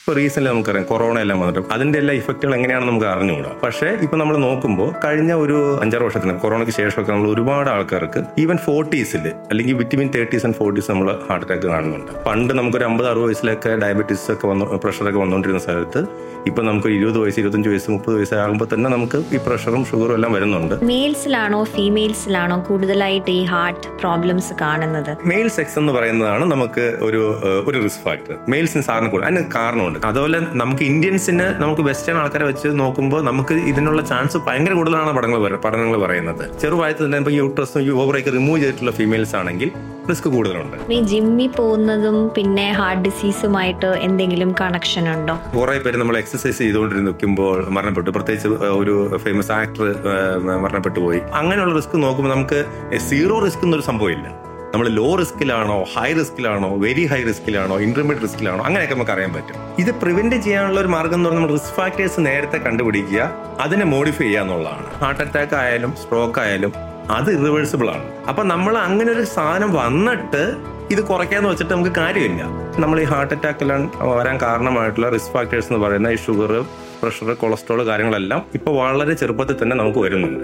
ഇപ്പോൾ റീസെന്റ് നമുക്കറിയാം കൊറോണ എല്ലാം വന്നിട്ട് അതിന്റെ എല്ലാ ഇഫക്റ്റുകൾ എങ്ങനെയാണെന്ന് നമുക്ക് അറിഞ്ഞുകൂടാ പക്ഷേ ഇപ്പൊ നമ്മൾ നോക്കുമ്പോൾ കഴിഞ്ഞ ഒരു അഞ്ചാറ് വർഷത്തിന് കൊറോണയ്ക്ക് ശേഷമൊക്കെ നമ്മൾ ഒരുപാട് ആൾക്കാർക്ക് ഈവൻ ഫോർട്ടീസിൽ അല്ലെങ്കിൽ വിറ്റമിൻ തേർട്ടീസ് ആൻഡ് ഫോർട്ടീസ് നമ്മൾ ഹാർട്ട് അറ്റാക്ക് കാണുന്നുണ്ട് പണ്ട് നമുക്കൊരു അമ്പത് അറുപത് വയസ്സിലൊക്കെ ഡയബറ്റീസ് ഒക്കെ വന്നു പ്രഷറൊക്കെ വന്നുകൊണ്ടിരുന്ന സ്ഥലത്ത് ഇപ്പൊ നമുക്ക് ഇരുപത് വയസ്സ് ഇരുപത്തഞ്ച് വയസ്സ് മുപ്പത് വയസ്സാകുമ്പോൾ തന്നെ നമുക്ക് ഈ പ്രഷറും ഷുഗറും എല്ലാം വരുന്നുണ്ട് മെയിൽസിലാണോ ഫീമെയിൽസിലാണോ കൂടുതലായിട്ട് ഈ ഹാർട്ട് പ്രോബ്ലംസ് കാണുന്നത് മെയിൽ സെക്സ് എന്ന് പറയുന്നതാണ് നമുക്ക് ഒരു ഏഹ്, ഒരു റിസ്ക് ഫാക്ടർ മെയിൽസിന് സാറിന് കൂടുതൽ അതിന് കാരണമുണ്ട് അതുപോലെ നമുക്ക് ഇന്ത്യൻസിന് നമുക്ക് വെസ്റ്റേൺ ആൾക്കാരെ വെച്ച് നോക്കുമ്പോൾ നമുക്ക് ഇതിനുള്ള ചാൻസ് ഭയങ്കര കൂടുതലാണ് പഠനങ്ങൾ പറ- പഠനങ്ങൾ പറയുന്നത് ചെറുപ്രായത്തിൽ തന്നെ ഇപ്പോൾ യൂട്രസും ഓവറൊക്കെ റിമൂവ് ചെയ്തിട്ടുള്ള ഫീമെയിൽസ് ആണെങ്കിൽ റിസ്ക് കൂടുതലുണ്ട് ഈ ജിമ്മിൽ പോകുന്നതും പിന്നെ ഹാർട്ട് ഡിസീസുമായിട്ട് എന്തെങ്കിലും കണക്ഷൻ ഉണ്ടോ കുറെ പേര് നമ്മൾ എക്സസൈസ് ചെയ്തുകൊണ്ടിരിക്കുമ്പോൾ മരണപ്പെട്ടു പ്രത്യേകിച്ച് ഒരു ഫേമസ് ആക്ടർ മരണപ്പെട്ടു പോയി അങ്ങനെയുള്ള റിസ്ക് നോക്കുമ്പോൾ നമുക്ക് സീറോ റിസ്ക് എന്നൊരു സംഭവമില്ല നമ്മൾ ലോ റിസ്കിലാണോ ഹൈ റിസ്കിലാണോ വെരി ഹൈ റിസ്കിലാണോ ഇന്റർമീഡിയറ്റ് റിസ്കിലാണോ അങ്ങനെയൊക്കെ നമുക്ക് അറിയാൻ പറ്റും ഇത് പ്രിവെന്റ് ചെയ്യാനുള്ള ഒരു മാർഗം എന്ന് പറഞ്ഞാൽ നമ്മൾ റിസ്ക് ഫാക്ടേഴ്സ് നേരത്തെ കണ്ടുപിടിക്കുക അതിനെ മോഡിഫൈ ചെയ്യുക എന്നുള്ളതാണ് ഹാർട്ട് അറ്റാക്ക് ആയാലും സ്ട്രോക്ക് ആയാലും അത് ഇറിവേഴ്സിബിൾ ആണ് അപ്പൊ നമ്മൾ അങ്ങനെ ഒരു സാധനം വന്നിട്ട് ഇത് കുറയ്ക്കാന്ന് വെച്ചിട്ട് നമുക്ക് കാര്യമില്ല നമ്മൾ ഈ ഹാർട്ട് അറ്റാക്കെല്ലാം വരാൻ കാരണമായിട്ടുള്ള റിസ്ക് ഫാക്ടേഴ്സ് എന്ന് പറയുന്ന ഈ ഷുഗർ പ്രഷർ കൊളസ്ട്രോൾ കാര്യങ്ങളെല്ലാം ഇപ്പൊ വളരെ ചെറുപ്പത്തിൽ തന്നെ നമുക്ക് വരുന്നുണ്ട്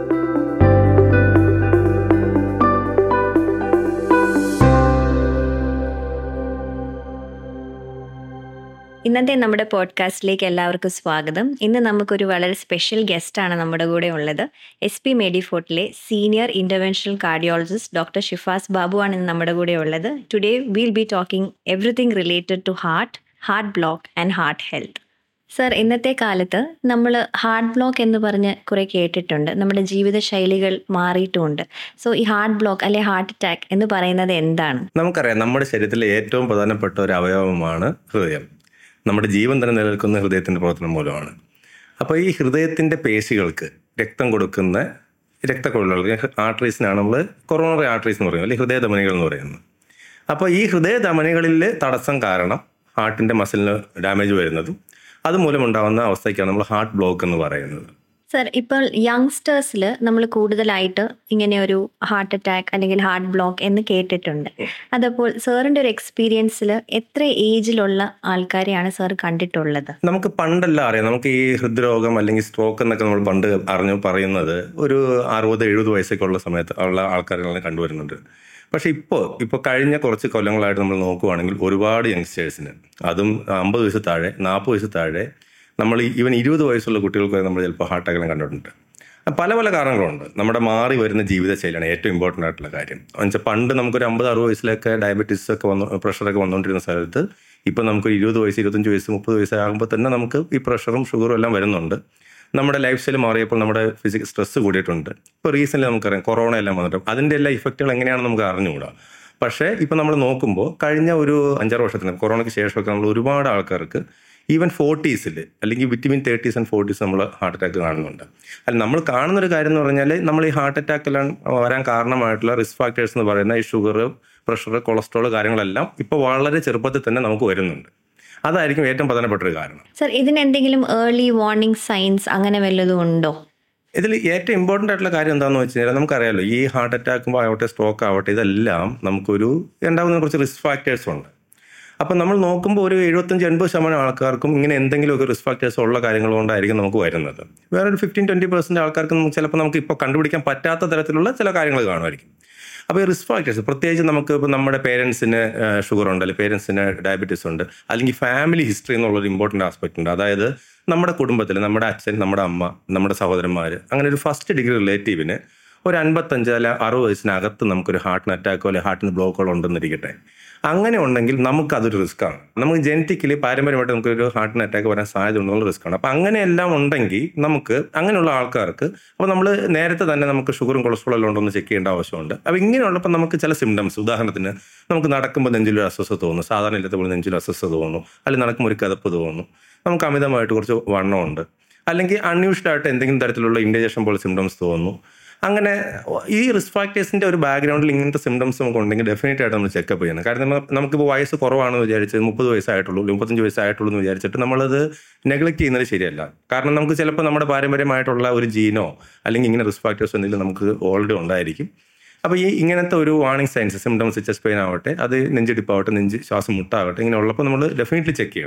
ഇന്നത്തെ നമ്മുടെ പോഡ്കാസ്റ്റിലേക്ക് എല്ലാവർക്കും സ്വാഗതം ഇന്ന് നമുക്കൊരു വളരെ സ്പെഷ്യൽ ഗസ്റ്റാണ് നമ്മുടെ കൂടെ ഉള്ളത് എസ് പി മെഡിഫോർട്ടിലെ senior interventional cardiologist doctor Shifas Babu ആണ് ഇന്ന് നമ്മുടെ കൂടെ ഉള്ളത് today will be talking everything related to heart heart block and heart health sir ഇന്നത്തെ കാലത്ത് നമ്മൾ ഹാർട്ട് ബ്ലോക്ക് എന്ന് പറഞ്ഞ് കുറെ കേട്ടിട്ടുണ്ട് നമ്മുടെ ജീവിതശൈലികൾ മാറിയിട്ടുമുണ്ട് സോ ഈ ഹാർട്ട് ബ്ലോക്ക് അല്ലെ ഹാർട്ട് അറ്റാക്ക് എന്ന് പറയുന്നത് എന്താണ് നമുക്കറിയാം നമ്മുടെ ശരീരത്തിലെ ഏറ്റവും പ്രധാനപ്പെട്ട ഒരു അവയവമാണ് ഹൃദയം നമ്മുടെ ജീവൻ തന്നെ നിലനിൽക്കുന്ന ഹൃദയത്തിന്റെ പ്രവർത്തനം മൂലമാണ് അപ്പോൾ ഈ ഹൃദയത്തിന്റെ പേശികൾക്ക് രക്തം കൊടുക്കുന്ന രക്തക്കൊഴലുകൾ ആർട്ടറീസിനാണ് നമ്മൾ കൊറോണറി ആർട്ടറീസ് എന്ന് പറയുന്നത് അല്ലെങ്കിൽ ഹൃദയധമനികൾ എന്ന് പറയുന്നത് അപ്പോൾ ഈ ഹൃദയധമനികളിൽ തടസ്സം കാരണം ഹാർട്ടിന്റെ മസിലിന് ഡാമേജ് വരുന്നതും അതുമൂലം ഉണ്ടാകുന്ന അവസ്ഥയ്ക്കാണ് നമ്മൾ ഹാർട്ട് ബ്ലോക്ക് എന്ന് പറയുന്നത് സർ ഇപ്പോൾ യങ്സ്റ്റേഴ്സിൽ നമ്മൾ കൂടുതലായിട്ട് ഇങ്ങനെ ഒരു ഹാർട്ട് അറ്റാക്ക് അല്ലെങ്കിൽ ഹാർട്ട് ബ്ലോക്ക് എന്ന് കേട്ടിട്ടുണ്ട് അതപ്പോൾ സാറിന്റെ ഒരു എക്സ്പീരിയൻസിൽ എത്ര ഏജിലുള്ള ആൾക്കാരെയാണ് സാർ കണ്ടിട്ടുള്ളത് നമുക്ക് പണ്ടെല്ലാം അറിയാം നമുക്ക് ഈ ഹൃദ്രോഗം അല്ലെങ്കിൽ സ്ട്രോക്ക് എന്നൊക്കെ നമ്മൾ പണ്ട് അറിഞ്ഞു പറയുന്നത് ഒരു അറുപത് എഴുപത് വയസ്സൊക്കെ ഉള്ള സമയത്ത് ഉള്ള ആൾക്കാരെല്ലാം കണ്ടുവരുന്നുണ്ട് പക്ഷെ ഇപ്പോൾ ഇപ്പോൾ കഴിഞ്ഞ കുറച്ച് കൊല്ലങ്ങളായിട്ട് നമ്മൾ നോക്കുവാണെങ്കിൽ ഒരുപാട് യങ്സ്റ്റേഴ്സിന് അതും അമ്പത് വയസ്സ് താഴെ നാൽപ്പത് വയസ്സ് താഴെ നമ്മൾ ഈവൻ ഇരുപത് വയസ്സുള്ള കുട്ടികൾക്ക് വരെ നമ്മൾ ചിലപ്പോൾ ഹാർട്ട് അറ്റാക്കിനെ കണ്ടിട്ടുണ്ട് പല പല കാരണങ്ങളുണ്ട് നമ്മുടെ മാറി വരുന്ന ജീവിതശൈലിയാണ് ഏറ്റവും ഇമ്പോർട്ടൻ്റ് ആയിട്ടുള്ള കാര്യം എന്നുവെച്ചാൽ പണ്ട് നമുക്കൊരു അമ്പത് അറുപത് വയസ്സിലൊക്കെ ഡയബറ്റീസ് ഒക്കെ വന്നു പ്രഷറൊക്കെ വന്നുകൊണ്ടിരുന്ന സ്ഥലത്ത് ഇപ്പം നമുക്ക് ഇരുപത് വയസ്സ് ഇരുപത്തഞ്ച് വയസ്സ് മുപ്പത് വയസ്സാകുമ്പോൾ തന്നെ നമുക്ക് ഈ പ്രഷറും ഷുഗറും എല്ലാം വരുന്നുണ്ട് നമ്മുടെ ലൈഫ് സ്റ്റൈൽ മാറിയപ്പോൾ നമ്മുടെ ഫിസിക്കൽ സ്ട്രെസ് കൂടിയിട്ടുണ്ട് ഇപ്പോൾ റീസെന്റ് നമുക്കറിയാം കൊറോണ എല്ലാം വന്നിട്ട് അതിന്റെ എല്ലാ ഇഫക്റ്റുകൾ എങ്ങനെയാണെന്ന് നമുക്ക് അറിഞ്ഞുകൂടാ പക്ഷേ ഇപ്പം നമ്മൾ നോക്കുമ്പോൾ കഴിഞ്ഞ ഒരു അഞ്ചാറ് വർഷത്തിന് കൊറോണയ്ക്ക് ശേഷമൊക്കെ നമ്മൾ ഒരുപാട് ആൾക്കാർക്ക് ഈവൻ ഫോർട്ടീസിൽ അല്ലെങ്കിൽ വിറ്റമിൻ തേർട്ടീസ് ആൻഡ് ഫോർട്ടീസ് നമ്മൾ ഹാർട്ട് അറ്റാക്ക് കാണുന്നുണ്ട് അല്ല നമ്മൾ കാണുന്ന ഒരു കാര്യം എന്ന് പറഞ്ഞാൽ നമ്മൾ ഈ ഹാർട്ട് അറ്റാക്കെല്ലാം വരാൻ കാരണമായിട്ടുള്ള റിസ്ക് ഫാക്ടേഴ്സ് എന്ന് പറയുന്ന ഈ ഷുഗർ പ്രഷർ കൊളസ്ട്രോൾ കാര്യങ്ങളെല്ലാം ഇപ്പോൾ വളരെ ചെറുപ്പത്തിൽ തന്നെ നമുക്ക് വരുന്നുണ്ട് അതായിരിക്കും ഏറ്റവും പ്രധാനപ്പെട്ട ഒരു കാരണം സർ ഇതിന് എന്തെങ്കിലും ഏർലി വാർണിംഗ് സൈൻസ് അങ്ങനെ വല്ലതും ഉണ്ടോ ഇതിൽ ഏറ്റവും ഇമ്പോർട്ടൻ്റ് ആയിട്ടുള്ള കാര്യം എന്താണെന്ന് വെച്ച് കഴിഞ്ഞാൽ നമുക്കറിയാലോ ഈ ഹാർട്ട് അറ്റാക്കും ആവട്ടെ സ്ട്രോക്ക് ആവട്ടെ ഇതെല്ലാം നമുക്കൊരു ഉണ്ടാകുന്ന കുറച്ച് റിസ്ക് ഫാക്ടേഴ്സ് ഉണ്ട് അപ്പം നമ്മൾ നോക്കുമ്പോൾ ഒരു എഴുപത്തഞ്ച് എൺപത് ശതമാനം ആൾക്കാർക്കും ഇങ്ങനെ എന്തെങ്കിലുമൊക്കെ റിസ്ക് ഫാക്ടേഴ്സ് ഉള്ള കാര്യങ്ങൾ കൊണ്ടായിരിക്കും നമുക്ക് വരുന്നത് വേറെ ഒരു ഫിഫ്റ്റീൻ ട്വൻറ്റി പെർസെൻറ്റ് ആൾക്കാർക്ക് നമുക്ക് ചിലപ്പോൾ നമുക്ക് ഇപ്പോൾ കണ്ടുപിടിക്കാൻ പറ്റാത്ത തരത്തിലുള്ള ചില കാര്യങ്ങൾ കാണുമായിരിക്കും അപ്പോൾ ഈ റിസ്ക് ഫാക്ടേഴ്സ് പ്രത്യേകിച്ച് നമുക്ക് ഇപ്പോൾ നമ്മുടെ പേരൻസിന് ഷുഗർ ഉണ്ട് അല്ലെങ്കിൽ പേരൻസിന് ഡയബറ്റീസ് ഉണ്ട് അല്ലെങ്കിൽ ഫാമിലി ഹിസ്റ്ററി എന്നുള്ളൊരു ഇമ്പോർട്ടൻ്റ് ആസ്പെക്ട് ഉണ്ട് അതായത് നമ്മുടെ കുടുംബത്തിൽ നമ്മുടെ അച്ഛൻ നമ്മുടെ അമ്മ നമ്മുടെ സഹോദരന്മാർ അങ്ങനെ ഒരു ഫസ്റ്റ് ഡിഗ്രി റിലേറ്റീവിന് ഒരു അൻപത്തഞ്ച് അല്ല അറുപത് വയസ്സിനകത്ത് നമുക്കൊരു ഹാർട്ടിന് അറ്റാക്കോ അല്ലെങ്കിൽ ഹാർട്ടിന് ബ്ലോക്കുകളോ ഉണ്ടെന്നിരിക്കട്ടെ അങ്ങനെ ഉണ്ടെങ്കിൽ നമുക്ക് അതൊരു റിസ്ക്കാണ് നമുക്ക് ജനറ്റിക്കലി പാരമ്പര്യമായിട്ട് നമുക്ക് ഒരു ഹാർട്ടിന് അറ്റാക്ക് വരാൻ സാധ്യത ഉണ്ടെന്നുള്ള റിസ്ക്കാണ് അപ്പം അങ്ങനെയെല്ലാം ഉണ്ടെങ്കിൽ നമുക്ക് അങ്ങനെയുള്ള ആൾക്കാർക്ക് അപ്പോൾ നമ്മൾ നേരത്തെ തന്നെ നമുക്ക് ഷുഗറും കൊളസ്ട്രോളും എല്ലാം ഉണ്ടോ എന്ന് ചെക്ക് ചെയ്യേണ്ട ആവശ്യമുണ്ട് അപ്പോൾ ഇങ്ങനെയുള്ളപ്പോൾ നമുക്ക് ചില സിംറ്റംസ് ഉദാഹരണത്തിന് നമുക്ക് നടക്കുമ്പോൾ നെഞ്ചിലൊരു അസ്വസ്ഥത തോന്നുന്നു സാധാരണ ഇല്ലാത്ത പോലെ നെഞ്ചിൽ അസ്വസ്ഥത തോന്നുന്നു അല്ലെങ്കിൽ നടക്കുമ്പോൾ ഒരു കിതപ്പ് തോന്നുന്നു നമുക്ക് അമിതമായിട്ട് കുറച്ച് വണ്ണമുണ്ട് അല്ലെങ്കിൽ അൺയൂഷ്ഡ് ആയിട്ട് എന്തെങ്കിലും തരത്തിലുള്ള ഇൻഡൈജഷൻ പോലെ സിംറ്റംസ് തോന്നുന്നു അങ്ങനെ ഈ റിസ്ക് ഫാക്ടേഴ്സിന്റെ ഒരു ബാക്ക്ഗ്രൗണ്ടിൽ ഇങ്ങനത്തെ സിംറ്റംസ് നമുക്ക് ഉണ്ടെങ്കിൽ ഡെഫിനറ്റ് ആയിട്ട് നമ്മൾ ചെക്കപ്പ് ചെയ്യണം കാരണം നമ്മ- നമുക്കിപ്പോൾ വയസ്സ് കുറവാണെന്ന് വിചാരിച്ച് മുപ്പത് വയസ്സായിട്ടുള്ളൂ മുപ്പത്തഞ്ച് വയസ്സായിട്ടുള്ളൂ എന്ന് വിചാരിച്ചിട്ട് നമ്മളത് നെഗ്ലക്ട് ചെയ്യുന്നത് ശരിയല്ല കാരണം നമുക്ക് ചിലപ്പോൾ നമ്മുടെ പാരമ്പര്യമായിട്ടുള്ള ഒരു ജീനോ അല്ലെങ്കിൽ ഇങ്ങനെ റിസ്ക് ഫാക്ടേഴ്സ് എന്തെങ്കിലും നമുക്ക് ഓൾറെഡി ഉണ്ടായിരിക്കും അപ്പോൾ ഈ ഇങ്ങനത്തെ ഒരു warning signs symptoms chest pain ആവട്ടെ അത് നെഞ്ചിടിപ്പാവട്ടെ നെഞ്ച് ശ്വാസം മുട്ടാവട്ടെ ഇങ്ങനെ ഉള്ളപ്പോൾ നമ്മൾ ഡെഫിനറ്റ്ലി ചെക്ക് ചെയ്യണം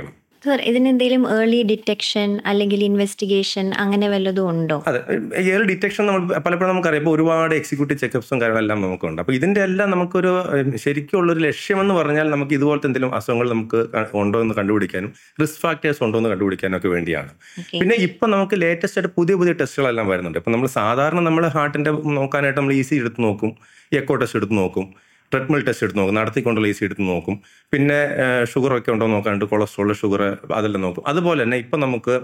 സർ ഇതിനെന്തെങ്കിലും ഏർലി ഡിറ്റക്ഷൻ അല്ലെങ്കിൽ ഇൻവെസ്റ്റിഗേഷൻ അങ്ങനെ വല്ലതും ഉണ്ടോ അതെ ഏർലി ഡിറ്റക്ഷൻ നമ്മൾ പലപ്പോഴും നമുക്കറിയാം ഇപ്പോൾ ഒരുപാട് എക്സിക്യൂട്ടീവ് ചെക്കപ്സും കാര്യങ്ങളെല്ലാം നമുക്കുണ്ട് അപ്പോൾ ഇതിൻ്റെ എല്ലാം നമുക്കൊരു ഏഹ്, ശരിക്കുള്ള ഒരു ലക്ഷ്യമെന്ന് പറഞ്ഞാൽ നമുക്ക് ഇതുപോലത്തെ എന്തെങ്കിലും അസുഖങ്ങൾ നമുക്ക് ക- ഉണ്ടോ എന്ന് കണ്ടുപിടിക്കാനും റിസ്ക് ഫാക്ടേഴ്സ് ഉണ്ടോ എന്ന് കണ്ടുപിടിക്കാനും ഒക്കെ വേണ്ടിയാണ് ഓക്കെ പിന്നെ ഇപ്പം നമുക്ക് ലേറ്റസ്റ്റ് ആയിട്ട് പുതിയ പുതിയ ടെസ്റ്റുകളെല്ലാം വരുന്നുണ്ട് ഇപ്പം നമ്മൾ സാധാരണ നമ്മൾ ഹാർട്ടിൻ്റെ നോക്കാനായിട്ട് നമ്മൾ ഈസി എടുത്ത് നോക്കും എക്കോ ടെസ്റ്റ് എടുത്ത് നോക്കും ട്രെഡ്മിൽ ടെസ്റ്റ് എടുത്ത് നോക്കും നടത്തിക്കൊണ്ടുള്ള ഈസി എടുത്ത് നോക്കും പിന്നെ ഷുഗർ ഒക്കെ ഉണ്ടോ എന്ന് നോക്കാനായിട്ട് കൊളസ്ട്രോൾ ഷുഗർ അതെല്ലാം നോക്കും അതുപോലെ തന്നെ ഇപ്പം നമുക്ക്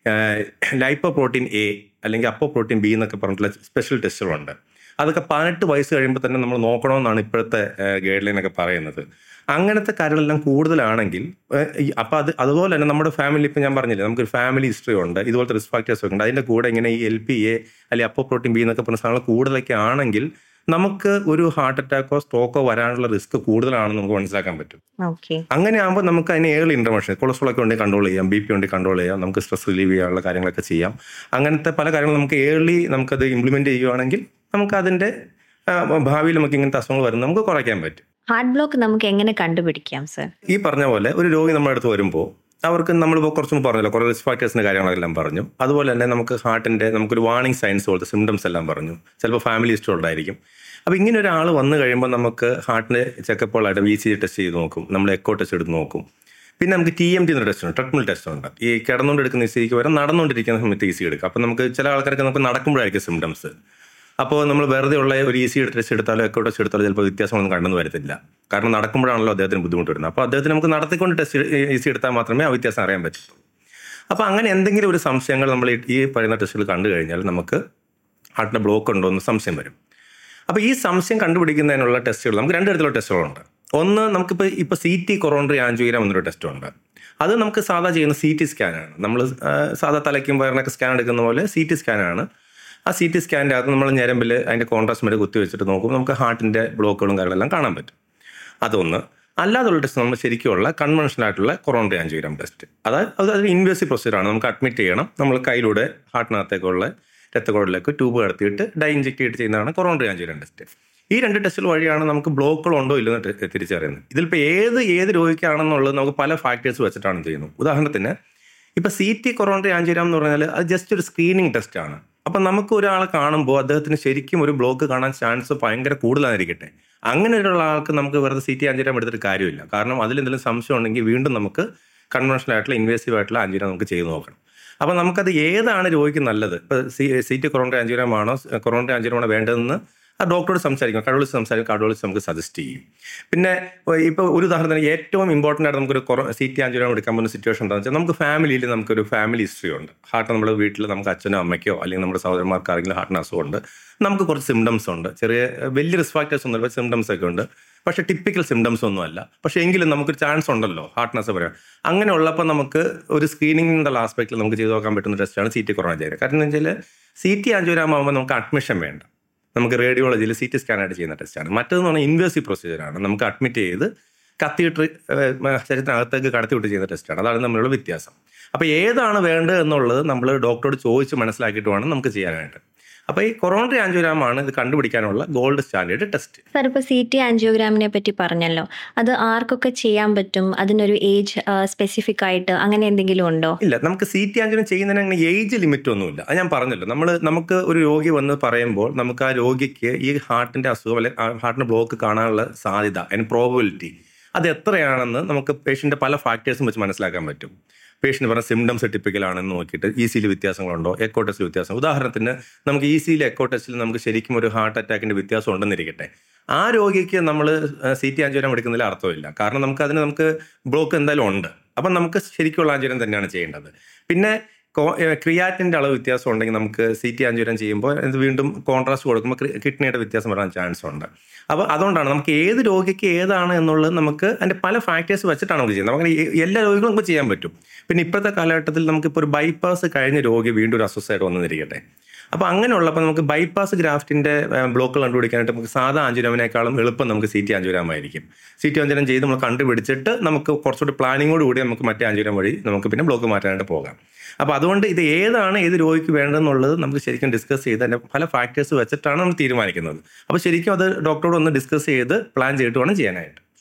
ലൈപ്പോ പ്രോട്ടീൻ എ അല്ലെങ്കിൽ അപ്പോ പ്രോട്ടീൻ ബി എന്നൊക്കെ പറഞ്ഞിട്ടുള്ള സ്പെഷ്യൽ ടെസ്റ്റുകളുണ്ട് അതൊക്കെ പതിനെട്ട് വയസ്സ് കഴിയുമ്പോൾ തന്നെ നമ്മൾ നോക്കണമെന്നാണ് ഇപ്പോഴത്തെ ഗൈഡ് ലൈൻ ഒക്കെ പറയുന്നത് അങ്ങനത്തെ കാര്യങ്ങളെല്ലാം കൂടുതലാണെങ്കിൽ അപ്പോൾ അത് അതുപോലെ തന്നെ നമ്മുടെ ഫാമിലി ഇപ്പം ഞാൻ പറഞ്ഞില്ലേ നമുക്കൊരു ഫാമിലി ഹിസ്റ്ററി ഉണ്ട് ഇതുപോലത്തെ റിസ്ക് ഫാക്ടേഴ്സ് ഒക്കെ ഉണ്ട് അതിൻ്റെ കൂടെ ഇങ്ങനെ ഈ എൽ പി എ അല്ലെങ്കിൽ അപ്പോ പ്രോട്ടീൻ ബി എന്നൊക്കെ പറഞ്ഞ സാധനങ്ങൾ കൂടുതലൊക്കെ ആണെങ്കിൽ നമുക്ക് ഒരു ഹാർട്ട് അറ്റാക്കോ സ്ട്രോക്കോ വരാനുള്ള റിസ്ക് കൂടുതലാണെന്ന് നമുക്ക് മനസ്സിലാക്കാൻ പറ്റും ഓക്കെ അങ്ങനെ ആകുമ്പോൾ നമുക്ക് അതിന് ഏർലി ഇൻ്റർവെൻഷൻ കൊളസ്ട്രോൾ ഒക്കെ ഉണ്ടെങ്കിൽ കൺട്രോൾ ചെയ്യാം ബി പി ഉണ്ടെങ്കിൽ കൺട്രോൾ ചെയ്യാം നമുക്ക് സ്ട്രെസ് റിലീവ് ചെയ്യാനുള്ള കാര്യങ്ങളൊക്കെ ചെയ്യാം അങ്ങനത്തെ പല കാര്യങ്ങളും നമുക്ക് ഏർലി നമുക്കത് ഇംപ്ലിമെൻ്റ് ചെയ്യുവാണെങ്കിൽ നമുക്ക് അതിൻ്റെ ഭാവിയിൽ നമുക്ക് ഇങ്ങനത്തെ അസുഖങ്ങൾ വരുന്നത് നമുക്ക് കുറയ്ക്കാൻ പറ്റും ഹാർട്ട് ബ്ലോക്ക് നമുക്ക് എങ്ങനെ കണ്ടുപിടിക്കാം സർ ഈ പറഞ്ഞ പോലെ ഒരു രോഗി നമ്മുടെ അടുത്ത് വരുമ്പോൾ അവർക്ക് നമ്മളിപ്പോൾ കുറച്ച് മുമ്പ് പറഞ്ഞല്ലോ കുറേ റിസ്ക് ഫാക്ടേഴ്സിൻ്റെ കാര്യങ്ങളെല്ലാം പറഞ്ഞു അതുപോലെ തന്നെ നമുക്ക് ഹാർട്ടിൻ്റെ നമുക്കൊരു വാർണിംഗ് സൈൻസ് പോലത്തെ സിംറ്റംസ് എല്ലാം പറഞ്ഞു ചിലപ്പോൾ ഫാമിലി ഹിസ്റ്ററി ഉണ്ടായിരിക്കും അപ്പോൾ ഇങ്ങനെ ഒരാൾ വന്നു കഴിയുമ്പോൾ നമുക്ക് ഹാർട്ടിൻ്റെ ചെക്കപ്പുകളായിട്ട് വി സി ജി ടെസ്റ്റ് ചെയ്ത് നോക്കും നമ്മൾ എക്കോ ടെസ്റ്റ് എടുത്ത് നോക്കും പിന്നെ നമുക്ക് ടി എം ടി എന്ന ടെസ്റ്റ് ഉണ്ട് ട്രെഡ്മിൽ ടെസ്റ്റ് ഉണ്ട് ഈ കിടന്നുകൊണ്ടിരിക്കുന്ന ഇ സിക്ക് വരെ നടന്നുകൊണ്ടിരിക്കുന്ന സമയത്ത് ഇ സി എടുക്കുക അപ്പോൾ നമുക്ക് ചില ആൾക്കാർക്ക് നമുക്ക് നടക്കുമ്പോഴായിരിക്കും സിംറ്റംസ് അപ്പോൾ നമ്മൾ വെറുതെ ഉള്ള ഒരു ഈസി ടെസ്റ്റ് എടുത്താലോ എക്കോ ടെസ്റ്റ് എടുത്താലോ ചിലപ്പോൾ വ്യത്യാസമൊന്നും കണ്ടെന്ന് വരത്തില്ല കാരണം നടക്കുമ്പോഴാണല്ലോ അദ്ദേഹത്തിന് ബുദ്ധിമുട്ട് വരുന്നത് അപ്പോൾ അദ്ദേഹത്തിന് നമുക്ക് നടത്തിക്കൊണ്ട് ടെസ്റ്റ് ഈസി എടുത്താൽ മാത്രമേ ആ വ്യത്യാസം അറിയാൻ പറ്റൂ അപ്പോൾ അങ്ങനെ എന്തെങ്കിലും ഒരു സംശയങ്ങൾ നമ്മൾ ഈ- ഈ പറയുന്ന ടെസ്റ്റുകൾ കണ്ടു കഴിഞ്ഞാൽ നമുക്ക് ഹാർട്ടിന് ബ്ലോക്ക് ഉണ്ടോ എന്ന് സംശയം വരും അപ്പോൾ ഈ സംശയം കണ്ടുപിടിക്കുന്നതിനുള്ള ടെസ്റ്റുകൾ നമുക്ക് രണ്ട് തരത്തിലുള്ള ടെസ്റ്റുകളുണ്ട് ഒന്ന് നമുക്കിപ്പോൾ ഇപ്പോൾ സി ടി കൊറോണറി ആൻജോഗ്രാം എന്നൊരു ടെസ്റ്റ് ഉണ്ട് അത് നമുക്ക് സാധാ ചെയ്യുന്ന സി ടി സ്കാനാണ് നമ്മൾ സാധാ തലയ്ക്കും വയറിനൊക്കെ സ്കാൻ എടുക്കുന്ന പോലെ സി ടി സ്കാനാണ് ആ സി ടി സ്കാനിൻ്റെ അകത്ത് നമ്മൾ ഞരമ്പിൽ അതിൻ്റെ കോൺട്രാസ്റ്റ് മേലെ കുത്തി വെച്ചിട്ട് നോക്കുമ്പോൾ നമുക്ക് ഹാർട്ടിൻ്റെ ബ്ലോക്കുകളും കാര്യങ്ങളെല്ലാം കാണാൻ പറ്റും അതൊന്ന് അല്ലാതുള്ള ടെസ്റ്റ് നമ്മൾ ശരിക്കുള്ള കൺവെൻഷനൽ ആയിട്ടുള്ള കൊറോണറി ആൻജിയോഗ്രാം ടെസ്റ്റ് അതായത് അത് ഒരു ഇൻവേസീവ് പ്രൊസീജിയറാണ് നമുക്ക് അഡ്മിറ്റ് ചെയ്യണം നമ്മൾ കയ്യിലൂടെ ഹാർട്ടിനകത്തേക്കുള്ള രക്തക്കുഴലിലേക്ക് ട്യൂബ് കടത്തിയിട്ട് ഡൈ ഇഞ്ചെക്ട് ചെയ്തിട്ട് ചെയ്യുന്നതാണ് കൊറോണറി ആൻജിയോഗ്രാം ടെസ്റ്റ് ഈ രണ്ട് ടെസ്റ്റുകൾ വഴിയാണ് നമുക്ക് ബ്ലോക്കുകൾ ഉണ്ടോ ഇല്ലെന്ന് ടെ- തിരിച്ചറിയുന്നത് ഇതിലിപ്പോൾ ഏത് ഏത് രോഗിക്കാണെന്നുള്ളത് നമുക്ക് പല ഫാക്ടേഴ്സ് വെച്ചിട്ടാണ് ചെയ്യുന്നത് ഉദാഹരണത്തിന് ഇപ്പൊ സി ടി കൊറോണറി ആൻജിയോഗ്രാം എന്ന് പറഞ്ഞാൽ അത് ജസ്റ്റ് ഒരു സ്ക്രീനിങ് ടെസ്റ്റ് ആണ് അപ്പൊ നമുക്ക് ഒരാളെ കാണുമ്പോൾ അദ്ദേഹത്തിന് ശരിക്കും ഒരു ബ്ലോക്ക് കാണാൻ ചാൻസ് ഭയങ്കര കൂടുതലായിരിക്കട്ടെ അങ്ങനെയുള്ള ആൾക്ക് നമുക്ക് വെറുതെ സി ടി ആൻജിയോഗ്രാം എടുത്തിട്ട് കാര്യമില്ല കാരണം അതിൽ എന്തെങ്കിലും സംശയം ഉണ്ടെങ്കിൽ വീണ്ടും നമുക്ക് കൺവെൻഷനൽ ആയിട്ടുള്ള ഇൻവേസീവ് ആയിട്ടുള്ള ആൻജിയോഗ്രാം നമുക്ക് ചെയ്ത് നോക്കണം അപ്പോൾ നമുക്കത് ഏതാണ് രോഗിക്ക് നല്ലത് ഇപ്പോൾ C C T coronary angiogram ആണോ കൊറോണറി ആൻജിയോഗ്രാം ആണോ വേണ്ടതെന്ന് ആ ഡോക്ടറോട് സംസാരിക്കും കടോളിച്ച് സംസാരിക്കും കടോളിച്ച് നമുക്ക് സജസ്റ്റ് ചെയ്യും പിന്നെ ഇപ്പോൾ ഒരു ഉദാഹരണത്തിന് ഏറ്റവും ഇമ്പോർട്ടൻ്റ് ആയിട്ട് നമുക്കൊരു കൊറോ സി ടി ആൻജിയോഗ്രാം എടുക്കാൻ പറ്റുന്ന സിറ്റുവേഷൻ എന്താണെന്ന് വെച്ചാൽ നമുക്ക് ഫാമിലിയിൽ നമുക്കൊരു ഫാമിലി ഹിസ്റ്ററി ഉണ്ട് ഹാർട്ട് നമ്മുടെ വീട്ടിൽ നമുക്ക് അച്ഛനോ അമ്മയ്ക്കോ അല്ലെങ്കിൽ നമ്മുടെ സഹോദരന്മാർക്ക് ആരെങ്കിലും ഹാർട്ടിന് അസുഖമുണ്ട് നമുക്ക് കുറച്ച് സിംറ്റംസ് ഉണ്ട് ചെറിയ വലിയ റിസ്ക് ഫാക്ടേഴ്സ് ഒന്നും പക്ഷേ സിംറ്റംസ് ഒക്കെ ഉണ്ട് പക്ഷേ ടിപ്പിക്കൽ സിംറ്റംസ് ഒന്നും അല്ല പക്ഷേ എങ്കിലും നമുക്കൊരു ചാൻസ് ഉണ്ടല്ലോ ഹാർട്ട്നസ് പറയാം അങ്ങനെ ഉള്ളപ്പോൾ നമുക്ക് ഒരു സ്ക്രീനിങ് എന്നുള്ള ആസ്പെക്റ്റിൽ നമുക്ക് ചെയ്ത് നോക്കാൻ പറ്റുന്ന ടെസ്റ്റാണ് സി ടി കൊറോണ ചെയ്യുന്നത് കാരണം എന്ന് വെച്ചാൽ സി ടി ആൻജിയോഗ്രാം ആകുമ്പോൾ നമുക്ക് അഡ്മിഷൻ വേണ്ട നമുക്ക് റേഡിയോളജിയിൽ സി ടി സ്കാൻ ആയിട്ട് ചെയ്യുന്ന ടെസ്റ്റാണ് മറ്റേതെന്ന് പറഞ്ഞാൽ ഇൻവേസീവ് പ്രൊസീജിയറാണ് നമുക്ക് അഡ്മിറ്റ് ചെയ്ത് കത്തിയിട്ട് ശരീരത്തിനകത്തേക്ക് കടത്തിവിട്ട് ചെയ്യുന്ന ടെസ്റ്റാണ് അതാണ് തമ്മിലുള്ള വ്യത്യാസം അപ്പോൾ ഏതാണ് വേണ്ടത് എന്നുള്ളത് നമ്മൾ ഡോക്ടറോട് ചോദിച്ച് മനസ്സിലാക്കിയിട്ട് വേണം നമുക്ക് ചെയ്യാനായിട്ട് അപ്പോൾ ഈ കൊറോണറി ആൻജിയോഗ്രാം ആണ് ഇത് കണ്ടുപിടിക്കാനുള്ള ഗോൾഡ് സ്റ്റാൻഡേർഡ് ടെസ്റ്റ് സാർ ഇപ്പോൾ സി ടി ആൻജിയോഗ്രാമിനെ പറ്റി പറഞ്ഞല്ലോ അത് ആർക്കൊക്കെ ചെയ്യാൻ പറ്റും അതിനൊരു ഏജ് സ്പെസിഫിക് ആയിട്ട് അങ്ങനെ എന്തെങ്കിലും ഉണ്ടോ ഇല്ല നമുക്ക് സി ടി ആൻജിയോഗ്രാം ചെയ്യുന്നതിന് അങ്ങനെ ഏജ് ലിമിറ്റ് ഒന്നുമില്ല അത് ഞാൻ പറഞ്ഞല്ലോ നമ്മൾ നമുക്ക് ഒരു രോഗി വന്ന് പറയുമ്പോൾ നമുക്ക് ആ രോഗിക്ക് ഈ ഹാർട്ടിന്റെ അസുഖം അല്ലെങ്കിൽ ഹാർട്ടിന് ബ്ലോക്ക് കാണാനുള്ള സാധ്യത അതിന് പ്രോബിലിറ്റി അത് എത്രയാണെന്ന് നമുക്ക് പേഷ്യൻ്റെ പല ഫാക്ടേഴ്സും വെച്ച് മനസ്സിലാക്കാൻ പറ്റും പേഷ്യൻ്റ് പറഞ്ഞ സിംറ്റംസ് ടിപ്പിക്കലാണെന്ന് നോക്കിയിട്ട് ഇ സിയിൽ വ്യത്യാസങ്ങളുണ്ടോ എക്കോ ടെസ്റ്റിൽ വ്യത്യാസം ഉദാഹരണത്തിന് നമുക്ക് ഇ സിയിൽ എക്കോ ടെസ്റ്റിൽ നമുക്ക് ശരിക്കും ഒരു ഹാർട്ട് അറ്റാക്കിൻ്റെ വ്യത്യാസം ഉണ്ടെന്നിരിക്കട്ടെ ആ രോഗിക്ക് നമ്മൾ സി ടി ആഞ്ചോരം എടുക്കുന്നതിൽ അർത്ഥമില്ല കാരണം നമുക്ക് അതിന് നമുക്ക് ബ്ലോക്ക് എന്തായാലും ഉണ്ട് അപ്പം നമുക്ക് ശരിക്കുള്ള ആഞ്ചോരം തന്നെയാണ് ചെയ്യേണ്ടത് പിന്നെ ക്രിയാറ്റിൻ്റെ അളവ് വ്യത്യാസം ഉണ്ടെങ്കിൽ നമുക്ക് സി ടി ആഞ്ചോരം ചെയ്യുമ്പോൾ ഇത് വീണ്ടും കോൺട്രാസ്റ്റ് കൊടുക്കുമ്പോൾ കിഡ്നിയുടെ വ്യത്യാസം വരാൻ ചാൻസ് ഉണ്ട് അപ്പോൾ അതുകൊണ്ടാണ് നമുക്ക് ഏത് രോഗിക്ക് ഏതാണ് എന്നുള്ളത് നമുക്ക് അതിൻ്റെ പല ഫാക്ടേഴ്സ് വെച്ചിട്ടാണ് നമുക്ക് ചെയ്യുന്നത് നമുക്ക് ഈ എല്ലാ രോഗികളും നമുക്ക് ചെയ്യാൻ പറ്റും പിന്നെ ഇപ്പോഴത്തെ കാലഘട്ടത്തിൽ നമുക്കിപ്പോൾ ഒരു ബൈപ്പാസ് കഴിഞ്ഞ രോഗി വീണ്ടും ഒരു അസ്വസ്ഥമായിട്ട് വന്നിരിക്കട്ടെ അപ്പോൾ അങ്ങനെയുള്ളപ്പോൾ നമുക്ക് ബൈപ്പാസ് ഗ്രാഫ്റ്റിൻ്റെ ബ്ലോക്കുകൾ കണ്ടുപിടിക്കാനായിട്ട് നമുക്ക് സാധാ ആഞ്ചുരാമിനേക്കാളും എളുപ്പം നമുക്ക് സി ടി ആഞ്ചുരാമായിരിക്കും സി ടി ആഞ്ചുരം ചെയ്ത് നമ്മൾ കണ്ടുപിടിച്ചിട്ട് നമുക്ക് കുറച്ചുകൂടി പ്ലാനിങ്ങോട് കൂടി നമുക്ക് മറ്റേ ആഞ്ചുരം വഴി നമുക്ക് പിന്നെ ബ്ലോക്ക് മാറ്റാനായിട്ട് പോകാം അപ്പോൾ അതുകൊണ്ട് ഇത് ഏതാണ് ഏത് രോഗിക്ക് വേണ്ടതെന്നുള്ളത് നമുക്ക് ശരിക്കും ഡിസ്കസ് ചെയ്ത് അതിൻ്റെ പല ഫാക്ടേഴ്സ് വെച്ചിട്ടാണ് നമ്മൾ തീരുമാനിക്കുന്നത് അപ്പോൾ ശരിക്കും അത് ഡോക്ടറോട് ഒന്ന് ഡിസ്കസ് ചെയ്ത് പ്ലാൻ ചെയ്തിട്ട് വേണം ചെയ്യാനായിട്ട്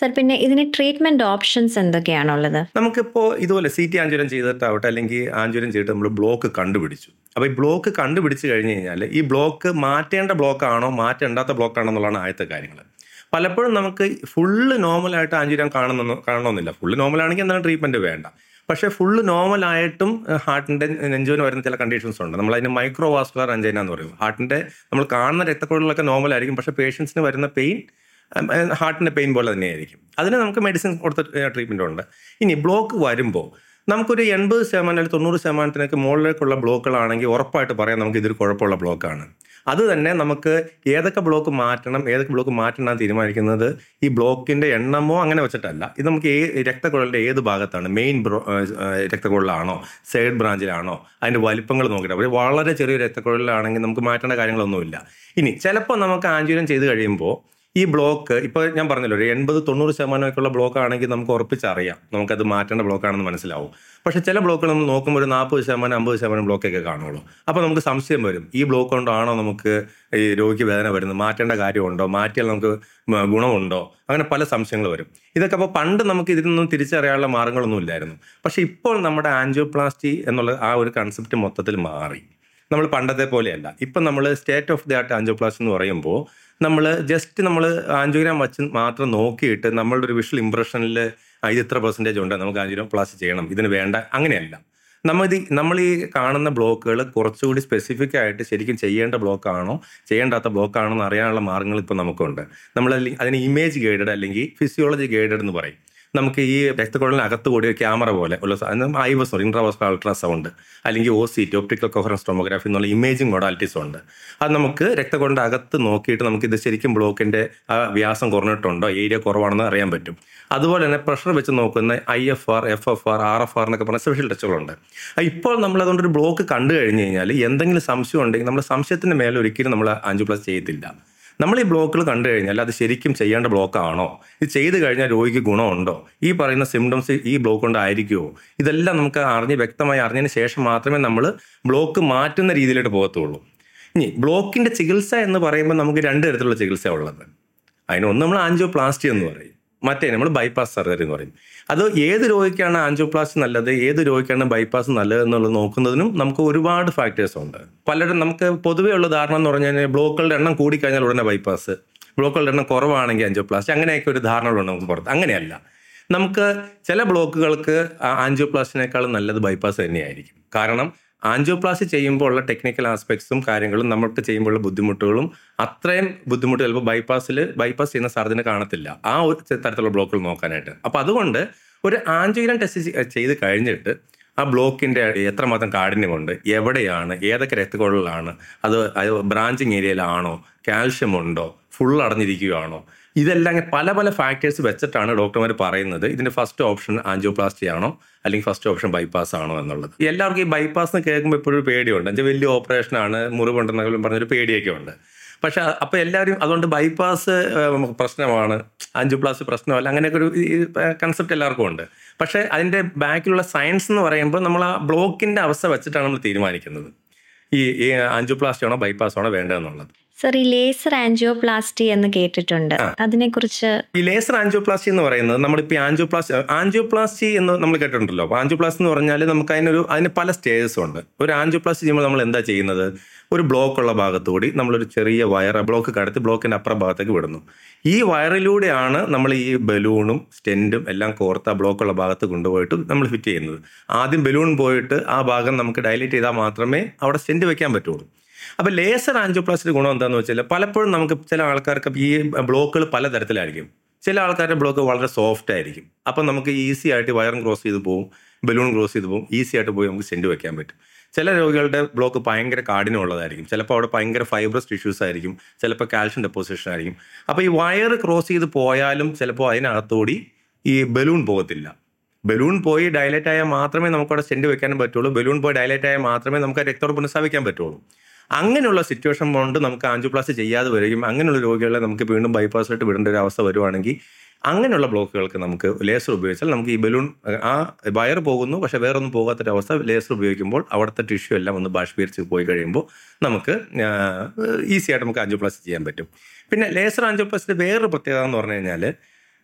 സർ പിന്നെ ഇതിന് ട്രീറ്റ്മെന്റ് ഓപ്ഷൻസ് എന്തൊക്കെയാണുള്ളത് നമുക്കിപ്പോൾ ഇതുപോലെ സി ടി ആഞ്ചുരം ചെയ്തിട്ടാവട്ടെ അല്ലെങ്കിൽ ആഞ്ചുരം ചെയ്തിട്ട് നമ്മൾ ബ്ലോക്ക് കണ്ടുപിടിച്ചു അപ്പോൾ ഈ ബ്ലോക്ക് കണ്ടുപിടിച്ച് കഴിഞ്ഞ് കഴിഞ്ഞാൽ ഈ ബ്ലോക്ക് മാറ്റേണ്ട ബ്ലോക്കാണോ മാറ്റേണ്ടാത്ത ബ്ലോക്കാണോ എന്നുള്ളതാണ് ആദ്യത്തെ കാര്യങ്ങൾ പലപ്പോഴും നമുക്ക് ഫുള്ള് നോർമലായിട്ട് ആഞ്ചുരം കാണുന്നു കാണണമെന്നില്ല ഫുള്ള് നോർമലാണെങ്കിൽ എന്താണ് ട്രീറ്റ്മെൻറ്റ് വേണ്ട പക്ഷേ ഫുള്ള് നോർമലായിട്ടും ഹാർട്ടിൻ്റെ നെഞ്ചുവിന് വരുന്ന ചില കണ്ടീഷൻസ് ഉണ്ട് നമ്മൾ അതിന് മൈക്രോ വാസ്കുലർ അഞ്ചൈന എന്ന് പറയും ഹാർട്ടിൻ്റെ നമ്മൾ കാണുന്ന രക്തക്കുഴലൊക്കെ നോർമലായിരിക്കും പക്ഷേ പേഷ്യൻസിന് വരുന്ന പെയിൻ ഹാർട്ടിൻ്റെ പെയിൻ പോലെ തന്നെയായിരിക്കും അതിന് നമുക്ക് മെഡിസിൻ കൊടുത്ത ട്രീറ്റ്മെൻ്റ് ഉണ്ട് ഇനി ബ്ലോക്ക് വരുമ്പോൾ നമുക്കൊരു എൺപത് ശതമാനം അല്ലെങ്കിൽ തൊണ്ണൂറ് ശതമാനത്തിനൊക്കെ മുകളിലേക്കുള്ള ബ്ലോക്കുകളാണെങ്കിൽ ഉറപ്പായിട്ട് പറയാം നമുക്ക് ഇതൊരു കുഴപ്പമുള്ള ബ്ലോക്കാണ് അത് തന്നെ നമുക്ക് ഏതൊക്കെ ബ്ലോക്ക് മാറ്റണം ഏതൊക്കെ ബ്ലോക്ക് മാറ്റണം തീരുമാനിക്കുന്നത് ഈ ബ്ലോക്കിൻ്റെ എണ്ണമോ അങ്ങനെ വെച്ചിട്ടല്ല ഇത് നമുക്ക് ഏ രക്തക്കുഴലിൻ്റെ ഏത് ഭാഗത്താണ് മെയിൻ ബ്രോ രക്തക്കുഴലാണോ സൈഡ് ബ്രാഞ്ചിലാണോ അതിൻ്റെ വലിപ്പങ്ങൾ നോക്കിയിട്ട് അപ്പോൾ വളരെ ചെറിയ രക്തക്കുഴലിലാണെങ്കിൽ നമുക്ക് മാറ്റേണ്ട കാര്യങ്ങളൊന്നുമില്ല ഇനി ചിലപ്പോൾ നമുക്ക് ആഞ്ചുരം ചെയ്ത് കഴിയുമ്പോൾ ഈ ബ്ലോക്ക് ഇപ്പോൾ ഞാൻ പറഞ്ഞല്ലോ ഒരു എൺപത് തൊണ്ണൂറ് ശതമാനമൊക്കെയുള്ള ബ്ലോക്ക് ആണെങ്കിൽ നമുക്ക് ഉറപ്പിച്ചറിയാം നമുക്കത് മാറ്റേണ്ട ബ്ലോക്കാണെന്ന് മനസ്സിലാവും പക്ഷേ ചില ബ്ലോക്കുകൾ നമ്മൾ നോക്കുമ്പോൾ ഒരു നാൽപ്പത് ശതമാനം അമ്പത് ശതമാനം ബ്ലോക്കൊക്കെ കാണുള്ളൂ അപ്പോൾ നമുക്ക് സംശയം വരും ഈ ബ്ലോക്ക് കൊണ്ടാണോ നമുക്ക് ഈ രോഗിക്ക് വേദന വരുന്നത് മാറ്റേണ്ട കാര്യമുണ്ടോ മാറ്റിയാൽ നമുക്ക് മ- ഗുണമുണ്ടോ അങ്ങനെ പല സംശയങ്ങൾ വരും ഇതൊക്കെ അപ്പോൾ പണ്ട് നമുക്ക് ഇതിനൊന്നും തിരിച്ചറിയാനുള്ള മാർഗ്ഗങ്ങളൊന്നും ഇല്ലായിരുന്നു പക്ഷേ ഇപ്പോൾ നമ്മുടെ ആൻജിയോപ്ലാസ്റ്റി എന്നുള്ള ആ ഒരു കൺസെപ്റ്റ് മൊത്തത്തിൽ മാറി നമ്മൾ പണ്ടത്തെ പോലെയല്ല ഇപ്പം നമ്മൾ state of the art angioplasty എന്ന് പറയുമ്പോൾ നമ്മൾ ജസ്റ്റ് നമ്മൾ ആൻജിയോഗ്രാം വച്ച് മാത്രം നോക്കിയിട്ട് നമ്മളുടെ ഒരു വിഷ്വൽ ഇംപ്രഷനിൽ ഇത് ഇത്ര പെർസെൻറ്റേജ് ഉണ്ട് നമുക്ക് ആൻജിയോപ്ലാസ്റ്റി ചെയ്യണം ഇതിന് വേണ്ട അങ്ങനെയല്ല നമ്മൾ ഇത് നമ്മൾ ഈ കാണുന്ന ബ്ലോക്കുകൾ കുറച്ചുകൂടി സ്പെസിഫിക് ആയിട്ട് ശരിക്കും ചെയ്യേണ്ട ബ്ലോക്കാണോ ചെയ്യേണ്ടാത്ത ബ്ലോക്കാണോ എന്ന് അറിയാനുള്ള മാർഗ്ഗങ്ങൾ ഇപ്പോൾ നമുക്കുണ്ട് നമ്മൾ അതിന് അതിന് ഇമേജ് ഗൈഡഡ് അല്ലെങ്കിൽ ഫിസിയോളജി ഗൈഡഡ് എന്ന് പറയും നമുക്ക് ഈ രക്തക്കുഴലിനകത്ത് കൂടി ഒരു ക്യാമറ പോലെ ഉള്ള ഐവസ് ഇൻട്രാവസ്കർ അൾട്രാസൗണ്ട് അല്ലെങ്കിൽ O C T optical coherence tomography എന്നുള്ള ഇമേജിംഗ് മൊഡാലിറ്റീസ് ഉണ്ട് അത് നമുക്ക് രക്തക്കുഴലിൻ്റെ അകത്ത് നോക്കിയിട്ട് നമുക്ക് ഇത് ശരിക്കും ബ്ലോക്കിൻ്റെ ആ വ്യാസം കുറഞ്ഞിട്ടുണ്ടോ ഏരിയ കുറവാണെന്ന് അറിയാൻ പറ്റും അതുപോലെ തന്നെ പ്രഷർ വെച്ച് നോക്കുന്ന I F R F F R R F R എന്നൊക്കെ പറഞ്ഞ സ്പെഷ്യൽ ടെസ്റ്റുകളുണ്ട് ആ ഇപ്പോൾ നമ്മൾ അതുകൊണ്ട് ഒരു ബ്ലോക്ക് കണ്ടു കഴിഞ്ഞ് കഴിഞ്ഞാൽ എന്തെങ്കിലും സംശയം ഉണ്ടെങ്കിൽ നമ്മൾ സംശയത്തിൻ്റെ മേലെ ഒരിക്കലും നമ്മൾ ആൻജിയോപ്ലാസ് ചെയ്യത്തില്ല നമ്മൾ ഈ ബ്ലോക്കുകൾ കണ്ടു കഴിഞ്ഞാൽ അത് ശരിക്കും ചെയ്യേണ്ട ബ്ലോക്കാണോ ഇത് ചെയ്ത് കഴിഞ്ഞാൽ രോഗിക്ക് ഗുണമുണ്ടോ ഈ പറയുന്ന സിംറ്റംസ് ഈ ബ്ലോക്ക് കൊണ്ടായിരിക്കുമോ ഇതെല്ലാം നമുക്ക് അറിഞ്ഞ് വ്യക്തമായി അറിഞ്ഞതിന് ശേഷം മാത്രമേ നമ്മൾ ബ്ലോക്ക് മാറ്റുന്ന രീതിയിലോട്ട് പോകത്തുള്ളൂ ഇനി ബ്ലോക്കിൻ്റെ ചികിത്സ എന്ന് പറയുമ്പോൾ നമുക്ക് രണ്ട് തരത്തിലുള്ള ചികിത്സ ഉള്ളത് അതിനൊന്ന് നമ്മൾ ആൻജിയോപ്ലാസ്റ്റി എന്ന് പറയും മറ്റേ നമ്മൾ ബൈപ്പാസ് സർജറി എന്ന് പറയും അത് ഏത് രോഗിക്കാണ് ആൻജിയോപ്ലാസ്റ്റി നല്ലത് ഏത് രോഗിക്കാണ് ബൈപ്പാസ് നല്ലത് എന്നുള്ളത് നോക്കുന്നതിനും നമുക്ക് ഒരുപാട് ഫാക്ടേഴ്സ് ഉണ്ട് പലരും നമുക്ക് പൊതുവേ ഉള്ള ധാരണ എന്ന് പറഞ്ഞു കഴിഞ്ഞാൽ ബ്ലോക്കുകളുടെ എണ്ണം കൂടിക്കഴിഞ്ഞാൽ ഉടനെ ബൈപ്പാസ് ബ്ലോക്കുകളുടെ എണ്ണം കുറവാണെങ്കിൽ ആൻജിയോപ്ലാസ്റ്റി അങ്ങനെയൊക്കെ ഒരു ധാരണകളുണ്ട് നമുക്ക് പുറത്ത് അങ്ങനെയല്ല നമുക്ക് ചില ബ്ലോക്കുകൾക്ക് ആൻജിയോപ്ലാസ്റ്റിനേക്കാളും നല്ലത് ബൈപ്പാസ് തന്നെയായിരിക്കും കാരണം ആൻജിയോപ്ലാസ്റ്റി ചെയ്യുമ്പോൾ ഉള്ള ടെക്നിക്കൽ ആസ്പെക്ട്സും കാര്യങ്ങളും നമുക്ക് ചെയ്യുമ്പോഴുള്ള ബുദ്ധിമുട്ടുകളും അത്രയും ബുദ്ധിമുട്ട് ചിലപ്പോൾ ബൈപ്പാസിൽ ബൈപ്പാസ് ചെയ്യുന്ന സർജന് കാണത്തില്ല ആ ഒരു തരത്തിലുള്ള ബ്ലോക്കുകൾ നോക്കാനായിട്ട് അപ്പോൾ അതുകൊണ്ട് ഒരു ആൻജിയോഗ്രാം ടെസ്റ്റ് ചെയ്ത് കഴിഞ്ഞിട്ട് ആ ബ്ലോക്കിൻ്റെ എത്രമാത്രം കാഠിന്യമുണ്ട് എവിടെയാണ് ഏതൊക്കെ രക്തക്കുഴലിലാണ് അത് അത് ബ്രാഞ്ചിങ് ഏരിയയിലാണോ കാൽഷ്യം ഉണ്ടോ ഫുൾ അടഞ്ഞിരിക്കുകയാണോ ഇതെല്ലാം ഇങ്ങനെ പല പല ഫാക്ടേഴ്സ് വെച്ചിട്ടാണ് ഡോക്ടർമാർ പറയുന്നത് ഇതിന്റെ ഫസ്റ്റ് ഓപ്ഷൻ ആൻജിയോപ്ലാസ്റ്റി ആണോ അല്ലെങ്കിൽ ഫസ്റ്റ് ഓപ്ഷൻ ബൈപ്പാസ് ആണോ എന്നുള്ളത് എല്ലാവർക്കും ഈ ബൈപ്പാസ് എന്ന് കേൾക്കുമ്പോൾ എപ്പോഴും പേടിയുണ്ട് എന്നുവെച്ചാൽ വലിയ ഓപ്പറേഷൻ ആണ് മുറിവുണ്ടെന്നെങ്കിലും പറഞ്ഞൊരു പേടിയൊക്കെ ഉണ്ട് പക്ഷെ അപ്പോൾ എല്ലാവരും അതുകൊണ്ട് ബൈപ്പാസ് പ്രശ്നമാണ് ആൻജിയോപ്ലാസ്റ്റി പ്രശ്നമല്ല അങ്ങനെയൊക്കെ ഒരു കൺസെപ്റ്റ് എല്ലാവർക്കും ഉണ്ട് പക്ഷേ അതിൻ്റെ ബാക്കിലുള്ള സയൻസ് എന്ന് പറയുമ്പോൾ നമ്മൾ ആ ബ്ലോക്കിൻ്റെ അവസ്ഥ വെച്ചിട്ടാണ് നമ്മൾ തീരുമാനിക്കുന്നത് ഈ ഈ ആൻജിയോപ്ലാസ്റ്റി ആണോ ബൈപ്പാസ് ആണോ വേണ്ടതെന്നുള്ളത് സർ ഈ ലേസർ ആൻജിയോപ്ലാസ്റ്റി എന്ന് കേട്ടിട്ടുണ്ട് അതിനെക്കുറിച്ച് ഈ ലേസർ ആൻജിയോപ്ലാസ്റ്റി എന്ന് പറയുന്നത് നമ്മളിപ്പോൾ ഈ ആൻജിയോപ്ലാസ്റ്റി ആൻജിയോപ്ലാസ്റ്റി എന്ന് നമ്മൾ കേട്ടിട്ടുണ്ടല്ലോ അപ്പോൾ ആൻജിയോപ്ലാസ്റ്റി എന്ന് പറഞ്ഞാൽ നമുക്ക് അതിനൊരു അതിന് പല സ്റ്റേജസ് ഉണ്ട് ഒരു ആൻജിയോപ്ലാസ്റ്റി ചെയ്യുമ്പോൾ നമ്മൾ എന്താ ചെയ്യുന്നത് ഒരു ബ്ലോക്ക് ഉള്ള ഭാഗത്തുകൂടി നമ്മളൊരു ചെറിയ വയർ ബ്ലോക്ക് കടത്തി ബ്ലോക്കിൻ്റെ അപ്പുറം ഭാഗത്തേക്ക് വിടുന്നു ഈ വയറിലൂടെയാണ് നമ്മൾ ഈ ബലൂണും സ്റ്റെൻറ്റും എല്ലാം കോർത്ത് ആ ബ്ലോക്കുള്ള ഭാഗത്ത് കൊണ്ടുപോയിട്ട് നമ്മൾ ഫിറ്റ് ചെയ്യുന്നത് ആദ്യം ബലൂൺ പോയിട്ട് ആ ഭാഗം നമുക്ക് ഡയലേറ്റ് ചെയ്താൽ മാത്രമേ അവിടെ സ്റ്റെൻറ്റ് വെക്കാൻ പറ്റുള്ളൂ അപ്പോൾ ലേസർ ആൻജിയോപ്ലാസ്റ്റിയുടെ ഗുണം എന്താണെന്ന് വെച്ചാൽ പലപ്പോഴും നമുക്ക് ചില ആൾക്കാർക്ക് ഈ ബ്ലോക്കുകൾ പലതരത്തിലായിരിക്കും ചില ആൾക്കാരുടെ ബ്ലോക്ക് വളരെ സോഫ്റ്റ് ആയിരിക്കും അപ്പം നമുക്ക് ഈസി ആയിട്ട് വയറും ക്രോസ് ചെയ്ത് പോകും ബലൂൺ ക്രോസ് ചെയ്ത് പോകും ഈസി ആയിട്ട് പോയി നമുക്ക് സെൻറ്റ് വെക്കാൻ പറ്റും ചില രോഗികളുടെ ബ്ലോക്ക് ഭയങ്കര കാഠിന്യമുള്ളതായിരിക്കും ചിലപ്പോൾ അവിടെ ഭയങ്കര ഫൈബ്രസ് ടിഷ്യൂസ് ആയിരിക്കും ചിലപ്പോൾ കാൽഷ്യം ഡെപ്പോസിഷൻ ആയിരിക്കും അപ്പോൾ ഈ വയർ ക്രോസ് ചെയ്ത് പോയാലും ചിലപ്പോൾ അതിനകത്തുകൂടി ഈ ബലൂൺ പോകത്തില്ല ബലൂൺ പോയി ഡയലേറ്റ് ആയാൽ മാത്രമേ നമുക്ക് അവിടെ സ്റ്റെൻറ്റ് വെക്കാനും പറ്റുള്ളൂ ബലൂൺ പോയി ഡയലേറ്റ് ആയാൽ മാത്രമേ നമുക്ക് ആ രക്തോട് പുനഃസ്ഥാപിക്കാൻ പറ്റുള്ളൂ അങ്ങനെയുള്ള സിറ്റുവേഷൻ കൊണ്ട് നമുക്ക് ആൻജിയോപ്ലാസ്റ്റി ചെയ്യാതെ വരികയും അങ്ങനെയുള്ള രോഗികളെ നമുക്ക് വീണ്ടും ബൈപ്പാസിലോട്ട് വിടേണ്ട ഒരു അവസ്ഥ വരുവാണെങ്കിൽ അങ്ങനെയുള്ള ബ്ലോക്കുകൾക്ക് നമുക്ക് ലേസർ ഉപയോഗിച്ചാൽ നമുക്ക് ഈ ബലൂൺ ആ വയർ പോകുന്നു പക്ഷെ വേറൊന്നും പോകാത്തൊരവസ്ഥ ലേസർ ഉപയോഗിക്കുമ്പോൾ അവിടുത്തെ ടിഷ്യൂ എല്ലാം ഒന്ന് ബാഷ്പീകരിച്ച് പോയി കഴിയുമ്പോൾ നമുക്ക് ഈസി ആയിട്ട് നമുക്ക് ആൻജിയോപ്ലാസ്റ്റി ചെയ്യാൻ പറ്റും പിന്നെ ലേസർ ആൻജിയോപ്ലാസ്റ്റിയുടെ വേറൊരു പ്രത്യേകത എന്ന് പറഞ്ഞു കഴിഞ്ഞാൽ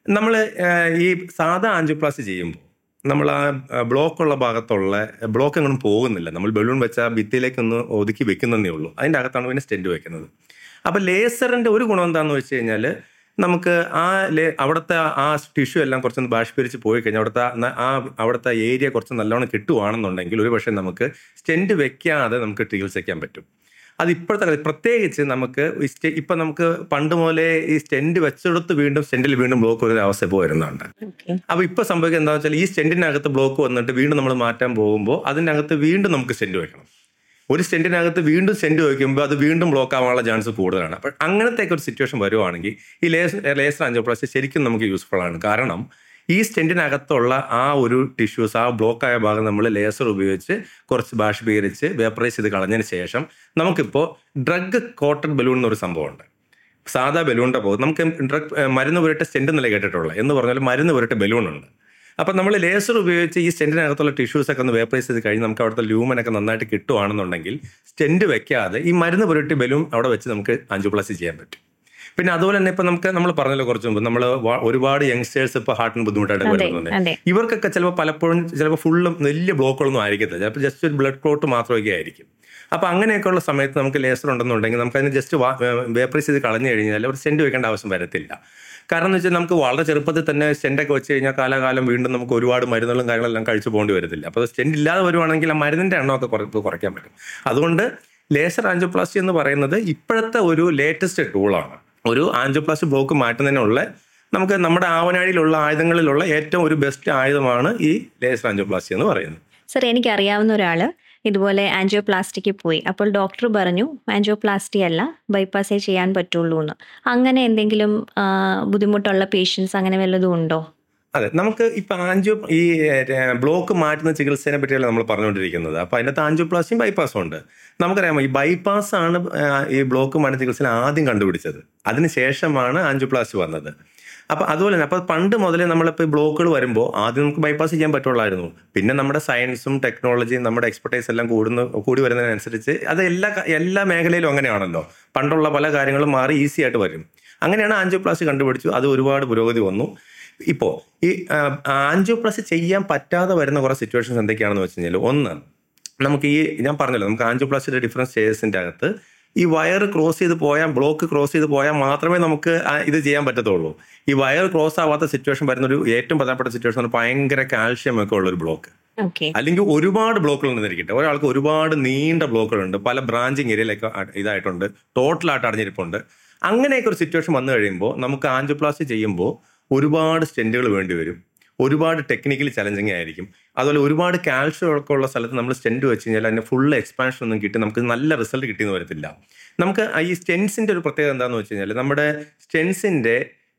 നമ്മൾ ഈ സാധാ ആൻജിയോപ്ലാസ്റ്റി ചെയ്യുമ്പോൾ നമ്മൾ ആ ബ്ലോക്ക് ഉള്ള ഭാഗത്തുള്ള ബ്ലോക്ക് എങ്ങോട്ടും പോകുന്നില്ല നമ്മൾ ബലൂൺ വെച്ച ഭിത്തിയിലേക്ക് ഒന്ന് ഒതുക്കി വെക്കുന്നതേ ഉള്ളൂ അതിൻ്റെ അകത്താണ് പിന്നെ സ്റ്റെൻറ്റ് വെക്കുന്നത് അപ്പോൾ ലേസറിൻ്റെ ഒരു ഗുണം എന്താണെന്ന് വെച്ച് കഴിഞ്ഞാൽ നമുക്ക് ആ ലേ അവിടുത്തെ ആ ടിഷ്യൂ എല്ലാം കുറച്ചൊന്ന് ബാഷ്പീരിച്ച് പോയി കഴിഞ്ഞാൽ അവിടുത്തെ ന- ആ അവിടുത്തെ ഏരിയ കുറച്ച് നല്ലോണം കിട്ടുവാണെന്നുണ്ടെങ്കിൽ ഒരു പക്ഷേ നമുക്ക് സ്റ്റെൻറ്റ് വെക്കാതെ നമുക്ക് ചികിത്സിക്കാൻ പറ്റും അത് ഇപ്പോഴത്തെ കാലത്ത് പ്രത്യേകിച്ച് നമുക്ക് ഈ സ്റ്റെ ഇപ്പം നമുക്ക് പണ്ട് മുതലേ ഈ സ്റ്റെൻറ്റ് വെച്ചെടുത്ത് വീണ്ടും സ്റ്റെൻറ്റിൽ വീണ്ടും ബ്ലോക്ക് വരുന്ന അവസ്ഥ ഇപ്പോൾ വരുന്നുണ്ട് ഓക്കെ അപ്പോൾ ഇപ്പോൾ സംഭവിക്കുന്നത് എന്താണെന്ന് വെച്ചാൽ ഈ സ്റ്റെൻറ്റിനകത്ത് ബ്ലോക്ക് വന്നിട്ട് വീണ്ടും നമ്മൾ മാറ്റാൻ പോകുമ്പോൾ അതിനകത്ത് വീണ്ടും നമുക്ക് സ്റ്റെൻറ്റ് വെക്കണം ഒരു സ്റ്റെൻറ്റിനകത്ത് വീണ്ടും സ്റ്റെൻറ്റ് വയ്ക്കുമ്പോൾ അത് വീണ്ടും ബ്ലോക്ക് ആവാനുള്ള ചാൻസ് കൂടുതലാണ് അപ്പോൾ അങ്ങനത്തെ ഒരു സിറ്റുവേഷൻ വരുവാണെങ്കിൽ ഈ ലേസർ ലേസർ ആൻജിയോപ്ലാസ്റ്റി ശരിക്കും നമുക്ക് യൂസ്ഫുൾ ആണ് കാരണം ഈ സ്റ്റെൻറ്റിനകത്തുള്ള ആ ഒരു ടിഷ്യൂസ് ആ ബ്ലോക്കായ ഭാഗം നമ്മൾ ലേസർ ഉപയോഗിച്ച് കുറച്ച് ബാഷ്പീകരിച്ച് വേപ്പറൈസ് ചെയ്ത് കളഞ്ഞതിന് ശേഷം നമുക്കിപ്പോൾ ഡ്രഗ് കോട്ടൺ ബലൂൺ എന്നൊരു സംഭവമുണ്ട് സാധാ ബലൂണിൻ്റെ പോകും നമുക്ക് ഡ്രഗ് മരുന്ന് പുരട്ട സ്റ്റെൻറ്റ് എന്നല്ലേ കേട്ടിട്ടുള്ളത് എന്ന് പറഞ്ഞാൽ മരുന്ന് പുരട്ട ബലൂണുണ്ട് അപ്പം നമ്മൾ ലേസർ ഉപയോഗിച്ച് ഈ സ്റ്റെൻറ്റിനകത്തുള്ള ടിഷ്യൂസ് ഒക്കെ ഒന്ന് വേപ്പറൈസ് ചെയ്ത് കഴിഞ്ഞ് നമുക്ക് അവിടുത്തെ ലൂമനൊക്കെ നന്നായിട്ട് കിട്ടുവാണെന്നുണ്ടെങ്കിൽ സ്റ്റെൻറ്റ് വെക്കാതെ ഈ മരുന്ന് പുരട്ടി ബലൂൺ അവിടെ വെച്ച് നമുക്ക് ആൻജിയോപ്ലാസ്റ്റി ചെയ്യാൻ പറ്റും പിന്നെ അതുപോലെ തന്നെ ഇപ്പം നമുക്ക് നമ്മൾ പറഞ്ഞല്ലോ കുറച്ച് മുമ്പ് നമ്മൾ ഒരുപാട് യങ്സ്റ്റേഴ്സ് ഇപ്പോൾ ഹാർട്ടിന് ബുദ്ധിമുട്ടായിട്ട് അതെ വരുന്നുണ്ട് അതെ ഇവർക്കൊക്കെ ചിലപ്പോൾ പലപ്പോഴും ചിലപ്പോൾ ഫുള്ളും വലിയ ബ്ലോക്കുകളൊന്നും ആയിരിക്കത്തില്ല ചിലപ്പോൾ ജസ്റ്റ് ഒരു ബ്ലഡ് ക്ലോട്ട് മാത്രമൊക്കെ ആയിരിക്കും അപ്പോൾ അങ്ങനെയൊക്കെയുള്ള സമയത്ത് നമുക്ക് ലേസർ ഉണ്ടെന്നുണ്ടെങ്കിൽ നമുക്ക് അതിന് ജസ്റ്റ് വേപ്പറൈസ് ചെയ്ത് കളഞ്ഞു കഴിഞ്ഞാൽ ഒരു സെൻറ്റ് വെക്കേണ്ട ആവശ്യം വരത്തില്ല കാരണം എന്ന് വെച്ചാൽ നമുക്ക് വളരെ ചെറുപ്പത്തിൽ തന്നെ സ്റ്റെൻറ്റൊക്കെ വെച്ച് കഴിഞ്ഞാൽ കാലകാലം വീണ്ടും നമുക്ക് ഒരുപാട് മരുന്നുകളും കാര്യങ്ങളെല്ലാം കഴിച്ചു പോകേണ്ടി വരത്തില്ല അപ്പോൾ സ്റ്റെൻറ്റ് ഇല്ലാതെ വരുവാണെങ്കിൽ ആ മരുന്നിൻ്റെ എണ്ണമൊക്കെ കുറ കുറയ്ക്കാൻ പറ്റും അതുകൊണ്ട് ലേസർ ആൻജിയോപ്ലാസ്റ്റി എന്ന് പറയുന്നത് ഇപ്പോഴത്തെ ഒരു ലേറ്റസ്റ്റ് ടൂളാണ് ഒരു ആൻജിയോപ്ലാസ്റ്റി ബ്ലോക്ക് മാറ്റുന്നതിനുള്ള നമുക്ക് നമ്മുടെ ആവനാഴിയിലുള്ള ആയുധങ്ങളിലുള്ള ഏറ്റവും ഒരു ബെസ്റ്റ് ആയുധമാണ് ഈ ലേസർ ആൻജിയോപ്ലാസ്റ്റി എന്ന് പറയുന്നത് സർ എനിക്കറിയാവുന്ന ഒരാൾ ഇതുപോലെ ആൻജിയോപ്ലാസ്റ്റിക്ക് പോയി അപ്പോൾ ഡോക്ടർ പറഞ്ഞു ആൻജിയോപ്ലാസ്റ്റി അല്ല ബൈപ്പാസേ ചെയ്യാൻ പറ്റുള്ളൂ എന്ന് അങ്ങനെ എന്തെങ്കിലും ആ, ബുദ്ധിമുട്ടുള്ള പേഷ്യൻസ് അങ്ങനെ വല്ലതും ഉണ്ടോ അതെ നമുക്ക് ഇപ്പൊ ആൻജിയോ ഈ ഏർ, ബ്ലോക്ക് മാറ്റുന്ന ചികിത്സയെ പറ്റിയല്ല നമ്മൾ പറഞ്ഞുകൊണ്ടിരിക്കുന്നത് അപ്പൊ അതിനകത്ത് ആൻജിയോപ്ലാസ്റ്റിയും ബൈപ്പാസും ഉണ്ട് നമുക്കറിയാമോ ഈ ബൈപ്പാസ് ആണ് ആ, ഈ ബ്ലോക്ക് മാറ്റുന്ന ചികിത്സയിൽ ആദ്യം കണ്ടുപിടിച്ചത് അതിനുശേഷമാണ് ആൻജിയോപ്ലാസ്റ്റി വന്നത് അപ്പൊ അതുപോലെ തന്നെ അപ്പൊ പണ്ട് മുതലേ നമ്മളിപ്പോൾ ഈ ബ്ലോക്കുകൾ വരുമ്പോൾ ആദ്യം നമുക്ക് ബൈപ്പാസ് ചെയ്യാൻ പറ്റുള്ളായിരുന്നു പിന്നെ നമ്മുടെ സയൻസും ടെക്നോളജിയും നമ്മുടെ എക്സ്പെർട്ടൈസ് എല്ലാം കൂടുന്ന കൂടി വരുന്നതിനനുസരിച്ച് അത് എല്ലാ ക- എല്ലാ മേഖലയിലും അങ്ങനെയാണല്ലോ പണ്ടുള്ള പല കാര്യങ്ങളും മാറി ഈസി ആയിട്ട് വരും അങ്ങനെയാണ് ആൻജിയോപ്ലാസ്റ്റി കണ്ടുപിടിച്ചു അത് ഒരുപാട് പുരോഗതി വന്നു ഇപ്പോൾ ഈ ആൻജിയോപ്ലാസ്റ്റി ചെയ്യാൻ പറ്റാതെ വരുന്ന കുറേ സിറ്റുവേഷൻസ് എന്തൊക്കെയാണെന്ന് വെച്ച് കഴിഞ്ഞാൽ ഒന്ന് നമുക്ക് ഈ ഞാൻ പറഞ്ഞല്ലോ നമുക്ക് ആൻജിയോപ്ലാസ്റ്റിയുടെ ഡിഫറൻസ് സ്റ്റേജസിൻ്റെ അകത്ത് ഈ വയർ ക്രോസ് ചെയ്ത് പോയാൽ ബ്ലോക്ക് ക്രോസ് ചെയ്ത് പോയാൽ മാത്രമേ നമുക്ക് ആ ഇത് ചെയ്യാൻ പറ്റത്തുള്ളൂ ഈ വയർ ക്രോസ് ആവാത്ത സിറ്റുവേഷൻ വരുന്ന ഒരു ഏറ്റവും പ്രധാനപ്പെട്ട സിറ്റുവേഷൻ ഭയങ്കര കാൽഷ്യം ഒക്കെ ഉള്ള ഒരു ബ്ലോക്ക് ഓക്കെ അല്ലെങ്കിൽ ഒരുപാട് ബ്ലോക്കുകൾ ഉണ്ടെന്നിരിക്കട്ടെ ഒരാൾക്ക് ഒരുപാട് നീണ്ട ബ്ലോക്കുകളുണ്ട് പല ബ്രാഞ്ചിങ് ഏരിയയിലൊക്കെ അ- ഇതായിട്ടുണ്ട് ടോട്ടലായിട്ട് അടഞ്ഞിരിപ്പുണ്ട് അങ്ങനെയൊക്കെ ഒരു സിറ്റുവേഷൻ വന്നു കഴിയുമ്പോൾ നമുക്ക് ആൻജിയോപ്ലാസ്റ്റി ചെയ്യുമ്പോൾ ഒരുപാട് സ്റ്റെൻറ്റുകൾ വേണ്ടി വരും ഒരുപാട് ടെക്നിക്കലി ചലഞ്ചിങ് ആയിരിക്കും അതുപോലെ ഒരുപാട് കാൽഷ്യം ഒക്കെ ഉള്ള സ്ഥലത്ത് നമ്മൾ സ്റ്റെൻറ്റ് വെച്ച് കഴിഞ്ഞാൽ അതിന് ഫുൾ എക്സ്പാൻഷൻ ഒന്നും കിട്ടി നമുക്ക് നല്ല റിസൾട്ട് കിട്ടിയെന്ന് വരത്തില്ല നമുക്ക് ഈ സ്റ്റെൻസിൻ്റെ ഒരു പ്രത്യേകത എന്താണെന്ന് വെച്ച് കഴിഞ്ഞാൽ നമ്മുടെ സ്റ്റെൻസിൻ്റെ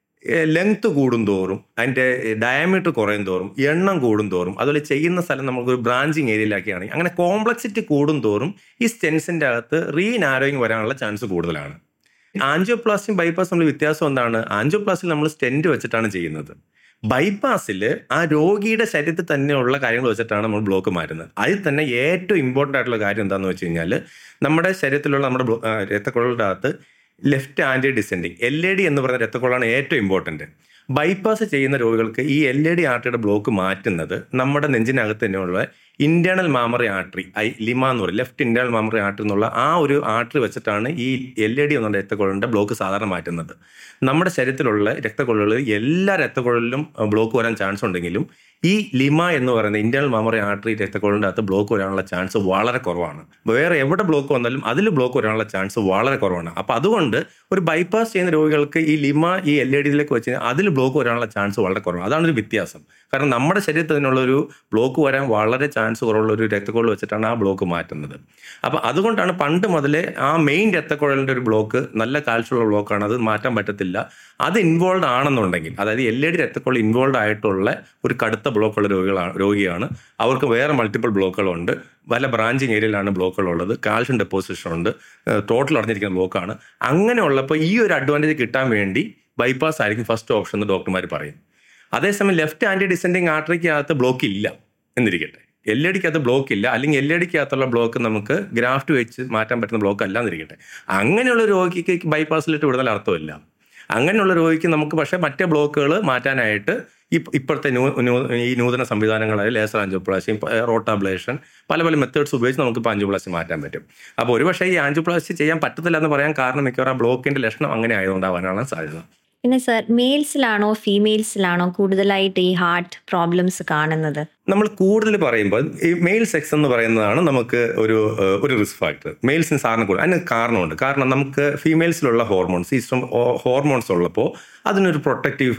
ലെങ്ത് കൂടും തോറും അതിൻ്റെ ഡയമീറ്റർ കുറയും തോറും എണ്ണം കൂടും തോറും അതുപോലെ ചെയ്യുന്ന സ്ഥലം നമുക്ക് ഒരു ബ്രാഞ്ചിങ് ഏരിയയിലാക്കിയാണെങ്കിൽ അങ്ങനെ കോംപ്ലക്സിറ്റി കൂടും തോറും ഈ സ്റ്റെൻസിൻ്റെ അകത്ത് റീനാരോയിങ് വരാനുള്ള ചാൻസ് കൂടുതലാണ് ആൻജിയോപ്ലാസ്റ്റിയും ബൈപ്പാസും തമ്മിൽ വ്യത്യാസം എന്താണ് ആൻജിയോപ്ലാസ്റ്റിൽ നമ്മൾ സ്റ്റെൻറ്റ് വെച്ചിട്ടാണ് ചെയ്യുന്നത് ബൈപ്പാസിൽ ആ രോഗിയുടെ ശരീരത്തിൽ തന്നെയുള്ള കാര്യങ്ങൾ വെച്ചിട്ടാണ് നമ്മൾ ബ്ലോക്ക് മാറ്റുന്നത് അതിൽ തന്നെ ഏറ്റവും ഇമ്പോർട്ടൻ്റ് ആയിട്ടുള്ള കാര്യം എന്താണെന്ന് വെച്ച് കഴിഞ്ഞാൽ നമ്മുടെ ശരീരത്തിലുള്ള നമ്മുടെ ബ്ലോ- ആ, രക്തക്കുഴലുടെ അകത്ത് left anti descending L A D എന്ന് പറയുന്ന രക്തക്കുഴലാണ് ഏറ്റവും ഇമ്പോർട്ടൻറ്റ് ബൈപ്പാസ് ചെയ്യുന്ന രോഗികൾക്ക് ഈ എൽ എ ഡി ആർട്ടറിയുടെ ബ്ലോക്ക് മാറ്റുന്നത് നമ്മുടെ നെഞ്ചിനകത്ത് തന്നെയുള്ള ഇന്റേണൽ മാമറി ആർട്ടറി ഐ ലിമ എന്ന് പറയും ലെഫ്റ്റ് ഇന്റേണൽ മാമറി ആർട്ടറി എന്നുള്ള ആ ഒരു ആർട്ടറി വെച്ചിട്ടാണ് ഈ എൽ എ ഡി എന്നുള്ള രക്തക്കുഴലിൻ്റെ ബ്ലോക്ക് സാധാരണ മാറ്റുന്നത് നമ്മുടെ ശരീരത്തിലുള്ള രക്തക്കുഴലുകളിൽ എല്ലാ രക്തക്കുഴലിലും ബ്ലോക്ക് വരാൻ ചാൻസ് ഉണ്ടെങ്കിലും ഈ ലിമ എന്ന് പറയുന്ന ഇന്റേണൽ മെമ്മറി ആർട്ടറി രക്തക്കുഴലിൻ്റെ അകത്ത് ബ്ലോക്ക് വരാനുള്ള ചാൻസ് വളരെ കുറവാണ് വേറെ എവിടെ ബ്ലോക്ക് വന്നാലും അതിൽ ബ്ലോക്ക് വരാനുള്ള ചാൻസ് വളരെ കുറവാണ് അപ്പോൾ അതുകൊണ്ട് ഒരു ബൈപ്പാസ് ചെയ്യുന്ന രോഗികൾക്ക് ഈ ലിമ ഈ എൽ എ ഡിയിലേക്ക് വെച്ച് കഴിഞ്ഞാൽ അതിൽ ബ്ലോക്ക് വരാനുള്ള ചാൻസ് വളരെ കുറവാണ് അതാണ് ഒരു വ്യത്യാസം കാരണം നമ്മുടെ ശരീരത്തിൽ അതിനുള്ള ഒരു ബ്ലോക്ക് വരാൻ വളരെ ചാൻസ് കുറവുള്ള ഒരു രക്തക്കുഴൽ വെച്ചിട്ടാണ് ആ ബ്ലോക്ക് മാറ്റുന്നത് അപ്പോൾ അതുകൊണ്ടാണ് പണ്ട് മുതലേ ആ മെയിൻ രക്തക്കുഴലിൻ്റെ ഒരു ബ്ലോക്ക് നല്ല കാൽസ്യമുള്ള ബ്ലോക്കാണ് അത് മാറ്റാൻ പറ്റത്തില്ല അത് ഇൻവോൾവ് ആണെന്നുണ്ടെങ്കിൽ അതായത് എൽ എ ഡി രക്തക്കുഴൽ ഇൻവോൾവ് ആയിട്ടുള്ള ഒരു കടുത്ത ബ്ലോക്കുള്ള രോഗികളാണ് രോഗിയാണ് അവർക്ക് വേറെ മൾട്ടിപ്പിൾ ബ്ലോക്കുകളുണ്ട് പല ബ്രാഞ്ചിങ് ഏരിയയിലാണ് ബ്ലോക്കുകളുള്ളത് കാൽഷ്യം ഡെപ്പോസിഷൻ ഉണ്ട് ടോട്ടൽ അടഞ്ഞിരിക്കുന്ന ബ്ലോക്കാണ് അങ്ങനെയുള്ളപ്പോൾ ഈ ഒരു അഡ്വാൻറ്റേജ് കിട്ടാൻ വേണ്ടി ബൈപ്പാസ് ആയിരിക്കും ഫസ്റ്റ് ഓപ്ഷൻ എന്ന് ഡോക്ടർമാർ പറയും അതേസമയം ലെഫ്റ്റ് ആൻറ്റി ഡിസെൻഡിങ് ആർട്ടറിക്കകത്ത് ബ്ലോക്ക് ഇല്ല എന്നിരിക്കട്ടെ എൽ എ ഡിക്കകത്ത് ബ്ലോക്ക് ഇല്ല അല്ലെങ്കിൽ എൽ എ ഡിക്കകത്തുള്ള ബ്ലോക്ക് നമുക്ക് ഗ്രാഫ്റ്റ് വെച്ച് മാറ്റാൻ പറ്റുന്ന ബ്ലോക്ക് അല്ല എന്നിരിക്കട്ടെ അങ്ങനെയുള്ള രോഗിക്ക് ബൈപ്പാസിലിട്ട് വിടുന്ന അർത്ഥമില്ല അങ്ങനെയുള്ള രോഗിക്ക് നമുക്ക് പക്ഷേ മറ്റേ ബ്ലോക്കുകൾ മാറ്റാനായിട്ട് ഇപ്പ- ഇപ്പോഴത്തെ ന്യൂ ന്യൂ- ഈ നൂതന സംവിധാനങ്ങളായ ലേസർ ആൻജിയോപ്ലാസ്റ്റി റോട്ടാബ്ലേഷൻ പല പല മെത്തേഡ്സ് ഉപയോഗിച്ച് നമുക്ക് ഇപ്പോൾ ആൻജിയോപ്ലാസ്റ്റി മാറ്റാൻ പറ്റും അപ്പോൾ ഒരുപക്ഷേ ഈ ആൻജിയോപ്ലാസ്റ്റി ചെയ്യാൻ പറ്റത്തില്ല എന്ന് പറയാൻ കാരണം മിക്കവാറും ആ ബ്ലോക്കിന്റെ ലക്ഷണം അങ്ങനെ ആയതുകൊണ്ടാവാനാണ് സാധ്യത പിന്നെ സർ മെയിൽസിലാണോ ഫീമെയിൽസിലാണോ കൂടുതലായിട്ട് ഈ ഹാർട്ട് പ്രോബ്ലംസ് കാണുന്നത് നമ്മൾ കൂടുതൽ പറയുമ്പോൾ ഈ മെയിൽ സെക്സ് എന്ന് പറയുന്നതാണ് നമുക്ക് ഒരു ഏഹ്, ഒരു റിസ്ക് ഫാക്ടർ മെയിൽസിന് സാറിന് കൂടുതൽ അതിന് കാരണമുണ്ട് കാരണം നമുക്ക് ഫീമെയിൽസിലുള്ള ഹോർമോൺസ് ഈസ്റ്റം ഹോർമോൺസ് ഉള്ളപ്പോൾ അതിനൊരു പ്രൊട്ടക്റ്റീവ്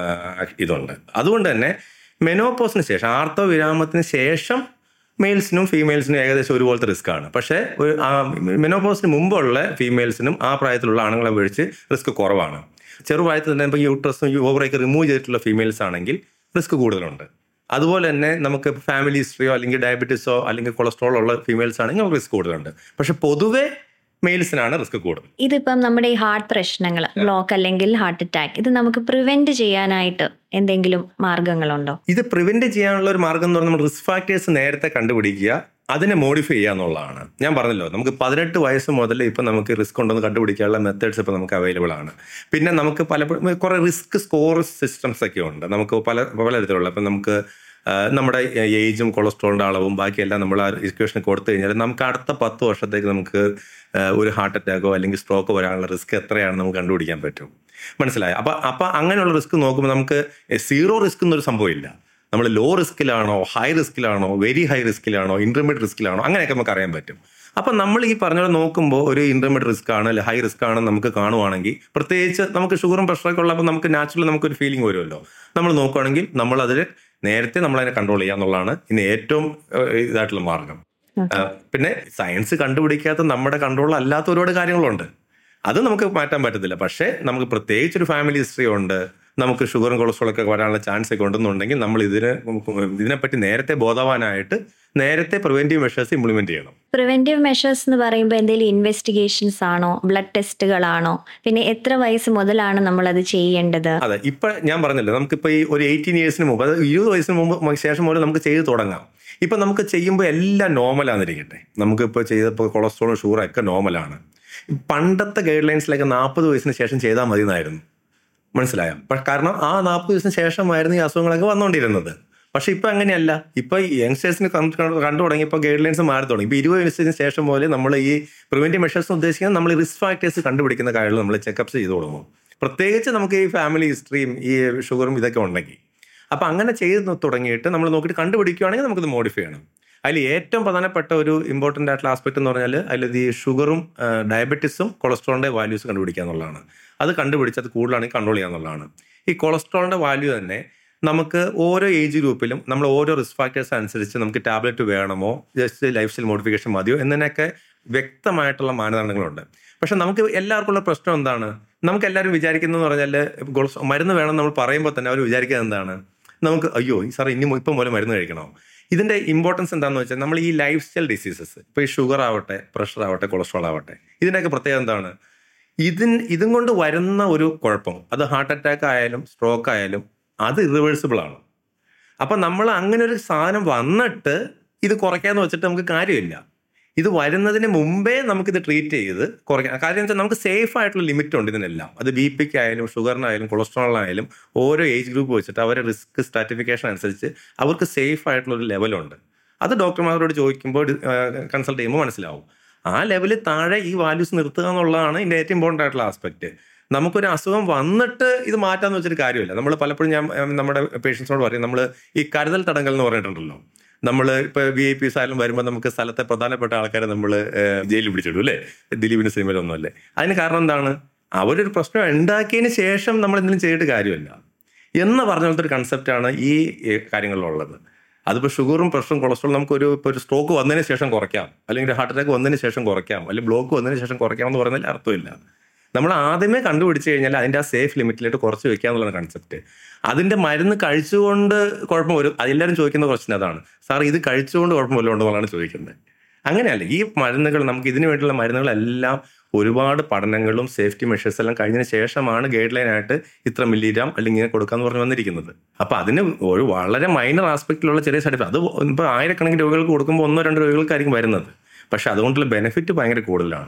ഇതുണ്ട് അതുകൊണ്ട് തന്നെ മെനോപോസിന് ശേഷം ആർത്തവ വിരാമത്തിന് ശേഷം മെയിൽസിനും ഫീമെയിൽസിനും ഏകദേശം ഒരുപോലത്തെ റിസ്ക് ആണ് പക്ഷേ ഒരു മെനോപോസിന് മുമ്പുള്ള ഫീമെയിൽസിനും ആ പ്രായത്തിലുള്ള ആണുങ്ങളെ അപേക്ഷിച്ച് റിസ്ക് കുറവാണ് ചെറുപ്രായത്തിൽ തന്നെ ഇപ്പോൾ യൂട്രസും ഓവറൊക്കെ റിമൂവ് ചെയ്തിട്ടുള്ള ഫീമെയിൽസ് ആണെങ്കിൽ റിസ്ക് കൂടുതലുണ്ട് അതുപോലെ തന്നെ നമുക്ക് ഫാമിലി ഹിസ്റ്ററിയോ അല്ലെങ്കിൽ ഡയബറ്റീസോ അല്ലെങ്കിൽ കൊളസ്ട്രോൾ ഉള്ള ഫീമെയിൽസ് ആണെങ്കിൽ നമുക്ക് റിസ്ക് കൂടുതലുണ്ട് പക്ഷെ പൊതുവെ മെയിൽസിനാണ് റിസ്ക് കൂടുതൽ ഇതിപ്പം നമ്മുടെ ഈ ഹാർട്ട് പ്രശ്നങ്ങൾ ബ്ലോക്ക് അല്ലെങ്കിൽ ഹാർട്ട് അറ്റാക്ക് ഇത് നമുക്ക് പ്രിവെന്റ് ചെയ്യാനായിട്ട് എന്തെങ്കിലും മാർഗങ്ങളുണ്ടോ ഇത് പ്രിവെന്റ് ചെയ്യാനുള്ള ഒരു മാർഗം എന്ന് പറഞ്ഞാൽ നമ്മൾ റിസ്ക് ഫാക്ടേഴ്സ് നേരത്തെ കണ്ടുപിടിക്കുക അതിനെ മോഡിഫൈ ചെയ്യുക എന്നുള്ളതാണ് ഞാൻ പറഞ്ഞല്ലോ നമുക്ക് പതിനെട്ട് വയസ്സ് മുതൽ ഇപ്പം നമുക്ക് റിസ്ക് ഉണ്ടെന്ന് കണ്ടുപിടിക്കാനുള്ള മെത്തേഡ്സ് ഇപ്പോൾ നമുക്ക് അവൈലബിൾ ആണ് പിന്നെ നമുക്ക് പലപ്പോഴും കുറേ റിസ്ക് സ്കോർ സിസ്റ്റംസ് ഒക്കെ ഉണ്ട് നമുക്ക് പല പലതരത്തിലുള്ള ഇപ്പം നമുക്ക് ആ, നമ്മുടെ ഏജും കൊളസ്ട്രോളിൻ്റെ അളവും ബാക്കിയെല്ലാം നമ്മൾ ആ ഇക്വേഷൻ കൊടുത്തു കഴിഞ്ഞാൽ നമുക്ക് അടുത്ത പത്ത് വർഷത്തേക്ക് നമുക്ക് ആ, ഒരു ഹാർട്ട് അറ്റാക്കോ അല്ലെങ്കിൽ സ്ട്രോക്കോ വരാനുള്ള റിസ്ക് എത്രയാണെന്ന് നമുക്ക് കണ്ടുപിടിക്കാൻ പറ്റും മനസ്സിലായോ അപ്പം അപ്പം അങ്ങനെയുള്ള റിസ്ക് നോക്കുമ്പോൾ നമുക്ക് സീറോ റിസ്ക് എന്നൊരു സംഭവമില്ല നമ്മൾ ലോ റിസ്കിലാണോ ഹൈ റിസ്കിലാണോ വെരി ഹൈ റിസ്കിലാണോ ഇന്റർമീഡിയറ്റ് റിസ്കിലാണോ അങ്ങനെയൊക്കെ നമുക്ക് അറിയാൻ പറ്റും അപ്പം നമ്മൾ ഈ പറഞ്ഞ പോലെ നോക്കുമ്പോൾ ഒരു ഇന്റർമീഡിയറ്റ് റിസ്ക് ആണ് അല്ലെങ്കിൽ ഹൈ റിസ്ക് ആണെന്ന് നമുക്ക് കാണുവാണെങ്കിൽ പ്രത്യേകിച്ച് നമുക്ക് ഷുഗറും പ്രഷറൊക്കെ ഉള്ളപ്പോൾ നമുക്ക് നാച്ചുറലി നമുക്കൊരു ഫീലിംഗ് വരുമല്ലോ നമ്മൾ നോക്കുകയാണെങ്കിൽ നമ്മൾ അതിൽ നേരത്തെ നമ്മൾ അതിനെ കൺട്രോൾ ചെയ്യുക എന്നുള്ളതാണ് ഇന്ന് ഏറ്റവും ഏഹ്, ഇതായിട്ടുള്ള മാർഗം ആ, പിന്നെ സയൻസ് കണ്ടുപിടിക്കാത്ത നമ്മുടെ കൺട്രോൾ അല്ലാത്ത ഒരുപാട് കാര്യങ്ങളുണ്ട് അത് നമുക്ക് മാറ്റാൻ പറ്റത്തില്ല പക്ഷേ നമുക്ക് പ്രത്യേകിച്ച് ഒരു ഫാമിലി ഹിസ്റ്ററി ഉണ്ട് നമുക്ക് ഷുഗറും കൊളസ്ട്രോളും ഒക്കെ വരാനുള്ള ചാൻസ് ഒക്കെ ഉണ്ടെന്നുണ്ടെങ്കിൽ നമ്മൾ ഇതിനെ ഇതിനെപ്പറ്റി നേരത്തെ ബോധവാനായിട്ട് നേരത്തെ പ്രിവെന്റീവ് മെഷേഴ്സ് ഇംപ്ലിമെന്റ് ചെയ്യണം പ്രിവെന്റീവ് മെഷേഴ്സ് എന്ന് പറയുമ്പോൾ എന്തെങ്കിലും ഇൻവെസ്റ്റിഗേഷൻസ് ആണോ ബ്ലഡ് ടെസ്റ്റുകളാണോ പിന്നെ എത്ര വയസ്സ് മുതലാണ് നമ്മൾ അത് ചെയ്യേണ്ടത് അതെ ഇപ്പൊ ഞാൻ പറഞ്ഞല്ലോ നമുക്കിപ്പോ ഈ ഒരു എയ്റ്റീൻ ഇയേഴ്സിന് മുമ്പ് അതായത് ഇരുപത് വയസ്സിന് മുമ്പ് ശേഷം മുതൽ നമുക്ക് ചെയ്ത് തുടങ്ങാം ഇപ്പൊ നമുക്ക് ചെയ്യുമ്പോൾ എല്ലാം നോർമലാന്നിരിക്കട്ടെ നമുക്കിപ്പോൾ ചെയ്തപ്പോൾ കൊളസ്ട്രോളും ഷുഗറും ഒക്കെ നോർമലാണ് പണ്ടത്തെ ഗൈഡ് ലൈൻസിലൊക്കെ നാൽപ്പത് വയസ്സിന് ശേഷം ചെയ്താൽ മതി എന്നായിരുന്നു മനസ്സിലായോ പക്ഷെ കാരണം ആ നാൽപ്പത് വയസ്സിന് ശേഷമായിരുന്നു ഈ അസുഖങ്ങളൊക്കെ വന്നുകൊണ്ടിരുന്നത് പക്ഷെ ഇപ്പൊ അങ്ങനെയല്ല ഇപ്പൊ യങ്സ്റ്റേഴ്സിന് കണ്ടു തുടങ്ങിയപ്പോൾ ഗൈഡ് ലൈൻസ് മാറി തുടങ്ങി ഇപ്പൊ ഇരുപത് വയസ്സിന് ശേഷം പോലെ നമ്മൾ ഈ പ്രിവെന്റീവ് മെഷേഴ്സ് ഉദ്ദേശിക്കുന്നത് നമ്മൾ റിസ്ക് ഫാക്ടേഴ്സ് കണ്ടുപിടിക്കുന്ന കാര്യങ്ങൾ നമ്മൾ ചെക്കപ്സ് ചെയ്തു തുടങ്ങും പ്രത്യേകിച്ച് നമുക്ക് ഈ ഫാമിലി ഹിസ്റ്ററിയും ഈ ഷുഗറും ഇതൊക്കെ ഉണ്ടെങ്കിൽ അപ്പൊ അങ്ങനെ ചെയ്ത് തുടങ്ങിയിട്ട് നമ്മൾ നോക്കിയിട്ട് കണ്ടുപിടിക്കുകയാണെങ്കിൽ നമുക്കിത് മോഡിഫൈ ചെയ്യണം അതിൽ ഏറ്റവും പ്രധാനപ്പെട്ട ഒരു ഇമ്പോർട്ടൻ്റ് ആയിട്ടുള്ള ആസ്പെക്ട് എന്ന് പറഞ്ഞാൽ അതിൽ ഈ ഷുഗറും ഡയബറ്റീസും കൊളസ്ട്രോളിൻ്റെ വാല്യൂസ് കണ്ടുപിടിക്കുക എന്നുള്ളതാണ് അത് കണ്ടുപിടിച്ച് അത് കൂടുതലാണെങ്കിൽ കൺട്രോൾ ചെയ്യുക എന്നുള്ളതാണ് ഈ കൊളസ്ട്രോളിൻ്റെ വാല്യൂ തന്നെ നമുക്ക് ഓരോ ഏജ് ഗ്രൂപ്പിലും നമ്മൾ ഓരോ റിസ്ക് ഫാക്ടേഴ്സ് അനുസരിച്ച് നമുക്ക് ടാബ്ലറ്റ് വേണമോ ജസ്റ്റ് ലൈഫ് സ്റ്റൈൽ മോഡിഫിക്കേഷൻ മതിയോ എന്നതിനൊക്കെ വ്യക്തമായിട്ടുള്ള മാനദണ്ഡങ്ങളുണ്ട് പക്ഷെ നമുക്ക് എല്ലാവർക്കും ഉള്ള പ്രശ്നം എന്താണ് നമുക്ക് എല്ലാവരും വിചാരിക്കുന്നത് പറഞ്ഞാൽ കൊളസ് മരുന്ന് വേണം നമ്മൾ പറയുമ്പോൾ തന്നെ അവർ വിചാരിക്കുന്നത് എന്താണ് നമുക്ക് അയ്യോ ഈ സാർ ഇനി ഇപ്പം പോലെ മരുന്ന് കഴിക്കണോ ഇതിന്റെ ഇമ്പോർട്ടൻസ് എന്താണെന്ന് വെച്ചാൽ നമ്മൾ ഈ ലൈഫ് സ്റ്റൈൽ ഡിസീസസ് ഇപ്പോൾ ഈ ഷുഗർ ആവട്ടെ പ്രഷർ ആവട്ടെ കൊളസ്ട്രോൾ ആവട്ടെ ഇതിൻ്റെയൊക്കെ പ്രത്യേകത എന്താണ് ഇതിൻ ഇതും കൊണ്ട് വരുന്ന ഒരു കുഴപ്പം അത് ഹാർട്ട് അറ്റാക്ക് ആയാലും സ്ട്രോക്ക് ആയാലും അത് ഇറിവേഴ്സിബിൾ ആണ് അപ്പം നമ്മൾ അങ്ങനെ ഒരു സാധനം വന്നിട്ട് ഇത് കുറയ്ക്കാന്ന് വെച്ചിട്ട് നമുക്ക് കാര്യമില്ല ഇത് വരുന്നതിന് മുമ്പേ നമുക്കിത് ട്രീറ്റ് ചെയ്ത് കുറയ്ക്കാം കാര്യം വെച്ചാൽ നമുക്ക് സേഫ് ആയിട്ടുള്ള ലിമിറ്റ് ഉണ്ട് ഇതിനെല്ലാം അത് ബി പിക്ക് ആയാലും ഷുഗറിനായാലും കൊളസ്ട്രോളിനായാലും ഓരോ ഏജ് ഗ്രൂപ്പ് വെച്ചിട്ട് അവരുടെ റിസ്ക് സ്ട്രാറ്റിഫിക്കേഷൻ അനുസരിച്ച് അവർക്ക് സേഫ് ആയിട്ടുള്ള ഒരു ലെവലുണ്ട് അത് ഡോക്ടർമാരോട് ചോദിക്കുമ്പോൾ കൺസൾട്ട് ചെയ്യുമ്പോൾ മനസ്സിലാവും ആ ലെവലിൽ താഴെ ഈ വാല്യൂസ് നിർത്തുക എന്നുള്ളതാണ് ഇതിൻ്റെ ഏറ്റവും ഇമ്പോർട്ടൻ്റ് ആയിട്ടുള്ള ആസ്പെക്ട് നമുക്കൊരു അസുഖം വന്നിട്ട് ഇത് മാറ്റാന്ന് വെച്ചിട്ട് കാര്യമില്ല നമ്മൾ പലപ്പോഴും ഞാൻ ഏം, നമ്മുടെ പേഷ്യൻസിനോട് പറയും നമ്മൾ ഈ കരുതൽ തടങ്കൽ എന്ന് പറഞ്ഞിട്ടുണ്ടല്ലോ നമ്മൾ ഇപ്പോൾ വി ഐ പി ആയാലും വരുമ്പോൾ നമുക്ക് സ്ഥലത്തെ പ്രധാനപ്പെട്ട ആൾക്കാരെ നമ്മൾ ജയിലിൽ പിടിച്ചിടും അല്ലേ ദിലീപിന്റെ സിനിമയിലൊന്നും അല്ലേ അതിന് കാരണം എന്താണ് അവരൊരു പ്രശ്നം ഉണ്ടാക്കിയതിന് ശേഷം നമ്മൾ എന്തെങ്കിലും ചെയ്തിട്ട് കാര്യമില്ല എന്ന് പറഞ്ഞ പോലത്തെ ഒരു കൺസെപ്റ്റാണ് ഈ ഏ, കാര്യങ്ങളിലുള്ളത് അതിപ്പോൾ ഷുഗറും പ്രഷറും കൊളസ്ട്രോളും നമുക്ക് ഒരു ഇപ്പോൾ ഒരു സ്ട്രോക്ക് വന്നതിന് ശേഷം കുറയ്ക്കാം അല്ലെങ്കിൽ ഹാർട്ട് അറ്റാക്ക് വന്നതിന് ശേഷം കുറയ്ക്കാം അല്ലെങ്കിൽ ബ്ലോക്ക് വന്നതിന് ശേഷം കുറയ്ക്കാം എന്ന് പറയുന്നതിൽ അർത്ഥമില്ല നമ്മൾ ആദ്യമേ കണ്ടുപിടിച്ച് കഴിഞ്ഞാൽ അതിൻ്റെ ആ സേഫ് ലിമിറ്റിലേക്ക് കുറച്ച് വെക്കുക എന്നുള്ളതാണ് കൺസെപ്റ്റ് അതിൻ്റെ മരുന്ന് കഴിച്ചുകൊണ്ട് കുഴപ്പം വരും എല്ലാവരും ചോദിക്കുന്ന ക്വസ്റ്റ്യൻ അതാണ് സാർ ഇത് കഴിച്ചുകൊണ്ട് കുഴപ്പം വല്ലതും ഉണ്ടോ എന്നുള്ളതാണ് ചോദിക്കുന്നത് അങ്ങനെയല്ല ഈ മരുന്നുകൾ നമുക്ക് ഇതിന് വേണ്ടിയുള്ള മരുന്നുകളെല്ലാം ഒരുപാട് പഠനങ്ങളും സേഫ്റ്റി മെഷേഴ്സ് എല്ലാം കഴിഞ്ഞതിന് ശേഷമാണ് ഗൈഡ് ലൈൻ ആയിട്ട് ഇത്ര മില്ലിഗ്രാം അല്ലെങ്കിൽ ഇങ്ങനെ കൊടുക്കാന്ന് പറഞ്ഞ് വന്നിരിക്കുന്നത് അപ്പൊ അതിന് ഒരു വളരെ മൈനർ ആസ്പെക്റ്റിലുള്ള ചെറിയ സൈഡ് അത് ഇപ്പോൾ ആയിരക്കണക്കിന് രോഗികൾക്ക് കൊടുക്കുമ്പോൾ ഒന്നോ രണ്ടോ രോഗികൾക്കായിരിക്കും വരുന്നത് പക്ഷെ അതുകൊണ്ടുള്ള ബെനിഫിറ്റ് ഭയങ്കര കൂടുതലാണ്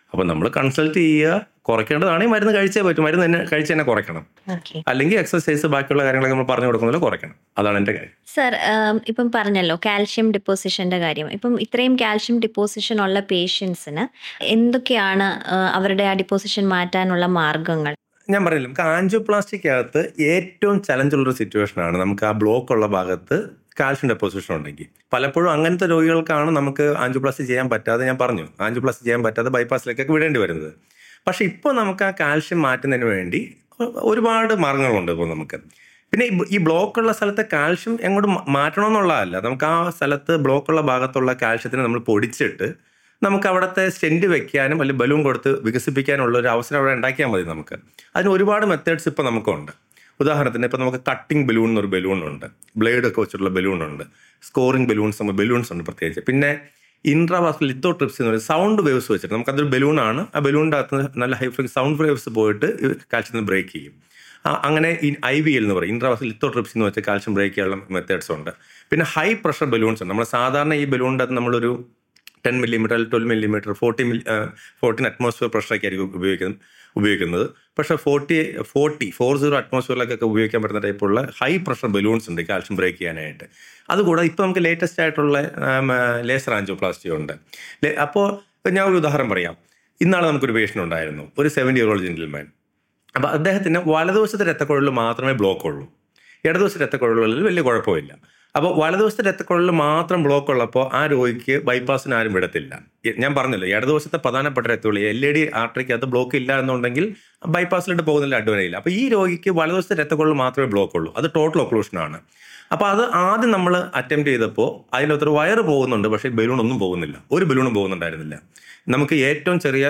അപ്പോൾ നമ്മൾ കൺസൾട്ട് ചെയ്യുക കുറയ്ക്കേണ്ടതാണെങ്കിൽ മരുന്ന് കഴിച്ചേ പറ്റും മരുന്ന് തന്നെ കഴിച്ച് തന്നെ കുറയ്ക്കണം ഓക്കെ അല്ലെങ്കിൽ എക്സസൈസ് ബാക്കിയുള്ള കാര്യങ്ങളൊക്കെ നമ്മൾ പറഞ്ഞു കൊടുക്കുന്നതിൽ കുറയ്ക്കണം അതാണ് എൻ്റെ കാര്യം സർ ഇപ്പം പറഞ്ഞല്ലോ കാൽഷ്യം ഡിപ്പോസിഷന്റെ കാര്യം ഇപ്പം ഇത്രയും കാൽഷ്യം ഡിപ്പോസിഷൻ ഉള്ള പേഷ്യൻസിന് എന്തൊക്കെയാണ് ആ, അവരുടെ ആ ഡിപ്പോസിഷൻ മാറ്റാനുള്ള മാർഗങ്ങൾ ഞാൻ പറഞ്ഞില്ല നമുക്ക് ആൻജിയോപ്ലാസ്റ്റിക്കകത്ത് ഏറ്റവും ചലഞ്ചുള്ളൊരു സിറ്റുവേഷനാണ് നമുക്ക് ആ ബ്ലോക്ക് ഉള്ള ഭാഗത്ത് കാൽഷ്യം ഡെപ്പോസിഷൻ ഉണ്ടെങ്കിൽ പലപ്പോഴും അങ്ങനത്തെ രോഗികൾക്കാണ് നമുക്ക് ആൻജിയോപ്ലാസ്റ്റി ചെയ്യാൻ പറ്റാതെ ഞാൻ പറഞ്ഞു ആൻജിയോപ്ലാസ്റ്റി ചെയ്യാൻ പറ്റാതെ ബൈപ്പാസിലേക്കൊക്കെ വിടേണ്ടി വരുന്നത് പക്ഷേ ഇപ്പോൾ നമുക്ക് ആ കാൽഷ്യം മാറ്റുന്നതിന് വേണ്ടി ഒ- ഒരുപാട് മാർഗങ്ങളുണ്ട് ഇപ്പോൾ നമുക്ക് പിന്നെ ഈ ബ- ഈ ബ്ലോക്കുള്ള സ്ഥലത്തെ കാൽഷ്യം എങ്ങോട്ട് മാ- മാറ്റണമെന്നുള്ളതല്ല നമുക്ക് ആ സ്ഥലത്ത് ബ്ലോക്കുള്ള ഭാഗത്തുള്ള കാൽഷ്യത്തിനെ നമ്മൾ പൊടിച്ചിട്ട് നമുക്ക് അവിടുത്തെ സ്റ്റെൻറ്റ് വെക്കാനും അല്ലെങ്കിൽ ബലൂൺ കൊടുത്ത് വികസിപ്പിക്കാനുള്ള ഒരു അവസരം അവിടെ ഉണ്ടാക്കിയാൽ മതി നമുക്ക് അതിന് ഒരുപാട് മെത്തേഡ്സ് ഇപ്പോൾ നമുക്കുണ്ട് ഉദാഹരണത്തിന് ഇപ്പോൾ നമുക്ക് കട്ടിംഗ് ബലൂൺ എന്നൊരു ബലൂൺ ഉണ്ട് ബ്ലേഡ് ഒക്കെ വെച്ചിട്ടുള്ള ബലൂൺ ഉണ്ട് സ്കോറിംഗ് ബലൂൺസ് നമ്മൾ ബലൂൺസ് ഉണ്ട് പ്രത്യേകിച്ച് പിന്നെ ഇൻട്രാവാസ്കൽ ലിത്തോ ട്രിപ്സ് എന്ന് പറയുന്നത് സൗണ്ട് വേവ്സ് വെച്ചിട്ട് നമുക്കതൊരു ബലൂണാണ് ആ ബലൂണിൻ്റെ അകത്ത് നല്ല ഹൈ ഫ്രീക്വൻസി സൗണ്ട് വേവ്സ് പോയിട്ട് കാൽഷ്യത്തിന് ബ്രേക്ക് ചെയ്യും ആ, അങ്ങനെ ഈ ഐ വി എൽ എന്ന് പറയും ഇൻട്രാവാസ് ലിത്തോ ട്രിപ്സ് എന്ന് വെച്ച് കാൽഷ്യം ബ്രേക്ക് ചെയ്യാനുള്ള മെത്തേഡ്സ് ഉണ്ട് പിന്നെ ഹൈ പ്രഷർ ബലൂൺസ് ഉണ്ട് നമ്മൾ സാധാരണ ഈ ബലൂണിൻ്റെ അകത്ത് നമ്മളൊരു ടെൻ മില്ലിമീറ്റർ അല്ലെങ്കിൽ twelve millimetre forty milli fourteen atmosphere പ്രഷറൊക്കെ ആയിരിക്കും ഉപയോഗിക്കുന്നത് ഉപയോഗിക്കുന്നത് പക്ഷേ ഫോർട്ടി ഫോർട്ടി ഫോർ സീറോ അറ്റ്മോസ്ഫിയറിലേക്കൊക്കെ ഉപയോഗിക്കാൻ പറ്റുന്ന ടൈപ്പുള്ള ഹൈ പ്രഷർ ബലൂൺസ് ഉണ്ട് കാൽഷ്യം ബ്രേക്ക് ചെയ്യാനായിട്ട് അതുകൂടാതെ ഇപ്പോൾ നമുക്ക് ലേറ്റസ്റ്റ് ആയിട്ടുള്ള ലേസർ ആൻജിയോപ്ലാസ്റ്റി ഉണ്ട് അപ്പോൾ ഞാൻ ഒരു ഉദാഹരണം പറയാം ഇന്നാളെ നമുക്കൊരു പേഷ്യൻ്റ് ഉണ്ടായിരുന്നു ഒരു സെവൻറ്റി ഇയർ ഓൾഡ് ജെന്റിൽമാൻ അപ്പോൾ അദ്ദേഹത്തിന് വലതുവശത്തെ രക്തക്കുഴലിൽ മാത്രമേ ബ്ലോക്ക് ഉള്ളൂ ഇടതുവശത്തെ രക്തക്കുഴലുകളിൽ വലിയ കുഴപ്പമില്ല അപ്പോൾ വലതുവശത്തെ രക്തക്കുഴലിൽ മാത്രം ബ്ലോക്ക് ഉള്ളപ്പോൾ ആ രോഗിക്ക് ബൈപ്പാസിന് ആരും വിടത്തില്ല ഇ- ഞാൻ പറഞ്ഞല്ലോ ഇടതുവശത്തെ പ്രധാനപ്പെട്ട രക്തക്കുഴൽ എൽ എ ഡി ആർട്ടറിക്കകത്ത് ബ്ലോക്ക് ഇല്ല എന്നുണ്ടെങ്കിൽ ബൈപ്പാസിലോട്ട് പോകുന്നില്ല അഡ്വനയില്ല അപ്പോൾ ഈ രോഗിക്ക് വലതുവശത്തെ രക്തക്കുഴൽ മാത്രമേ ബ്ലോക്ക് ഉള്ളൂ അത് ടോട്ടൽ ഒക്ലൂഷനാണ് അപ്പോൾ അത് ആദ്യം നമ്മൾ അറ്റംപ്റ്റ് ചെയ്തപ്പോൾ അതിനകത്തൊരു വയറ് പോകുന്നുണ്ട് പക്ഷേ ബലൂൺ ഒന്നും പോകുന്നില്ല ഒരു ബലൂണും പോകുന്നുണ്ടായിരുന്നില്ല നമുക്ക് ഏറ്റവും ചെറിയ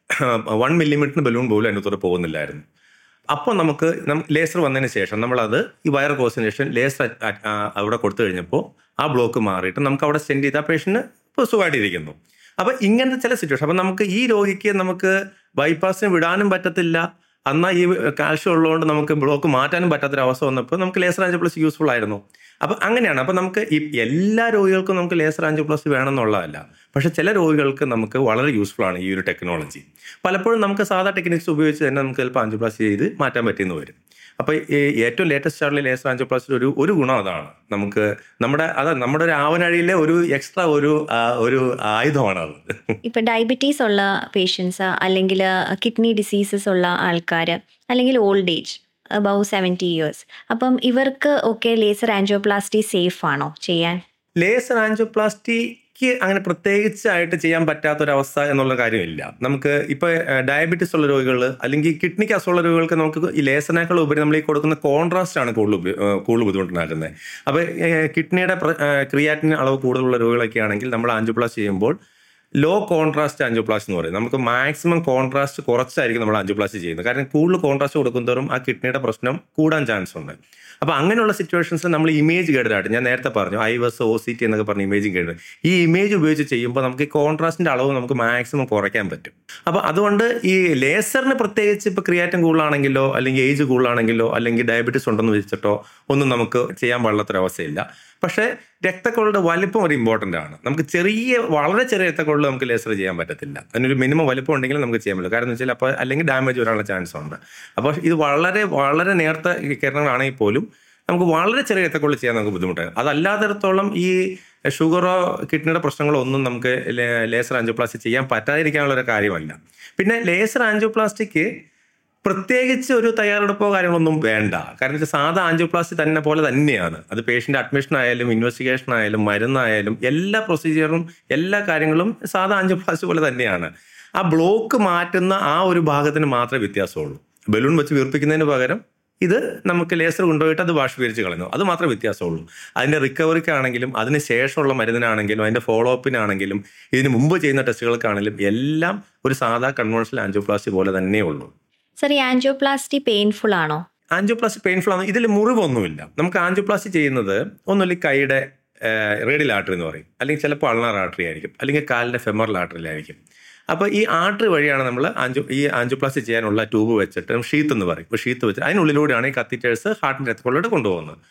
വൺ മില്ലിമീറ്ററിന് ബലൂൺ പോലും അതിനകത്തോടെ പോകുന്നില്ലായിരുന്നു അപ്പോൾ നമുക്ക് നമുക്ക് ലേസർ വന്നതിന് ശേഷം നമ്മളത് ഈ വയർ കോഴ്സിന് ശേഷം ലേസർ അവിടെ കൊടുത്തു കഴിഞ്ഞപ്പോൾ ആ ബ്ലോക്ക് മാറിയിട്ട് നമുക്ക് അവിടെ സെൻഡ് ചെയ്ത ആ പേഷ്യന് ഇപ്പോൾ സുഖമായിട്ടിരിക്കുന്നു അപ്പോൾ ഇങ്ങനത്തെ ചില സിറ്റുവേഷൻ അപ്പോൾ നമുക്ക് ഈ രോഗിക്ക് നമുക്ക് ബൈപ്പാസിന് വിടാനും പറ്റത്തില്ല എന്നാൽ ഈ കാൽഷ്യം ഉള്ളതുകൊണ്ട് നമുക്ക് ബ്ലോക്ക് മാറ്റാനും പറ്റാത്തൊരവസ്ഥ വന്നപ്പോൾ നമുക്ക് ലേസർ ആൻജിയോപ്ലസ് യൂസ്ഫുൾ ആയിരുന്നു അപ്പം അങ്ങനെയാണ് അപ്പം നമുക്ക് ഈ എല്ലാ രോഗികൾക്കും നമുക്ക് ലേസർ ആൻജിയോപ്ലസ് വേണമെന്നുള്ളതല്ല പക്ഷെ ചില രോഗികൾക്ക് നമുക്ക് വളരെ യൂസ്ഫുൾ ആണ് ഈ ഒരു ടെക്നോളജി പലപ്പോഴും നമുക്ക് സാധാ ടെക്നിക്സ് ഉപയോഗിച്ച് തന്നെ നമുക്ക് ചിലപ്പോൾ ആൻജിയോപ്ലാസ്റ്റി ചെയ്ത് മാറ്റാൻ പറ്റിയെന്ന് വരും അപ്പോൾ ഈ ഏറ്റവും ലേറ്റസ്റ്റ് ആയിട്ടുള്ള ലേസർ ആൻജിയോപ്ലാസ്റ്റിയുടെ ഒരു ഒരു ഗുണം അതാണ് നമുക്ക് നമ്മുടെ അത് നമ്മുടെ ഒരു ആവനാഴിയിലെ ഒരു എക്സ്ട്രാ ഒരു ആ, ഒരു ആയുധമാണ് അത് ഇപ്പം ഡയബറ്റീസ് ഉള്ള പേഷ്യൻസ് അല്ലെങ്കിൽ കിഡ്നി ഡിസീസസ് ഉള്ള ആൾക്കാർ അല്ലെങ്കിൽ old age above seventy years അപ്പം ഇവർക്ക് ഒക്കെ ലേസർ ആൻജിയോപ്ലാസ്റ്റി സേഫ് ആണോ ചെയ്യാൻ ലേസർ ആൻജിയോപ്ലാസ്റ്റിക്ക് അങ്ങനെ പ്രത്യേകിച്ചായിട്ട് ചെയ്യാൻ പറ്റാത്തൊരവസ്ഥ എന്നുള്ള കാര്യമില്ല നമുക്ക് ഇപ്പോൾ ഡയബറ്റീസ് ഉള്ള രോഗികൾ അല്ലെങ്കിൽ കിഡ്നിക്ക് അസുഖമുള്ള രോഗികൾക്ക് നമുക്ക് ഈ ലേസറിനേക്കാൾ ഉപരി നമ്മൾ ഈ കൊടുക്കുന്ന കോൺട്രാസ്റ്റ് ആണ് കൂടുതൽ ഉപയോ- ഏഹ് കൂടുതൽ ബുദ്ധിമുട്ടുണ്ടാക്കുന്നത് അപ്പോൾ കിഡ്നിയുടെ ക്രിയാറ്റിൻ അളവ് കൂടുതലുള്ള രോഗികളൊക്കെ ആണെങ്കിൽ നമ്മൾ ആൻജിയോപ്ലാസ്റ്റി ചെയ്യുമ്പോൾ ലോ കോൺട്രാസ്റ്റ് ആൻജിയോപ്ലാസ്റ്റി എന്ന് പറയും നമുക്ക് മാക്സിമം കോൺട്രാസ്റ്റ് കുറച്ചായിരിക്കും നമ്മൾ ആൻജിയോപ്ലാസ്റ്റി ചെയ്യുന്നത് കാരണം കൂടുതൽ കോൺട്രാസ്റ്റ് കൊടുക്കുന്നതോറും ആ കിഡ്നിയുടെ പ്രശ്നം കൂടാൻ ചാൻസ് ഉണ്ട് അപ്പോൾ അങ്ങനെയുള്ള സിറ്റുവേഷൻസിൽ നമ്മൾ ഇമേജ് ഗൈഡായിട്ട് ഞാൻ നേരത്തെ പറഞ്ഞു ഐവസ് ഒ സി ടി എന്നൊക്കെ പറഞ്ഞ ഇമേജിങ് ഗൈഡ് ഈ ഇമേജ് ഉപയോഗിച്ച് ചെയ്യുമ്പോൾ നമുക്ക് ഈ കോൺട്രാസ്റ്റിന്റെ അളവ് നമുക്ക് മാക്സിമം കുറയ്ക്കാൻ പറ്റും അപ്പോൾ അതുകൊണ്ട് ഈ ലേസറിന് പ്രത്യേകിച്ച് ഇപ്പോൾ ക്രിയാറ്റിൻ കൂടുതലാണെങ്കിലോ അല്ലെങ്കിൽ ഏജ് കൂടുതലാണെങ്കിലോ അല്ലെങ്കിൽ ഡയബറ്റീസ് ഉണ്ടെന്ന് വെച്ചിട്ടോ ഒന്നും നമുക്ക് ചെയ്യാൻ പാടില്ലാത്തൊരവസ്ഥയില്ല പക്ഷേ രക്തക്കുഴലുടെ വലിപ്പം ഒരു ഇമ്പോർട്ടൻ്റ് ആണ് നമുക്ക് ചെറിയ വളരെ ചെറിയ രക്തക്കുഴൽ നമുക്ക് ലേസർ ചെയ്യാൻ പറ്റത്തില്ല അതിനൊരു മിനിമം വലിപ്പം ഉണ്ടെങ്കിലും നമുക്ക് ചെയ്യാൻ പറ്റും കാരണം എന്ന് വെച്ചാൽ അപ്പോൾ അല്ലെങ്കിൽ ഡാമേജ് വരാനുള്ള ചാൻസ് ഉണ്ട് അപ്പോൾ ഇത് വളരെ വളരെ നേർത്ത കിരണങ്ങളാണെങ്കിൽ പോലും നമുക്ക് വളരെ ചെറിയ രക്തക്കുഴൽ ചെയ്യാൻ നമുക്ക് ബുദ്ധിമുട്ടാണ് അതല്ലാത്തിടത്തോളം ഈ ഷുഗറോ കിഡ്നിയുടെ പ്രശ്നങ്ങളോ ഒന്നും നമുക്ക് ലേ- ലേസർ ആൻജിയോപ്ലാസ്റ്റി ചെയ്യാൻ പറ്റാതിരിക്കാനുള്ള ഒരു കാര്യമല്ല പിന്നെ ലേസർ ആൻജിയോപ്ലാസ്റ്റിക്ക് പ്രത്യേകിച്ച് ഒരു തയ്യാറെടുപ്പോ കാര്യങ്ങളൊന്നും വേണ്ട കാരണം വെച്ചാൽ സാധാ ആൻജിയോപ്ലാസ്റ്റി തന്നെ പോലെ തന്നെയാണ് അത് പേഷ്യന്റ് അഡ്മിഷൻ ആയാലും ഇൻവെസ്റ്റിഗേഷൻ ആയാലും മരുന്നായാലും എല്ലാ പ്രൊസീജിയറും എല്ലാ കാര്യങ്ങളും സാധാ ആൻജിയോപ്ലാസ്റ്റി പോലെ തന്നെയാണ് ആ ബ്ലോക്ക് മാറ്റുന്ന ആ ഒരു ഭാഗത്തിന് മാത്രമേ വ്യത്യാസമുള്ളൂ ബലൂൺ വെച്ച് വീർപ്പിക്കുന്നതിന് പകരം ഇത് നമുക്ക് ലേസർ കൊണ്ടുപോയിട്ട് അത് ബാഷ്പീകരിച്ച് കളയുന്നു അത് മാത്രമേ വ്യത്യാസമുള്ളൂ അതിൻ്റെ റിക്കവറിക്കാണെങ്കിലും അതിന് ശേഷമുള്ള മരുന്നിനാണെങ്കിലും അതിൻ്റെ ഫോളോ അപ്പിനാണെങ്കിലും ഇതിന് മുമ്പ് ചെയ്യുന്ന ടെസ്റ്റുകൾക്കാണെങ്കിലും എല്ലാം ഒരു സാധാ കൺവെൻഷണൽ ആൻജിയോപ്ലാസ്റ്റി പോലെ തന്നെയേ ഉള്ളൂ സർ ഈ ആൻജിയോപ്ലാസ്റ്റി പെയിൻഫുൾ ആണോ ആൻജിയോപ്ലാസ്റ്റി പെയിൻഫുൾ ആണ് ഇതിൽ മുറിവൊന്നുമില്ല നമുക്ക് ആൻജിയോപ്ലാസ്റ്റി ചെയ്യുന്നത് ഒന്നുമില്ല കൈയുടെ റേഡിയൽ ആർട്ടറി എന്ന് പറയും അല്ലെങ്കിൽ ചിലപ്പോൾ അൾണർ ആർട്ടറി ആയിരിക്കും അല്ലെങ്കിൽ കാലിൻ്റെ ഫെമറൽ ആർട്ടറിയിലായിരിക്കും അപ്പോൾ ഈ ആർട്ടറി വഴിയാണ് നമ്മൾ ആൻജോ ഈ ആൻജിയോപ്ലാസ്റ്റി ചെയ്യാനുള്ള ട്യൂബ് വെച്ചിട്ട് ഷീത്ത് എന്ന് പറയും ഇപ്പോൾ ഷീത്ത് വെച്ച് അതിനുള്ളിലൂടെയാണ് ഈ കത്തീറ്റേഴ്സ് ഹാർട്ടിൻ്റെ രക്തക്കൊള്ളോട്ട് കൊണ്ടുപോകുന്നത്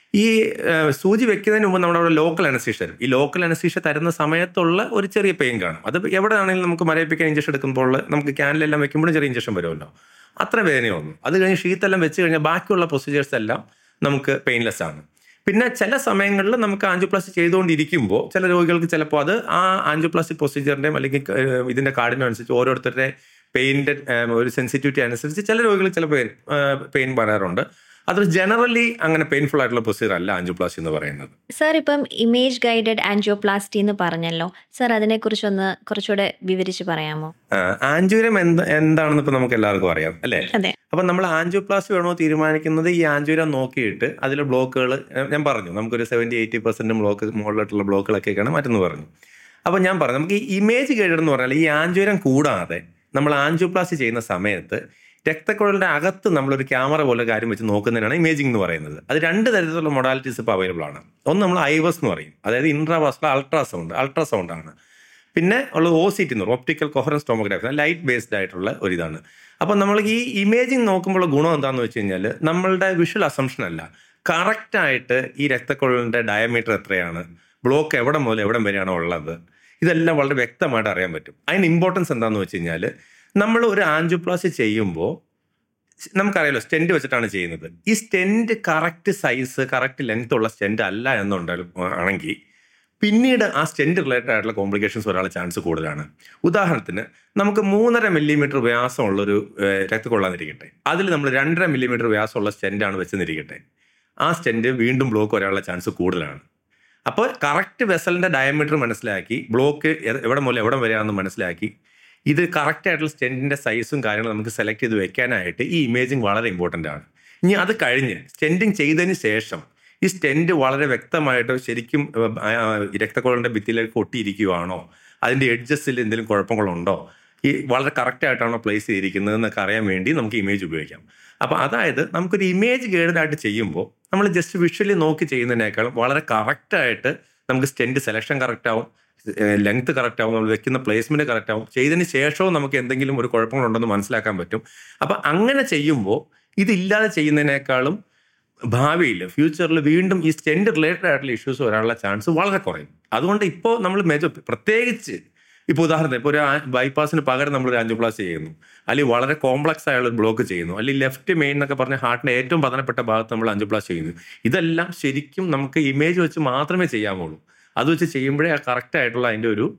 ഈ ഏഹ്, സൂചി വെക്കുന്നതിന് മുമ്പ് നമ്മുടെ അവിടെ ലോക്കൽ അനസ്തീഷ്യ തരും ഈ ലോക്കൽ അനസ്തീഷ്യ തരുന്ന സമയത്തുള്ള ഒരു ചെറിയ പെയിൻ കാണും അത് എവിടെയാണെങ്കിലും നമുക്ക് മരയിപ്പിക്കാൻ ഇഞ്ചക്ഷൻ എടുക്കുമ്പോൾ നമുക്ക് ക്യാനിലെല്ലാം വെക്കുമ്പോഴും ചെറിയ ഇഞ്ചക്ഷൻ വരുമല്ലോ അത്ര വേദനയോ ഒന്നും അത് കഴിഞ്ഞ് ഷീത്തെല്ലാം വെച്ച് കഴിഞ്ഞാൽ ബാക്കിയുള്ള പ്രൊസീജിയേഴ്സ് എല്ലാം നമുക്ക് പെയിൻലെസ് ആണ് പിന്നെ ചില സമയങ്ങളിൽ നമുക്ക് ആൻജിയോപ്ലാസ്റ്റി ചെയ്തുകൊണ്ടിരിക്കുമ്പോൾ ചില രോഗികൾക്ക് ചിലപ്പോൾ അത് ആ ആൻജിയോപ്ലാസ്റ്റി പ്രൊസീജിയറിൻ്റെയും അല്ലെങ്കിൽ ഏഹ്, ഇതിൻ്റെ കാർഡിനും അനുസരിച്ച് ഓരോരുത്തരുടെ പെയിൻ്റെ ഒരു സെൻസിറ്റിവിറ്റി അനുസരിച്ച് ചില രോഗികൾ ചില പെയിൻ പെയിൻ വരാറുണ്ട് അത് ജനറലി അങ്ങനെ പെയിൻഫുൾ ആയിട്ടുള്ള പ്രൊസീജിയർ അല്ല ആൻജിയോപ്ലാസ്റ്റി എന്ന് പറയുന്നത് സർ ഇപ്പം ഇമേജ് ഗൈഡഡ് ആൻജിയോപ്ലാസ്റ്റി എന്ന് പറഞ്ഞല്ലോ സർ അതിനെക്കുറിച്ചൊന്ന് കുറച്ചുകൂടെ വിവരിച്ച് പറയാമോ ആൻജുരം എന്ത് എന്താണെന്ന് ഇപ്പൊ നമുക്ക് എല്ലാവർക്കും അറിയാം അല്ലേ അതെ അപ്പൊ നമ്മൾ ആൻജിയോപ്ലാസ്റ്റി വേണോ തീരുമാനിക്കുന്നത് ഈ ആൻജുരം നോക്കിയിട്ട് അതിലെ ബ്ലോക്കുകൾ ഞാൻ പറഞ്ഞു നമുക്കൊരു സെവൻറ്റി എയ്റ്റി പെർസെന്റ് ബ്ലോക്ക് മുകളിലോട്ടുള്ള ബ്ലോക്കുകളൊക്കെയാണ് മറ്റൊന്ന് പറഞ്ഞു അപ്പൊ ഞാൻ പറഞ്ഞു നമുക്ക് ഈ ഇമേജ് ഗൈഡഡ് എന്ന് പറഞ്ഞാൽ ഈ ആൻജുരം കൂടാതെ നമ്മൾ ആൻജിയോപ്ലാസ്റ്റി ചെയ്യുന്ന സമയത്ത് രക്തക്കുഴലിന്റെ അകത്ത് നമ്മളൊരു ക്യാമറ പോലെ കാര്യം വെച്ച് നോക്കുന്നതിനാണ് ഇമേജിംഗ് എന്ന് പറയുന്നത് അത് രണ്ട് തരത്തിലുള്ള മൊഡാലിറ്റീസ് ഇപ്പോൾ അവൈലബിൾ ആണ് ഒന്ന് നമ്മൾ ഐവസ് എന്ന് പറയും അതായത് ഇൻട്രാവാസ്കുലർ അൾട്രാസൗണ്ട് അൾട്രാസൗണ്ട് ആണ് പിന്നെ ഉള്ളത് ഒ സി ടി എന്ന് പറയും optical coherence tomography light based ആയിട്ടുള്ള ഒരു ഇതാണ് അപ്പം നമ്മൾ ഈ ഇമേജിങ് നോക്കുമ്പോൾ ഗുണം എന്താണെന്ന് വെച്ച് കഴിഞ്ഞാൽ നമ്മളുടെ വിഷ്വൽ അസംഷൻ അല്ല കറക്റ്റായിട്ട് ഈ രക്തക്കുഴലിൻ്റെ ഡയമീറ്റർ എത്രയാണ് ബ്ലോക്ക് എവിടെ മുതൽ എവിടം വരെയാണോ ഉള്ളത് ഇതെല്ലാം വളരെ വ്യക്തമായിട്ട് അറിയാൻ പറ്റും അതിന് ഇമ്പോർട്ടൻസ് എന്താണെന്ന് വെച്ച് കഴിഞ്ഞാൽ നമ്മൾ ഒരു ആൻജിയോപ്ലാസ്റ്റി ചെയ്യുമ്പോൾ നമുക്കറിയാലോ സ്റ്റെൻറ്റ് വെച്ചിട്ടാണ് ചെയ്യുന്നത് ഈ stent correct size correct length ഉള്ള സ്റ്റെൻറ്റ് അല്ല എന്നുണ്ടാലും ആണെങ്കിൽ പിന്നീട് ആ സ്റ്റെൻറ്റ് റിലേറ്റഡ് ആയിട്ടുള്ള കോംപ്ലിക്കേഷൻസ് വരാനുള്ള ചാൻസ് കൂടുതലാണ് ഉദാഹരണത്തിന് നമുക്ക് മൂന്നര മില്ലിമീറ്റർ വ്യാസമുള്ളൊരു ഏഹ്, രക്തക്കൊള്ളാന്നിരിക്കട്ടെ അതിൽ നമ്മൾ രണ്ടര മില്ലിമീറ്റർ വ്യാസമുള്ള സ്റ്റെൻറ്റാണ് വെച്ചെന്നിരിക്കട്ടെ ആ സ്റ്റെൻറ്റ് വീണ്ടും ബ്ലോക്ക് വരാനുള്ള ചാൻസ് കൂടുതലാണ് അപ്പോൾ കറക്റ്റ് വെസലിൻ്റെ ഡയമീറ്റർ മനസ്സിലാക്കി ബ്ലോക്ക് എ- എവിടെ മുതൽ എവിടെ വരെയാണെന്ന് മനസ്സിലാക്കി ഇത് കറക്റ്റ് ആയിട്ടുള്ള സ്റ്റെൻറ്റിൻ്റെ സൈസും കാര്യങ്ങളും നമുക്ക് സെലക്ട് ചെയ്ത് വെക്കാനായിട്ട് ഈ ഇമേജിങ് വളരെ ഇമ്പോർട്ടൻ്റ് ആണ് ഇനി അത് കഴിഞ്ഞ് സ്റ്റെൻറ്റിങ് ചെയ്തതിന് ശേഷം ഈ സ്റ്റെൻറ്റ് വളരെ വ്യക്തമായിട്ട് ശരിക്കും ഏഹ്, ആ, രക്തക്കുഴലിൻ്റെ ഭിത്തിയിലേക്ക് ഒട്ടിയിരിക്കുകയാണോ അതിൻ്റെ എഡ്ജസ്റ്റിൽ എന്തെങ്കിലും കുഴപ്പങ്ങളുണ്ടോ ഈ വളരെ കറക്റ്റ് ആയിട്ടാണോ പ്ലേസ് ചെയ്തിരിക്കുന്നത് എന്നൊക്കെ അറിയാൻ വേണ്ടി നമുക്ക് ഇമേജ് ഉപയോഗിക്കാം അപ്പോൾ അതായത് നമുക്കൊരു ഇമേജ് ഗൈഡായിട്ട് ചെയ്യുമ്പോൾ നമ്മൾ ജസ്റ്റ് വിഷ്വലി നോക്കി ചെയ്യുന്നതിനേക്കാളും വളരെ കറക്റ്റായിട്ട് നമുക്ക് സ്റ്റെൻറ്റ് സെലക്ഷൻ കറക്റ്റ് ആവും ലെങ്ത് കറക്റ്റ് ആവും നമ്മൾ വെക്കുന്ന പ്ലേസ്മെന്റ് കറക്റ്റ് ആവും ചെയ്തതിന് ശേഷവും നമുക്ക് എന്തെങ്കിലും ഒരു കുഴപ്പങ്ങളുണ്ടെന്ന് മനസ്സിലാക്കാൻ പറ്റും അപ്പം അങ്ങനെ ചെയ്യുമ്പോൾ ഇതില്ലാതെ ചെയ്യുന്നതിനേക്കാളും ഭാവിയിൽ ഫ്യൂച്ചറിൽ വീണ്ടും ഈ സ്റ്റെൻഡ് റിലേറ്റഡ് ആയിട്ടുള്ള ഇഷ്യൂസ് വരാനുള്ള ചാൻസ് വളരെ കുറയും അതുകൊണ്ട് ഇപ്പോൾ നമ്മൾ മേജർ പ്രത്യേകിച്ച് ഇപ്പോൾ ഉദാഹരണത്തിന് ഇപ്പോൾ ഒരു ബൈപ്പാസിന് പകരം നമ്മൾ ഒരു ആൻജിയോപ്ലാസ്റ്റി ചെയ്യുന്നു അല്ലെങ്കിൽ വളരെ കോംപ്ലക്സ് ആയുള്ള ഒരു ബ്ലോക്ക് ചെയ്യുന്നു അല്ലെങ്കിൽ ലെഫ്റ്റ് മെയിൻ എന്നൊക്കെ പറഞ്ഞ ഹാർട്ടിന്റെ ഏറ്റവും പ്രധാനപ്പെട്ട ഭാഗത്ത് നമ്മൾ ആൻജിയോപ്ലാസ്റ്റി ചെയ്യുന്നു ഇതെല്ലാം ശരിക്കും നമുക്ക് ഇമേജ് വെച്ച് മാത്രമേ ചെയ്യാമുള്ളൂ അത് വെച്ച് ചെയ്യുമ്പോഴേ ആ കറക്റ്റ് ആയിട്ടുള്ള അതിൻ്റെ ഒരു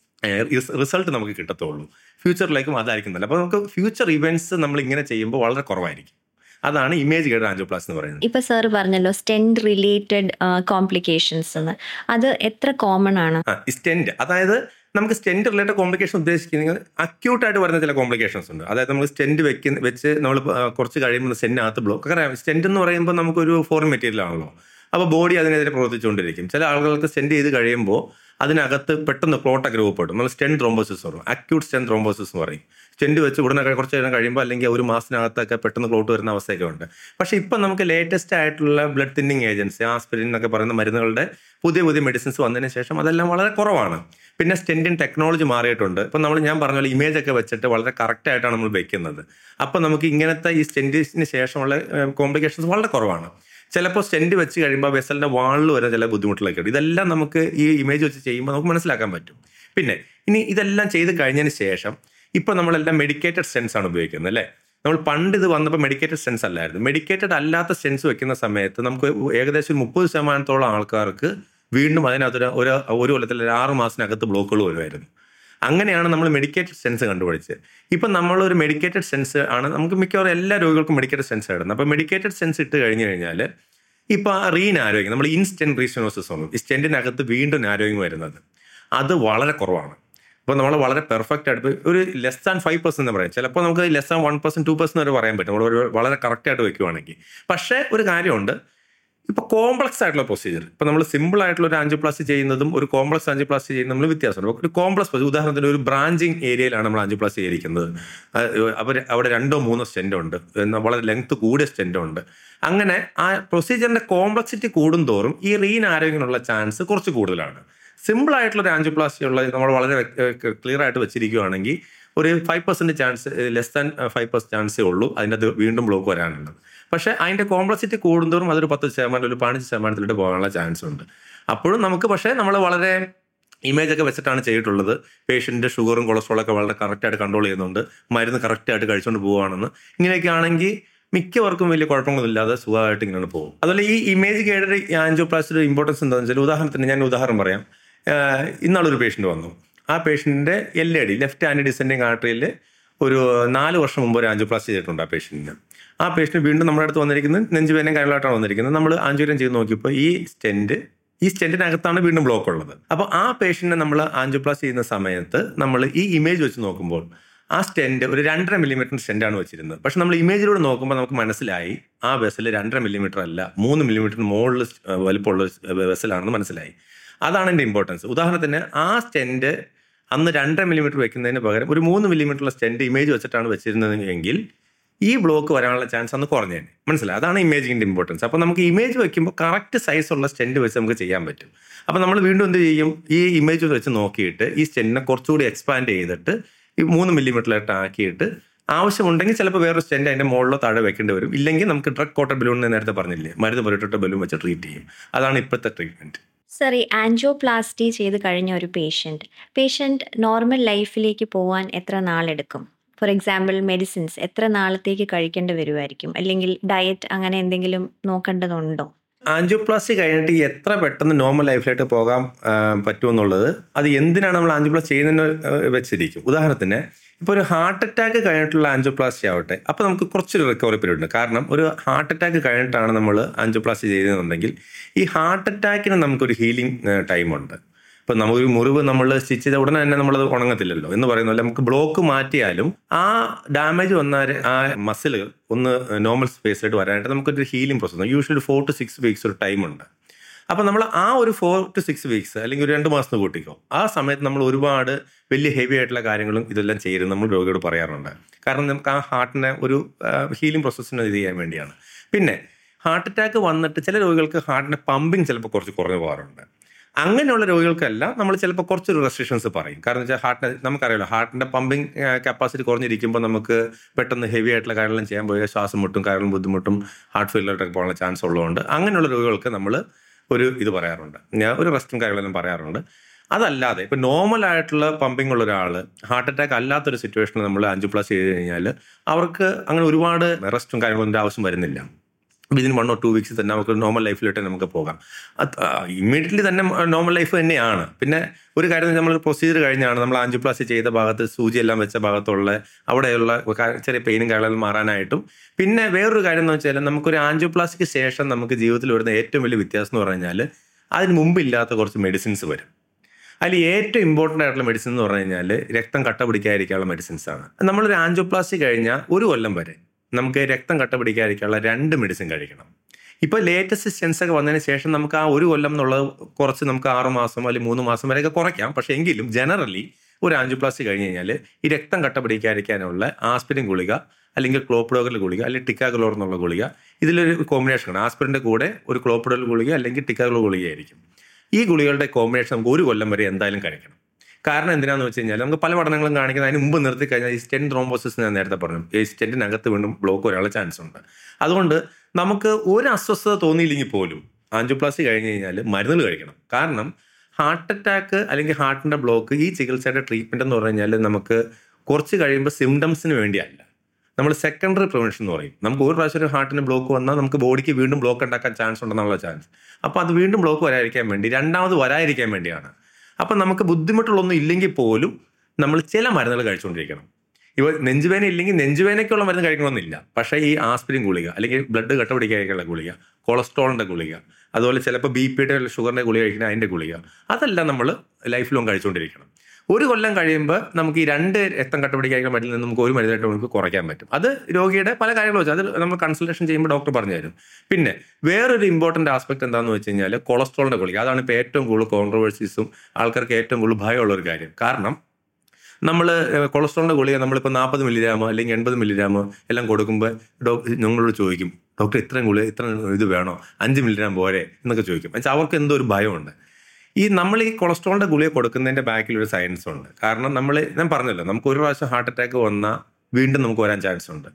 റിസൾട്ട് നമുക്ക് കിട്ടത്തുള്ളൂ ഫ്യൂച്ചറിലേക്കും അതായിരിക്കും നല്ല അപ്പോൾ നമുക്ക് ഫ്യൂച്ചർ ഇവന്റ്സ് നമ്മൾ ഇങ്ങനെ ചെയ്യുമ്പോൾ വളരെ കുറവായിരിക്കും അതാണ് ഇമേജ് ഗൈഡ് ആൻജിയോപ്ലാസ്റ്റി എന്ന് പറയുന്നത് ഇപ്പൊ സാർ പറഞ്ഞല്ലോ സ്റ്റെൻഡ് റിലേറ്റഡ് കോംപ്ലിക്കേഷൻസ് എന്ന് അത് എത്ര കോമൺ ആണ് ആ സ്റ്റെൻറ്റ് അതായത് നമുക്ക് സ്റ്റെൻറ്റ് റിലേറ്റഡ് കോംപ്ലിക്കേഷൻ ഉദ്ദേശിക്കുന്നത് അക്യൂട്ട് ആയിട്ട് വരുന്ന ചില കോംപ്ലിക്കേഷൻസ് ഉണ്ട് അതായത് നമ്മൾ സ്റ്റെൻറ്റ് വെക്കുന്ന വെച്ച് നമ്മൾ കുറച്ച് കഴിയുമ്പോൾ സ്റ്റെൻറ്റിനകത്ത് ബ്ലോക്ക് അറിയാം സ്റ്റെൻറ്റ് എന്ന് പറയുമ്പോൾ നമുക്കൊരു ഫോറിൻ മെറ്റീരിയൽ ആണല്ലോ അപ്പോൾ ബോഡി അതിനെതിരെ പ്രവർത്തിച്ചുകൊണ്ടിരിക്കും ചില ആളുകൾക്ക് സ്റ്റെൻറ്റ് ചെയ്ത് കഴിയുമ്പോൾ അതിനകത്ത് പെട്ടെന്ന് ക്ലോട്ടൊക്കെ രൂപപ്പെടും നമ്മൾ സ്റ്റെൻ ത്രോംബോസിസ് പറയും അക്യൂട്ട് സ്റ്റെൻ ത്രോംബോസിസ് എന്ന് പറയും സ്റ്റെൻറ്റ് വെച്ച് ഉടനെ കുറച്ച് നേരം കഴിയുമ്പോൾ അല്ലെങ്കിൽ ഒരു മാസത്തിനകത്തൊക്കെ പെട്ടെന്ന് ക്ലോട്ട് വരുന്ന അവസ്ഥയൊക്കെ ഉണ്ട് പക്ഷേ ഇപ്പം നമുക്ക് ലേറ്റസ്റ്റ് ആയിട്ടുള്ള ബ്ലഡ് തിന്നിങ് ഏജൻസി ആസ്പിരിൻ എന്നൊക്കെ പറയുന്ന മരുന്നുകളുടെ പുതിയ പുതിയ മെഡിസിൻസ് വന്നതിന് ശേഷം അതെല്ലാം വളരെ കുറവാണ് പിന്നെ സ്റ്റെൻറ്റിൻ ടെക്നോളജി മാറിയിട്ടുണ്ട് ഇപ്പം നമ്മൾ ഞാൻ പറഞ്ഞ പോലെ ഇമേജ് ഒക്കെ വെച്ചിട്ട് വളരെ കറക്റ്റ് ആയിട്ടാണ് നമ്മൾ വെക്കുന്നത് അപ്പം നമുക്ക് ഇങ്ങനത്തെ ഈ സ്റ്റെൻറ്റിന് ശേഷമുള്ള കോംപ്ലിക്കേഷൻസ് വളരെ കുറവാണ് ചിലപ്പോൾ സ്റ്റെൻറ്റ് വെച്ച് കഴിയുമ്പോൾ വെസലിൻ്റെ വാളിൽ വരെ ചില ബുദ്ധിമുട്ടിലൊക്കെ ഉണ്ട് ഇതെല്ലാം നമുക്ക് ഈ ഇമേജ് വെച്ച് ചെയ്യുമ്പോൾ നമുക്ക് മനസ്സിലാക്കാൻ പറ്റും പിന്നെ ഇനി ഇതെല്ലാം ചെയ്ത് കഴിഞ്ഞതിന് ശേഷം ഇപ്പോൾ നമ്മളെല്ലാം മെഡിക്കേറ്റഡ് സ്റ്റെൻസ് ആണ് ഉപയോഗിക്കുന്നത് അല്ലേ നമ്മൾ പണ്ട് ഇത് വന്നപ്പോൾ മെഡിക്കേറ്റഡ് സ്റ്റെൻസ് അല്ലായിരുന്നു മെഡിക്കേറ്റഡ് അല്ലാത്ത സ്റ്റെൻസ് വെക്കുന്ന സമയത്ത് നമുക്ക് ഏകദേശം മുപ്പത് ശതമാനത്തോളം ആൾക്കാർക്ക് വീണ്ടും അതിനകത്തൊരു ഒരു ഒരു കൊല്ലത്തിൽ ഒരു ആറ് മാസത്തിനകത്ത് ബ്ലോക്കുകൾ വരുമായിരുന്നു അങ്ങനെയാണ് നമ്മൾ മെഡിക്കേറ്റഡ് സെൻസ് കണ്ടുപിടിച്ചത് ഇപ്പം നമ്മളൊരു മെഡിക്കേറ്റഡ് സെൻസ് ആണ് നമുക്ക് മിക്കവാറും എല്ലാ രോഗികൾക്കും മെഡിക്കേറ്റഡ് സെൻസ് ഇടുന്നത് അപ്പോൾ മെഡിക്കേറ്റഡ് സെൻസ് ഇട്ട് കഴിഞ്ഞ് കഴിഞ്ഞാൽ ഇപ്പോൾ റീൻ ആരോഗ്യം നമ്മൾ ഇൻസ്റ്റന്റ് റീസ്റ്റനോസിസ് ആണ് ഈ സ്റ്റെൻറ്റിനകത്ത് വീണ്ടും ആരോഗ്യം വരുന്നത് അത് വളരെ കുറവാണ് അപ്പോൾ നമ്മൾ വളരെ പെർഫെക്റ്റ് ആയിട്ട് ഇപ്പൊ ഒരു ലെസ് ദാൻ ഫൈവ് പെർസെന്റ് എന്ന് പറയാം ചിലപ്പോൾ നമുക്ക് less than one percent two percent വരെ പറയാൻ പറ്റും നമ്മൾ ഒരു വളരെ കറക്റ്റ് ആയിട്ട് വെക്കുവാണെങ്കിൽ പക്ഷേ ഒരു കാര്യമുണ്ട് ഇപ്പോൾ കോംപ്ലക്സ് ആയിട്ടുള്ള പ്രൊസീജിയർ ഇപ്പോൾ നമ്മൾ സിമ്പിൾ ആയിട്ടുള്ള ഒരു ആൻജിയോപ്ലാസ്റ്റി ചെയ്യുന്നതും ഒരു കോംപ്ലക്സ് ആൻജിയോപ്ലാസ്റ്റി ചെയ്യുന്നതും തമ്മിൽ വ്യത്യാസമുണ്ട് അപ്പോൾ ഒരു കോംപ്ലക്സ് ഉദാഹരണത്തിന് ഒരു ബ്രാഞ്ചിങ് ഏരിയയിലാണ് നമ്മൾ ആൻജിയോപ്ലാസ്റ്റി ചെയ്തിരിക്കുന്നത് അവർ അവിടെ രണ്ടോ മൂന്നോ സ്റ്റെൻഡ് ഉണ്ട് എന്നാ വളരെ ലെങ്ത് കൂടിയ സ്റ്റെൻഡ് ഉണ്ട് അങ്ങനെ ആ പ്രൊസീജിയറിന്റെ കോംപ്ലക്സിറ്റി കൂടുന്തോറും ഈ റീൻ ആരോഗ്യത്തിനുള്ള ചാൻസ് കുറച്ച് കൂടുതലാണ് സിമ്പിൾ ആയിട്ടുള്ള ഒരു ആൻജിയോപ്ലാസ്റ്റി ഉള്ള നമ്മൾ വളരെ ക്ലിയർ ആയിട്ട് വെച്ചിരിക്കുകയാണെങ്കിൽ ഒരു five percent chance less than five percent ചാൻസേ ഉള്ളൂ അതിൻ്റെ അത് വീണ്ടും ബ്ലോക്ക് വരാനുള്ളത് പക്ഷേ അതിൻ്റെ കോംപ്ലക്സിറ്റി കൂടുന്തോറും അതൊരു പത്ത് ശതമാനം ഒരു പതിനഞ്ച് ശതമാനത്തിലോട്ട് പോകാനുള്ള ചാൻസ് ഉണ്ട് അപ്പോഴും നമുക്ക് പക്ഷേ നമ്മൾ വളരെ ഇമേജ് ഒക്കെ വെച്ചിട്ടാണ് ചെയ്തിട്ടുള്ളത് പേഷ്യൻ്റെ ഷുഗറും കൊളസ്ട്രോളൊക്കെ വളരെ കറക്റ്റായിട്ട് കൺട്രോൾ ചെയ്യുന്നുണ്ട് മരുന്ന് കറക്റ്റായിട്ട് കഴിച്ചുകൊണ്ട് പോവുകയാണെന്ന് ഇങ്ങനെയൊക്കെ ആണെങ്കിൽ മിക്കവർക്കും വലിയ കുഴപ്പങ്ങളൊന്നുമില്ലാതെ സുഖമായിട്ട് ഇങ്ങനെ പോകും അതുപോലെ ഈ ഇമേജ് ഗൈഡഡ് ആൻജിയോപ്ലാസ്റ്റിയുടെ ഇമ്പോർട്ടൻസ് എന്താണെന്ന് വെച്ചാൽ ഉദാഹരണത്തിന് ഞാൻ ഉദാഹരണം പറയാം ആഹ് ഇന്നാളൊരു പേഷ്യൻ്റ് വന്നു ആ പേഷ്യൻറ്റിൻ്റെ L A D left and descending ആർട്ടറിയിൽ ഒരു നാല് വർഷം മുമ്പ് ഒരു ആൻജിയോപ്ലാസ്റ്റി ചെയ്തിട്ടുണ്ട് ആ പേഷ്യൻറ്റിന് ആ പേഷ്യൻറ്റ് വീണ്ടും നമ്മുടെ അടുത്ത് വന്നിരിക്കുന്നത് നെഞ്ചുവേദനയും കാര്യങ്ങളായിട്ടാണ് വന്നിരിക്കുന്നത് നമ്മൾ ആൻജിയോഗ്രാം ചെയ്ത് നോക്കിയപ്പോൾ ഈ സ്റ്റെൻറ്റ് ഈ സ്റ്റെൻറ്റിനകത്താണ് വീണ്ടും ബ്ലോക്ക് ഉള്ളത് അപ്പോൾ ആ പേഷ്യൻറ്റിനെ നമ്മൾ ആൻജിയോപ്ലാസ്റ്റി ചെയ്യുന്ന സമയത്ത് നമ്മൾ ഈ ഇമേജ് വെച്ച് നോക്കുമ്പോൾ ആ സ്റ്റെൻറ്റ് ഒരു രണ്ടര മില്ലിമീറ്റർ സ്റ്റെൻറ്റാണ് വെച്ചിരുന്നത് പക്ഷെ നമ്മൾ ഇമേജിലൂടെ നോക്കുമ്പോൾ നമുക്ക് മനസ്സിലായി ആ വെസൽ രണ്ടര മില്ലിമീറ്റർ അല്ല മൂന്ന് മില്ലിമീറ്റർ മുകളിൽ വലിപ്പമുള്ള വെസലാണെന്ന് മനസ്സിലായി അതാണ് എൻ്റെ ഇമ്പോർട്ടൻസ് ഉദാഹരണത്തിന് ആ സ്റ്റെൻറ്റ് അന്ന് രണ്ടര മില്ലിമീറ്റർ വെക്കുന്നതിന് പകരം ഒരു മൂന്ന് മില്ലിമീറ്ററുള്ള സ്റ്റെൻറ്റ് ഇമേജ് വെച്ചിട്ടാണ് വെച്ചിരുന്നത് എങ്കിൽ ഈ ബ്ലോക്ക് വരാനുള്ള ചാൻസ് അന്ന് കുറഞ്ഞേനെ മനസ്സിലായി അതാണ് ഇമേജിങ്ങിൻ്റെ ഇമ്പോർട്ടൻസ് അപ്പോൾ നമുക്ക് ഇമേജ് വെക്കുമ്പോൾ കറക്റ്റ് സൈസുള്ള സ്റ്റെൻറ്റ് വെച്ച് നമുക്ക് ചെയ്യാൻ പറ്റും അപ്പോൾ നമ്മൾ വീണ്ടും എന്ത് ചെയ്യും ഈ ഇമേജ് വെച്ച് നോക്കിയിട്ട് ഈ സ്റ്റെൻറ്റിനെ കുറച്ചുകൂടി എക്സ്പാൻഡ് ചെയ്തിട്ട് ഈ മൂന്ന് മില്ലിമീറ്ററിലായിട്ട് ആക്കിയിട്ട് ആവശ്യമുണ്ടെങ്കിൽ ചിലപ്പോൾ വേറൊരു സ്റ്റെൻറ്റ് അതിൻ്റെ മുകളിലോ താഴെ വെക്കേണ്ടി വരും ഇല്ലെങ്കിൽ നമുക്ക് ഡ്രഗ് കോട്ടർ ബലൂൺ എന്ന് നേരത്തെ പറഞ്ഞില്ലേ മരുന്ന് പുരട്ടിട്ട ബലൂൺ വെച്ച് ട്രീറ്റ് ചെയ്യും അതാണ് ഇപ്പോഴത്തെ ട്രീറ്റ്മെൻറ്റ് സർ ഈ ആൻജിയോപ്ലാസ്റ്റി ചെയ്ത് കഴിഞ്ഞ ഒരു പേഷ്യൻറ്റ് പേഷ്യൻറ്റ് നോർമൽ ലൈഫിലേക്ക് പോകാൻ എത്ര നാളെടുക്കും ഫോർ എക്സാമ്പിൾ മെഡിസിൻസ് എത്ര നാളത്തേക്ക് കഴിക്കേണ്ടി വരുമായിരിക്കും അല്ലെങ്കിൽ ഡയറ്റ് അങ്ങനെ എന്തെങ്കിലും നോക്കേണ്ടതുണ്ടോ ആൻജിയോപ്ലാസ്റ്റി കഴിഞ്ഞിട്ട് എത്ര പെട്ടെന്ന് നോർമൽ ലൈഫിലായിട്ട് പോകാൻ ആ, പറ്റുമെന്നുള്ളത് അത് എന്തിനാണ് നമ്മൾ ആൻജിയോപ്ലാസ്റ്റി ചെയ്യുന്നതിന് ആ, വെച്ചിരിക്കും ഉദാഹരണത്തിന് ഇപ്പോൾ ഒരു ഹാർട്ട് അറ്റാക്ക് കഴിഞ്ഞിട്ടുള്ള ആൻജിയോപ്ലാസ്റ്റി ആവട്ടെ അപ്പോൾ നമുക്ക് കുറച്ചൊരു റിക്കവറി പീരീഡ് ഉണ്ട് കാരണം ഒരു ഹാർട്ട് അറ്റാക്ക് കഴിഞ്ഞിട്ടാണ് നമ്മൾ ആൻജിയോപ്ലാസ്റ്റി ചെയ്യുന്നതെന്നുണ്ടെങ്കിൽ ഈ ഹാർട്ട് അറ്റാക്കിന് നമുക്കൊരു ഹീലിംഗ് ടൈമുണ്ട് ഇപ്പം നമുക്കൊരു മുറിവ് നമ്മൾ സ്റ്റിച്ച് ചെയ്ത ഉടനെ തന്നെ നമ്മളത് ഉണങ്ങത്തില്ലല്ലോ എന്ന് പറയുന്ന പോലെ നമുക്ക് ബ്ലോക്ക് മാറ്റിയാലും ആ ഡാമേജ് വന്നാൽ ആ മസിൽ ഒന്ന് നോർമൽ സ്പേസിലായിട്ട് വരാനായിട്ട് നമുക്കൊരു healing process usually four to six weeks ഒരു ടൈമുണ്ട് അപ്പോൾ നമ്മൾ ആ ഒരു ഫോർ ടു സിക്സ് വീക്സ് അല്ലെങ്കിൽ ഒരു രണ്ട് മാസം കൂട്ടിക്കോ ആ സമയത്ത് നമ്മൾ ഒരുപാട് വലിയ ഹെവി ആയിട്ടുള്ള കാര്യങ്ങളും ഇതെല്ലാം ചെയ്യരുത് നമ്മൾ രോഗിയോട് പറയാറുണ്ട് കാരണം നമുക്ക് ആ ഹാർട്ടിനെ ഒരു ഹീലിംഗ് പ്രോസസ്സിന് ഇത് ചെയ്യാൻ വേണ്ടിയാണ് പിന്നെ ഹാർട്ട് അറ്റാക്ക് വന്നിട്ട് ചില രോഗികൾക്ക് ഹാർട്ടിൻ്റെ പമ്പിങ് ചിലപ്പോൾ കുറച്ച് കുറഞ്ഞു പോകാറുണ്ട് അങ്ങനെയുള്ള രോഗികൾക്കല്ല നമ്മൾ ചിലപ്പോൾ കുറച്ചൊരു റെസ്ട്രിക്ഷൻസ് പറയും കാരണം വെച്ചാൽ ഹാർട്ടിന് നമുക്കറിയാലോ ഹാർട്ടിൻ്റെ പമ്പിങ് കപ്പാസിറ്റി കുറഞ്ഞിരിക്കുമ്പോൾ നമുക്ക് പെട്ടെന്ന് ഹെവി ആയിട്ടുള്ള കാര്യങ്ങളും ചെയ്യാൻ പോയാൽ ശ്വാസം മുട്ടും കാര്യങ്ങളും ബുദ്ധിമുട്ടും ഹാർട്ട് ഫെയിലറായിട്ടൊക്കെ പോകാനുള്ള ചാൻസ് ഉള്ളതുകൊണ്ട് അങ്ങനെയുള്ള രോഗികൾക്ക് നമ്മൾ ഒരു ഇത് പറയാറുണ്ട് ഞാൻ ഒരു റെസ്റ്റും കാര്യങ്ങളെല്ലാം പറയാറുണ്ട് അതല്ലാതെ ഇപ്പം നോർമൽ ആയിട്ടുള്ള പമ്പിംഗ് ഉള്ള ഒരാൾ ഹാർട്ട് അറ്റാക്ക് അല്ലാത്തൊരു സിറ്റുവേഷനിൽ നമ്മൾ അഞ്ചു പ്ലസ് ചെയ്ത് കഴിഞ്ഞാൽ അവർക്ക് അങ്ങനെ ഒരുപാട് റെസ്റ്റും കാര്യങ്ങളൊന്നും ആവശ്യം വരുന്നില്ല within one or two weeks തന്നെ നമുക്ക് നോർമൽ ലൈഫിലോട്ട് നമുക്ക് പോകാം ഇമ്മീഡിയറ്റ്ലി തന്നെ നോർമൽ ലൈഫ് തന്നെയാണ് പിന്നെ ഒരു കാര്യം നമ്മൾ പ്രൊസീജിയർ കഴിഞ്ഞാണ് നമ്മൾ ആൻജിയോപ്ലാസ്റ്റി ചെയ്ത ഭാഗത്ത് സൂചി എല്ലാം വെച്ച ഭാഗത്തുള്ള അവിടെയുള്ള ക- ചെറിയ പെയിനും കാര്യങ്ങളും മാറാനായിട്ടും പിന്നെ വേറൊരു കാര്യം എന്ന് വെച്ചാൽ നമുക്കൊരു ആൻജിയോപ്ലാസ്റ്റിക്ക് ശേഷം നമുക്ക് ജീവിതത്തിൽ വരുന്ന ഏറ്റവും വലിയ വ്യത്യാസം എന്ന് പറഞ്ഞു കഴിഞ്ഞാൽ അതിന് മുമ്പ് ഇല്ലാത്ത കുറച്ച് മെഡിസിൻസ് വരും അതിൽ ഏറ്റവും ഇമ്പോർട്ടൻ്റ് ആയിട്ടുള്ള മെഡിസിൻ എന്ന് പറഞ്ഞു കഴിഞ്ഞാൽ രക്തം കട്ട പിടിക്കാതിരിക്കാനുള്ള മെഡിസിൻസ് ആണ് നമ്മളൊരു ആൻജിയോപ്ലാസ്റ്റി കഴിഞ്ഞാൽ ഒരു കൊല്ലം വരെ നമുക്ക് രക്തം കട്ട പിടിക്കാതിരിക്കാനുള്ള രണ്ട് മെഡിസിൻ കഴിക്കണം ഇപ്പോൾ ലേറ്റസ്റ്റ് സെൻസ് ഒക്കെ വന്നതിന് ശേഷം നമുക്ക് ആ ഒരു കൊല്ലം എന്നുള്ളത് കുറച്ച് നമുക്ക് ആറ് മാസം അല്ലെങ്കിൽ മൂന്ന് മാസം വരെയൊക്കെ കുറയ്ക്കാം പക്ഷേ എങ്കിലും ജനറലി ഒരു ആൻജിയോപ്ലാസ്റ്റി കഴിഞ്ഞ് കഴിഞ്ഞാൽ ഈ രക്തം കട്ട പിടിക്കാതിരിക്കാനുള്ള ആസ്പിരിൻ ഗുളിക അല്ലെങ്കിൽ ക്ലോപ്പിഡോഗൽ ഗുളിക അല്ലെങ്കിൽ ടിക്കാഗ്ലോർ എന്നുള്ള ഗുളിക ഇതിലൊരു കോമ്പിനേഷനാണ് ആസ്പിരിൻ്റെ കൂടെ ഒരു ക്ലോപ്പിഡോൽ ഗുളിക അല്ലെങ്കിൽ ടിക്കാഗ്ലോ ഗുളികയായിരിക്കും ഈ ഗുളികളുടെ കോമ്പിനേഷൻ നമുക്ക് ഒരു കൊല്ലം വരെ എന്തായാലും കഴിക്കണം കാരണം എന്തിനാന്ന് വെച്ച് കഴിഞ്ഞാൽ നമുക്ക് പല പഠനങ്ങളും കാണിക്കുന്നത് അതിന് മുമ്പ് നിർത്തി കഴിഞ്ഞാൽ ഈ സ്റ്റെൻ ത്രോംബോസിസ് ഞാൻ നേരത്തെ പറഞ്ഞു ഈ സ്റ്റെൻറ്റിനകത്ത് വീണ്ടും ബ്ലോക്ക് വരാനുള്ള ചാൻസ് ഉണ്ട് അതുകൊണ്ട് നമുക്ക് ഒരു അസ്വസ്ഥത തോന്നിയില്ലെങ്കിൽ പോലും ആൻജിയോപ്ലാസ്റ്റി കഴിഞ്ഞ് കഴിഞ്ഞാൽ മരുന്നുകൾ കഴിക്കണം കാരണം ഹാർട്ട് അറ്റാക്ക് അല്ലെങ്കിൽ ഹാർട്ടിൻ്റെ ബ്ലോക്ക് ഈ ചികിത്സയുടെ ട്രീറ്റ്മെൻറ്റ് എന്ന് പറഞ്ഞു കഴിഞ്ഞാൽ നമുക്ക് കുറച്ച് കഴിയുമ്പോൾ സിംറ്റംസിന് വേണ്ടിയല്ല നമ്മൾ സെക്കൻഡറി പ്രിവെൻഷൻ എന്ന് പറയും നമുക്ക് ഒരു പ്രാവശ്യം ഒരു ഹാർട്ടിന് ബ്ലോക്ക് വന്നാൽ നമുക്ക് ബോഡിക്ക് വീണ്ടും ബ്ലോക്ക് ഉണ്ടാക്കാൻ ചാൻസ് ഉണ്ടെന്നുള്ള ചാൻസ് അപ്പോൾ അത് വീണ്ടും ബ്ലോക്ക് വരാതിരിക്കാൻ വേണ്ടി രണ്ടാമത് വരാതിരിക്കാൻ വേണ്ടിയാണ് അപ്പം നമുക്ക് ബുദ്ധിമുട്ടുള്ളൊന്നും ഇല്ലെങ്കിൽ പോലും നമ്മൾ ചില മരുന്നുകൾ കഴിച്ചുകൊണ്ടിരിക്കണം ഇവ നെഞ്ചുവേന ഇല്ലെങ്കിൽ നെഞ്ചുവേനയ്ക്കുള്ള മരുന്ന് കഴിക്കണമെന്നില്ല പക്ഷേ ഈ ആസ്പിരിൻ ഗുളിക അല്ലെങ്കിൽ ബ്ലഡ് കട്ട പിടിക്കാനുള്ള ഗുളിക കൊളസ്ട്രോളിൻ്റെ ഗുളിക അതുപോലെ ചിലപ്പോൾ ബി പിയുടെ ഷുഗറിൻ്റെ ഗുളിക കഴിക്കുന്ന അതിൻ്റെ ഗുളിക അതെല്ലാം നമ്മൾ ലൈഫ് ലോങ് കഴിച്ചുകൊണ്ടിരിക്കണം ഒരു കൊല്ലം കഴിയുമ്പോൾ നമുക്ക് ഈ രണ്ട് രക്തം കട്ടപിടിക്കാനുള്ള മരുന്നിൽ നിന്ന് നമുക്ക് ഒരു മരുന്നായിട്ട് നമുക്ക് കുറയ്ക്കാൻ പറ്റും അത് രോഗിയുടെ പല കാര്യങ്ങളും വെച്ചാൽ അത് നമ്മൾ കൺസൾട്ടേഷൻ ചെയ്യുമ്പോൾ ഡോക്ടർ പറഞ്ഞു തരും പിന്നെ വേറൊരു ഇമ്പോർട്ടൻ്റ് ആസ്പെക്ട് എന്താണെന്ന് വെച്ച് കഴിഞ്ഞാൽ കൊളസ്ട്രോളിൻ്റെ ഗുളിക അതാണ് ഇപ്പോൾ ഏറ്റവും കൂടുതൽ കോൺട്രവേഴ്സീസും ആൾക്കാർക്ക് ഏറ്റവും കൂടുതൽ ഭയമുള്ള ഒരു കാര്യം കാരണം നമ്മൾ കൊളസ്ട്രോളിൻ്റെ ഗുളിക നമ്മളിപ്പോൾ നാൽപ്പത് മില്ലിഗ്രാമോ അല്ലെങ്കിൽ എൺപത് മില്ലിഗ്രാമോ എല്ലാം കൊടുക്കുമ്പോൾ ഡോക്ടർ ഞങ്ങളോട് ചോദിക്കും ഡോക്ടർ ഇത്രയും ഗുളിക ഇത്ര ഇത് വേണോ അഞ്ച് മില്ലിഗ്രാം പോരെ എന്നൊക്കെ ചോദിക്കും എന്നുവെച്ചാൽ അവർക്ക് എന്തോ ഒരു ഭയമുണ്ട് ഈ നമ്മൾ ഈ കൊളസ്ട്രോളിൻ്റെ ഗുളിക കൊടുക്കുന്നതിൻ്റെ ബാക്കിൽ ഒരു സയൻസ് ഉണ്ട് കാരണം നമ്മൾ ഞാൻ പറഞ്ഞല്ലോ നമുക്ക് ഒരു പ്രാവശ്യം ഹാർട്ട് അറ്റാക്ക് വന്നാൽ വീണ്ടും നമുക്ക് വരാൻ ചാൻസ് ഉണ്ട്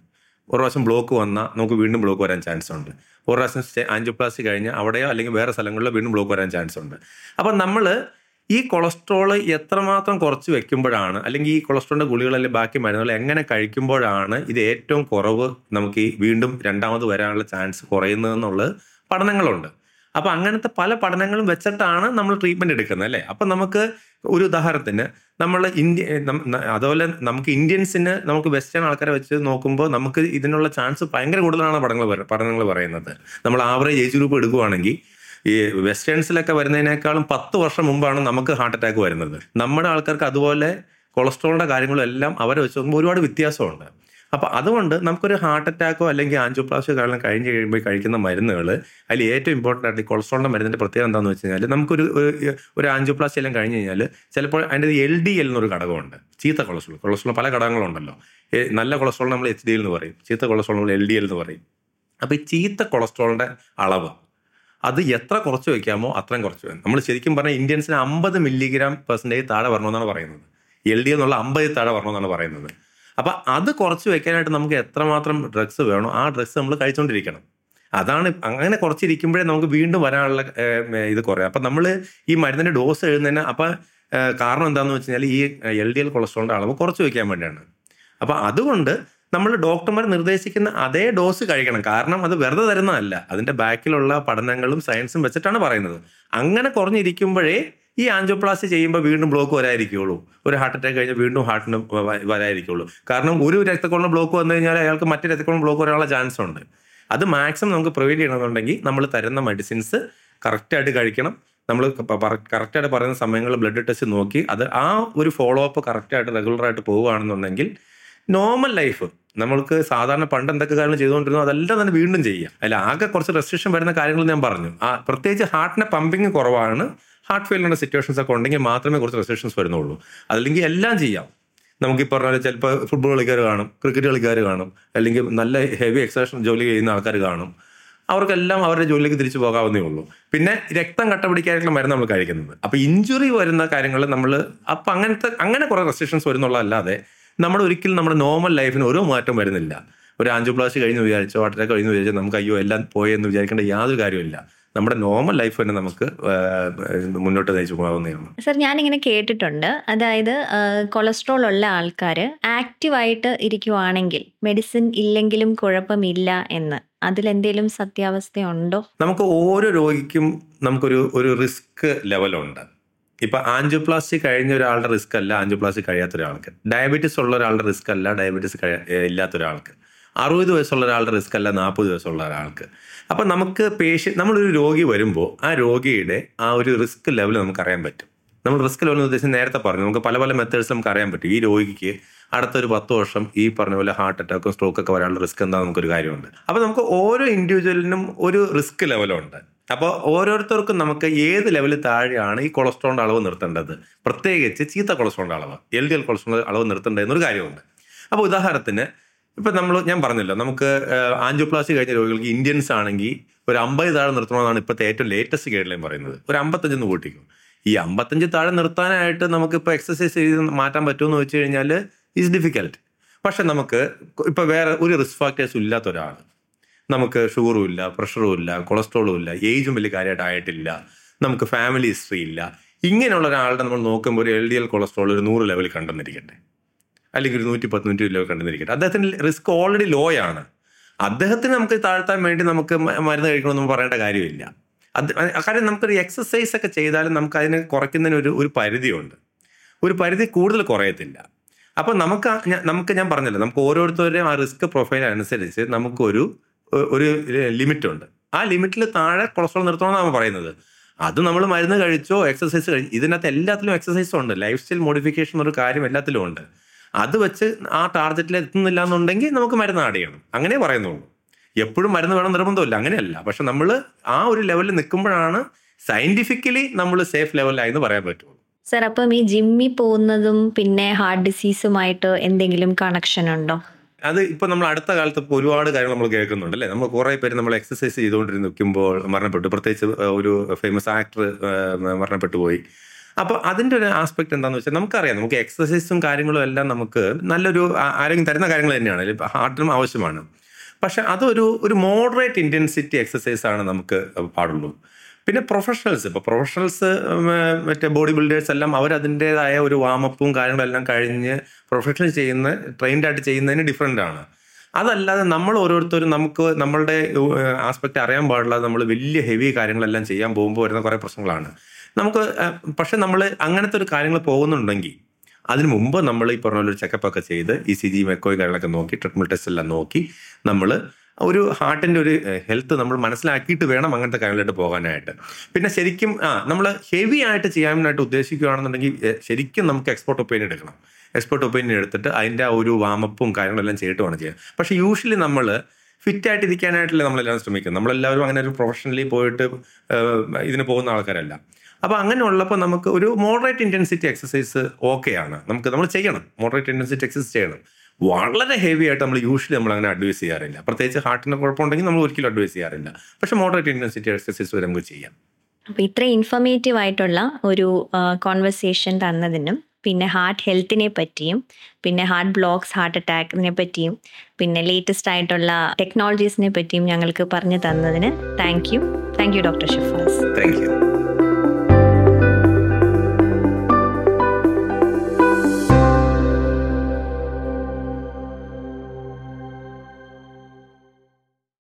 ഒരു പ്രാവശ്യം ബ്ലോക്ക് വന്നാൽ നമുക്ക് വീണ്ടും ബ്ലോക്ക് വരാൻ ചാൻസ് ഉണ്ട് ഒരു പ്രാവശ്യം ആൻജിയോപ്ലാസ്റ്റി കഴിഞ്ഞ് അവിടെയോ അല്ലെങ്കിൽ വേറെ സ്ഥലങ്ങളിലോ വീണ്ടും ബ്ലോക്ക് വരാൻ ചാൻസ് ഉണ്ട് അപ്പം നമ്മൾ ഈ കൊളസ്ട്രോൾ എത്രമാത്രം കുറച്ച് വെക്കുമ്പോഴാണ് അല്ലെങ്കിൽ ഈ കൊളസ്ട്രോളിൻ്റെ ഗുളികൾ അല്ലെങ്കിൽ ബാക്കി മരുന്നുകൾ എങ്ങനെ കഴിക്കുമ്പോഴാണ് ഇത് ഏറ്റവും കുറവ് നമുക്ക് ഈ വീണ്ടും രണ്ടാമത് വരാനുള്ള ചാൻസ് കുറയുന്നതെന്നുള്ളത് പഠനങ്ങളുണ്ട് അപ്പോൾ അങ്ങനത്തെ പല പഠനങ്ങളും വെച്ചിട്ടാണ് നമ്മൾ ട്രീറ്റ്മെൻറ്റ് എടുക്കുന്നത് അല്ലേ അപ്പം നമുക്ക് ഒരു ഉദാഹരണത്തിന് നമ്മൾ ഇന്ത്യ നം- ന- അതുപോലെ നമുക്ക് ഇന്ത്യൻസിന് നമുക്ക് വെസ്റ്റേൺ ആൾക്കാരെ വെച്ച് നോക്കുമ്പോൾ നമുക്ക് ഇതിനുള്ള ചാൻസ് ഭയങ്കര കൂടുതലാണ് പഠനങ്ങൾ പറ- പഠനങ്ങൾ പറയുന്നത് നമ്മൾ ആവറേജ് ഏജ് ഗ്രൂപ്പ് എടുക്കുവാണെങ്കിൽ ഈ വെസ്റ്റേൺസിലൊക്കെ വരുന്നതിനേക്കാളും പത്ത് വർഷം മുമ്പാണ് നമുക്ക് ഹാർട്ട് അറ്റാക്ക് വരുന്നത് നമ്മുടെ ആൾക്കാർക്ക് അതുപോലെ കൊളസ്ട്രോളിൻ്റെ കാര്യങ്ങളും എല്ലാം അവരെ വെച്ച് നോക്കുമ്പോൾ ഒരുപാട് വ്യത്യാസമുണ്ട് അപ്പോൾ അതുകൊണ്ട് നമുക്കൊരു ഹാർട്ട് അറ്റാക്കോ അല്ലെങ്കിൽ ആൻജിയോപ്ലാസ്റ്റിയോ കാരണം കഴിഞ്ഞ് കഴിയുമ്പോൾ കഴിക്കുന്ന മരുന്നുകൾ അതിൽ ഏറ്റവും ഇമ്പോർട്ടൻ്റ് ആയിട്ട് ഈ കൊളസ്ട്രോളിൻ്റെ മരുന്നിൻ്റെ പ്രത്യേകത എന്താണെന്ന് വെച്ച് കഴിഞ്ഞാൽ നമുക്കൊരു ഒരു- ഒരു ആൻജിയോപ്ലാസ്റ്റി എല്ലാം കഴിഞ്ഞ് കഴിഞ്ഞാൽ ചിലപ്പോൾ അതിൻ്റെ എൽ ഡി എൽ എന്നൊരു ഘടകമുണ്ട് ചീത്ത കൊളസ്ട്രോൾ കൊളസ്ട്രോൾ പല ഘടകങ്ങളുണ്ടല്ലോ ഏ, നല്ല കൊളസ്ട്രോൾ നമ്മൾ എച്ച് ഡി എൽ എന്ന് പറയും ചീത്ത കൊളസ്ട്രോൾ നമ്മൾ എൽ ഡി എൽ എന്ന് പറയും അപ്പോൾ ഈ ചീത്ത കൊളസ്ട്രോളിൻ്റെ അളവ് അത് എത്ര കുറച്ച് വെക്കാമോ അത്രയും കുറച്ച് വേണം നമ്മൾ ശരിക്കും പറഞ്ഞാൽ ഇന്ത്യൻസിന് അമ്പത് മില്ലിഗ്രാം പെർസെൻറ്റേജ് താഴെ വരണമെന്നാണ് പറയുന്നത് എൽ ഡി എന്നുള്ള അമ്പത് താഴെ വരണമെന്നാണ് പറയുന്നത് അപ്പം അത് കുറച്ച് വെക്കാനായിട്ട് നമുക്ക് എത്രമാത്രം ഡ്രഗ്സ് വേണോ ആ ഡ്രഗ്സ് നമ്മൾ കഴിച്ചുകൊണ്ടിരിക്കണം അതാണ് അങ്ങനെ കുറച്ചിരിക്കുമ്പോഴേ നമുക്ക് വീണ്ടും വരാനുള്ള ഏഹ്, ഇത് കുറയും അപ്പം നമ്മൾ ഈ മരുന്നിൻ്റെ ഡോസ് എഴുതുന്നതിന് അപ്പം ഏഹ്, കാരണം എന്താണെന്ന് വെച്ച് കഴിഞ്ഞാൽ ഈ എൽ ഡി എൽ കൊളസ്ട്രോളിൻ്റെ അളവ് കുറച്ച് വെക്കാൻ വേണ്ടിയാണ് അപ്പം അതുകൊണ്ട് നമ്മൾ ഡോക്ടർമാർ നിർദ്ദേശിക്കുന്ന അതേ ഡോസ് കഴിക്കണം കാരണം അത് വെറുതെ തരുന്നതല്ല അതിൻ്റെ ബാക്കിലുള്ള പഠനങ്ങളും സയൻസും വെച്ചിട്ടാണ് പറയുന്നത് അങ്ങനെ കുറഞ്ഞിരിക്കുമ്പോഴേ ഈ ആൻജിയോപ്ലാസ്റ്റി ചെയ്യുമ്പോൾ വീണ്ടും ബ്ലോക്ക് വരാതിരിക്കുള്ളൂ ഒരു ഹാർട്ട് അറ്റാക്ക് കഴിഞ്ഞാൽ വീണ്ടും ഹാർട്ടിന് വ- വരാതിരിക്കുള്ളൂ കാരണം ഒരു രക്തക്കൊള്ളം ബ്ലോക്ക് വന്നു കഴിഞ്ഞാൽ അയാൾക്ക് മറ്റു രക്തക്കൊള്ളം ബ്ലോക്ക് വരാനുള്ള ചാൻസ് ഉണ്ട് അത് മാക്സിമം നമുക്ക് പ്രിവെൻറ്റ് ചെയ്യണമെന്നുണ്ടെങ്കിൽ നമ്മൾ തരുന്ന മെഡിസിൻസ് കറക്റ്റായിട്ട് കഴിക്കണം നമ്മൾ കറക്റ്റായിട്ട് പറയുന്ന സമയങ്ങളിൽ ബ്ലഡ് ടെസ്റ്റ് നോക്കി അത് ആ ഒരു ഫോളോ അപ്പ് കറക്റ്റായിട്ട് റെഗുലറായിട്ട് പോവുകയാണെന്നുണ്ടെങ്കിൽ നോർമൽ ലൈഫ് നമ്മൾക്ക് സാധാരണ പണ്ട് എന്തൊക്കെ കാര്യങ്ങൾ ചെയ്തുകൊണ്ടിരുന്നു അതെല്ലാം തന്നെ വീണ്ടും ചെയ്യാം അതിൽ ആകെ കുറച്ച് റെസ്ട്രിക്ഷൻ വരുന്ന കാര്യങ്ങൾ ഞാൻ പറഞ്ഞു ആ പ്രത്യേകിച്ച് ഹാർട്ടിന്റെ പമ്പിങ് കുറവാണ് ഹാർട്ട് ഫെയിലിൻ്റെ സിറ്റുവേഷൻസ് ഒക്കെ ഉണ്ടെങ്കിൽ മാത്രമേ കുറച്ച് റെസ്ട്രിക്ഷൻസ് വരുന്നുള്ളൂ അതല്ലെങ്കിൽ എല്ലാം ചെയ്യാം നമുക്ക് ഈ പറഞ്ഞ പോലെ ചിലപ്പോൾ ഫുട്ബോൾ കളിക്കാർ കാണും ക്രിക്കറ്റ് കളിക്കാർ കാണും അല്ലെങ്കിൽ നല്ല ഹെവി എക്സസൈസ് ജോലി ചെയ്യുന്ന ആൾക്കാർ കാണും അവർക്കെല്ലാം അവരുടെ ജോലിക്ക് തിരിച്ചു പോകാവുന്നേ ഉള്ളൂ പിന്നെ രക്തം കട്ട പിടിക്കാനായിട്ടുള്ള മരുന്ന് നമ്മൾ കഴിക്കുന്നത് അപ്പോൾ ഇഞ്ചുറി വരുന്ന കാര്യങ്ങൾ നമ്മൾ അപ്പം അങ്ങനത്തെ അങ്ങനെ കുറേ റെസ്ട്രിക്ഷൻസ് വരുന്നുള്ളതല്ലാതെ നമ്മൾ ഒരിക്കലും നമ്മുടെ നോർമൽ ലൈഫിന് ഒരു മാറ്റം വരുന്നില്ല ഒരു ആൻജിയോപ്ലാസ്റ്റി കഴിഞ്ഞ് വിചാരിച്ചോ ഹാർട്ട് അറ്റാക്ക് കഴിഞ്ഞ് വിചാരിച്ചോ നമുക്ക് അയ്യോ എല്ലാം പോയെന്ന് വിചാരിക്കേണ്ട യാതൊരു കാര്യമില്ല നമ്മുടെ നോർമൽ ലൈഫ് തന്നെ നമുക്ക് ആ, മുന്നോട്ട് നയിച്ചു പോകാവുന്നതാണ് സർ ഞാനിങ്ങനെ കേട്ടിട്ടുണ്ട് അതായത് കൊളസ്ട്രോൾ ഉള്ള ആൾക്കാർ ആക്റ്റീവായിട്ട് ഇരിക്കുവാണെങ്കിൽ മെഡിസിൻ ഇല്ലെങ്കിലും കുഴപ്പമില്ല എന്ന് അതിലെന്തെങ്കിലും സത്യാവസ്ഥയുണ്ടോ നമുക്ക് ഓരോ രോഗിക്കും നമുക്കൊരു ഒരു റിസ്ക് ലെവലുണ്ട് ഇപ്പൊ ആൻജിയോപ്ലാസ്റ്റി കഴിഞ്ഞ ഒരാളുടെ റിസ്ക് അല്ല ആൻജിയോപ്ലാസ്റ്റി കഴിയാത്ത ഒരാൾക്ക് ഡയബറ്റീസ് ഉള്ള ഒരാളുടെ റിസ്ക് അല്ല ഡയബറ്റീസ് കഴി- ഏ, ഇല്ലാത്ത ഒരാൾക്ക് അറുപത് വയസ്സുള്ള ഒരാളുടെ റിസ്ക് അല്ല നാൽപ്പത് വയസ്സുള്ള ഒരാൾക്ക് അപ്പം നമുക്ക് പേഷ്യൻ നമ്മളൊരു രോഗി വരുമ്പോൾ ആ രോഗിയുടെ ആ ഒരു റിസ്ക് ലെവൽ നമുക്ക് അറിയാൻ പറ്റും നമ്മൾ റിസ്ക് ലെവൽ ഉദ്ദേശിച്ച് നേരത്തെ പറഞ്ഞു നമുക്ക് പല പല മെത്തേഡ്സ് നമുക്ക് അറിയാൻ പറ്റും ഈ രോഗിക്ക് അടുത്തൊരു പത്ത് വർഷം ഈ പറഞ്ഞ പോലെ ഹാർട്ട് അറ്റാക്കും സ്ട്രോക്ക് ഒക്കെ വരാനുള്ള റിസ്ക് എന്താ നമുക്കൊരു കാര്യമുണ്ട് അപ്പോൾ നമുക്ക് ഓരോ ഇൻഡിവിജ്വലിനും ഒരു റിസ്ക് ലെവലുണ്ട് അപ്പോൾ ഓരോരുത്തർക്കും നമുക്ക് ഏത് ലെവലിൽ താഴെയാണ് ഈ കൊളസ്ട്രോളിൻ്റെ അളവ് നിർത്തേണ്ടത് പ്രത്യേകിച്ച് ചീത്ത കൊളസ്ട്രോളിൻ്റെ അളവ് എൽ ഡി എൽ കൊളസ്ട്രോളിൻ്റെ അളവ് നിർത്തേണ്ടത് എന്നൊരു കാര്യമുണ്ട് അപ്പോൾ ഉദാഹരണത്തിന് ഇപ്പം നമ്മൾ ഞാൻ പറഞ്ഞല്ലോ നമുക്ക് ആൻജിയോപ്ലാസ്റ്റി കഴിഞ്ഞ രോഗികൾക്ക് ഇന്ത്യൻസ് ആണെങ്കിൽ ഒരു അമ്പത് താഴെ നിർത്തണമെന്നാണ് ഇപ്പോഴത്തെ ഏറ്റവും ലേറ്റസ്റ്റ് ഗൈഡ് ലൈൻ പറയുന്നത് ഒരു അമ്പത്തഞ്ചെന്ന് കൂട്ടിക്കും ഈ അമ്പത്തഞ്ച് താഴെ നിർത്താനായിട്ട് നമുക്കിപ്പോൾ എക്സസൈസ് ചെയ്ത് മാറ്റാൻ പറ്റുമെന്ന് വെച്ച് കഴിഞ്ഞാൽ ഈസ് ഡിഫിക്കൽട്ട് പക്ഷെ നമുക്ക് ഇപ്പോൾ വേറെ ഒരു റിസ്ക് ഫാക്ടേഴ്സും ഇല്ലാത്ത ഒരാൾ നമുക്ക് ഷുഗറും ഇല്ല പ്രഷറും ഇല്ല കൊളസ്ട്രോളും ഇല്ല ഏജും വലിയ കാര്യമായിട്ട് ആയിട്ടില്ല നമുക്ക് ഫാമിലി ഹിസ്റ്ററി ഇല്ല ഇങ്ങനെയുള്ള ഒരാളുടെ നമ്മൾ നോക്കുമ്പോൾ ഒരു എൽ ഡി എൽ കൊളസ്ട്രോൾ ഒരു നൂറ് ലെവലിൽ കണ്ടെന്നിരിക്കട്ടെ അല്ലെങ്കിൽ ഒരു നൂറ്റി പത്ത് നൂറ്റി ലെവൽ കണ്ടെന്നിരിക്കട്ടെ അദ്ദേഹത്തിന് റിസ്ക് ഓൾറെഡി ലോ ആണ് അദ്ദേഹത്തിന് നമുക്ക് താഴ്ത്താൻ വേണ്ടി നമുക്ക് മ- മരുന്ന് കഴിക്കണമെന്ന് പറയേണ്ട കാര്യമില്ല അത് കാര്യം നമുക്കൊരു എക്സസൈസ് ഒക്കെ ചെയ്താലും നമുക്ക് അതിനെ കുറയ്ക്കുന്നതിന് ഒരു ഒരു പരിധിയുണ്ട് ഒരു പരിധി കൂടുതൽ കുറയത്തില്ല അപ്പോൾ നമുക്ക് ആ- ഞാൻ- നമുക്ക് ഞാൻ പറഞ്ഞല്ലോ നമുക്ക് ഓരോരുത്തരുടെയും ആ റിസ്ക് പ്രൊഫൈൽ അനുസരിച്ച് നമുക്കൊരു ഒ- ഒരു ലിമിറ്റ് ഉണ്ട് ആ ലിമിറ്റിൽ താഴെ കൊളസ്ട്രോൾ നിർത്തണമെന്നാണ് പറയുന്നത് അത് നമ്മൾ മരുന്ന് കഴിച്ചോ എക്സസൈസ് കഴിച്ചോ ഇതിനകത്ത് എല്ലാത്തിലും എക്സസൈസ് ഉണ്ട് ലൈഫ് സ്റ്റൈൽ മോഡിഫിക്കേഷൻ ഒരു കാര്യം എല്ലാത്തിലും ഉണ്ട് അത് വെച്ച് ആ ടാർഗറ്റിൽ എത്തുന്നില്ല എന്നുണ്ടെങ്കിൽ നമുക്ക് മരുന്ന് ആഡ് ചെയ്യണം അങ്ങനെ പറയുന്നുള്ളൂ എപ്പോഴും മരുന്ന് വേണം നിർബന്ധമില്ല അങ്ങനെയല്ല പക്ഷെ നമ്മൾ ആ ഒരു ലെവലിൽ നിൽക്കുമ്പോഴാണ് സയന്റിഫിക്കലി നമ്മൾ സേഫ് ലെവലിലായെന്ന് പറയാൻ പറ്റുള്ളൂ സർ അപ്പം ഈ ജിമ്മിൽ പോകുന്നതും പിന്നെ ഹാർട്ട് ഡിസീസുമായിട്ട് എന്തെങ്കിലും കണക്ഷൻ ഉണ്ടോ അത് ഇപ്പൊ നമ്മൾ അടുത്ത കാലത്ത് ഇപ്പൊ ഒരുപാട് കാര്യങ്ങൾ നമ്മൾ കേൾക്കുന്നുണ്ട് അല്ലേ നമ്മൾ കുറെ പേര് നമ്മൾ എക്സസൈസ് ചെയ്തുകൊണ്ടിരുന്ന് നിൽക്കുമ്പോൾ മരണപ്പെട്ടു പ്രത്യേകിച്ച് ഒരു ഫേമസ് ആക്ടർ മരണപ്പെട്ടു പോയി അപ്പോൾ അതിൻ്റെ ഒരു ആസ്പെക്ട് എന്താണെന്ന് വെച്ചാൽ നമുക്കറിയാം നമുക്ക് എക്സസൈസും കാര്യങ്ങളും എല്ലാം നമുക്ക് നല്ലൊരു ആ- ആരോഗ്യം തരുന്ന കാര്യങ്ങൾ തന്നെയാണ് ഇപ്പം ഹാർട്ടിനും ആവശ്യമാണ് പക്ഷെ അതൊരു ഒരു മോഡറേറ്റ് ഇൻറ്റൻസിറ്റി എക്സസൈസ് ആണ് നമുക്ക് പാടുള്ളൂ പിന്നെ പ്രൊഫഷണൽസ് ഇപ്പോൾ പ്രൊഫഷണൽസ് മറ്റേ ബോഡി ബിൽഡേഴ്സ് എല്ലാം അവർ അതിൻ്റെതായ ഒരു വാമപ്പും കാര്യങ്ങളെല്ലാം കഴിഞ്ഞ് പ്രൊഫഷണൽ ചെയ്യുന്ന ട്രെയിൻഡ് ആയിട്ട് ചെയ്യുന്നതിന് ഡിഫറെൻ്റ് ആണ് അതല്ലാതെ നമ്മൾ ഓരോരുത്തരും നമുക്ക് നമ്മളുടെ ആസ്പെക്ട് അറിയാൻ പാടില്ലാതെ നമ്മൾ വലിയ ഹെവി കാര്യങ്ങളെല്ലാം ചെയ്യാൻ പോകുമ്പോൾ വരുന്ന കുറേ പ്രശ്നങ്ങളാണ് നമുക്ക് ഏഹ്, പക്ഷെ നമ്മൾ അങ്ങനത്തെ ഒരു കാര്യങ്ങൾ പോകുന്നുണ്ടെങ്കിൽ അതിന് മുമ്പ് നമ്മൾ ഈ പറഞ്ഞ പോലെ ഒരു ചെക്കപ്പ് ഒക്കെ ചെയ്ത് ഇ സി ജി മെക്കോയും കാര്യങ്ങളൊക്കെ നോക്കി ട്രീറ്റ്മെൻറ്റ് ടെസ്റ്റ് എല്ലാം നോക്കി നമ്മൾ ഒരു ഹാർട്ടിൻ്റെ ഒരു ഹെൽത്ത് നമ്മൾ മനസ്സിലാക്കിയിട്ട് വേണം അങ്ങനത്തെ കാര്യങ്ങളിലോട്ട് പോകാനായിട്ട് പിന്നെ ശരിക്കും ആ നമ്മൾ ഹെവി ആയിട്ട് ചെയ്യാനായിട്ട് ഉദ്ദേശിക്കുകയാണെന്നുണ്ടെങ്കിൽ എ, ശരിക്കും നമുക്ക് എക്സ്പോർട്ട് ഒപ്പീനിയൻ എടുക്കണം എക്സ്പോർട്ട് ഒപ്പീനിയൻ എടുത്തിട്ട് അതിൻ്റെ ആ ഒരു വാമപ്പും കാര്യങ്ങളെല്ലാം ചെയ്തിട്ട് വേണം ചെയ്യാൻ പക്ഷേ യൂഷ്വലി നമ്മൾ ഫിറ്റായിട്ട് ഇരിക്കാനായിട്ടല്ലേ നമ്മളെല്ലാം ശ്രമിക്കുന്നത് നമ്മളെല്ലാവരും അങ്ങനെ ഒരു പ്രൊഫഷണലി പോയിട്ട് ഏഹ്, ഇതിന് പോകുന്ന ആൾക്കാരല്ല അപ്പോൾ അങ്ങനെ ഉള്ളപ്പോൾ നമുക്ക് ഒരു മോഡറേറ്റ് ഇൻറ്റൻസിറ്റി എക്സസൈസ് ഓക്കെയാണ് നമുക്ക് നമ്മൾ ചെയ്യണം മോഡറേറ്റ് ഇൻറ്റൻസിറ്റി എക്സസൈസ് ചെയ്യണം വളരെ ഹെവി ആയിട്ട് നമ്മൾ യൂഷ്വലി നമ്മൾ അങ്ങനെ അഡ്വൈസ് ചെയ്യാറില്ല പ്രത്യേകിച്ച് ഹാർട്ടിന് കുഴപ്പമുണ്ടെങ്കിൽ നമ്മൾ ഒരിക്കലും അഡ്വൈസ് ചെയ്യാറില്ല പക്ഷേ മോഡറേറ്റ് ഇൻറ്റൻസിറ്റി എക്സസൈസ് വരെ നമുക്ക് ചെയ്യാം അപ്പോൾ ഇത്ര ഇൻഫർമേറ്റീവ് ആയിട്ടുള്ള ഒരു കോൺവെർസേഷൻ തന്നതിനും പിന്നെ ഹാർട്ട് ഹെൽത്തിനെ പറ്റിയും പിന്നെ ഹാർട്ട് ബ്ലോക്സ് ഹാർട്ട് അറ്റാക്കിനെ പറ്റിയും പിന്നെ ലേറ്റസ്റ്റ് ആയിട്ടുള്ള ടെക്നോളജീസിനെ പറ്റിയും ഞങ്ങൾക്ക് പറഞ്ഞു തന്നതിന് thank you thank you doctor Shifas thank U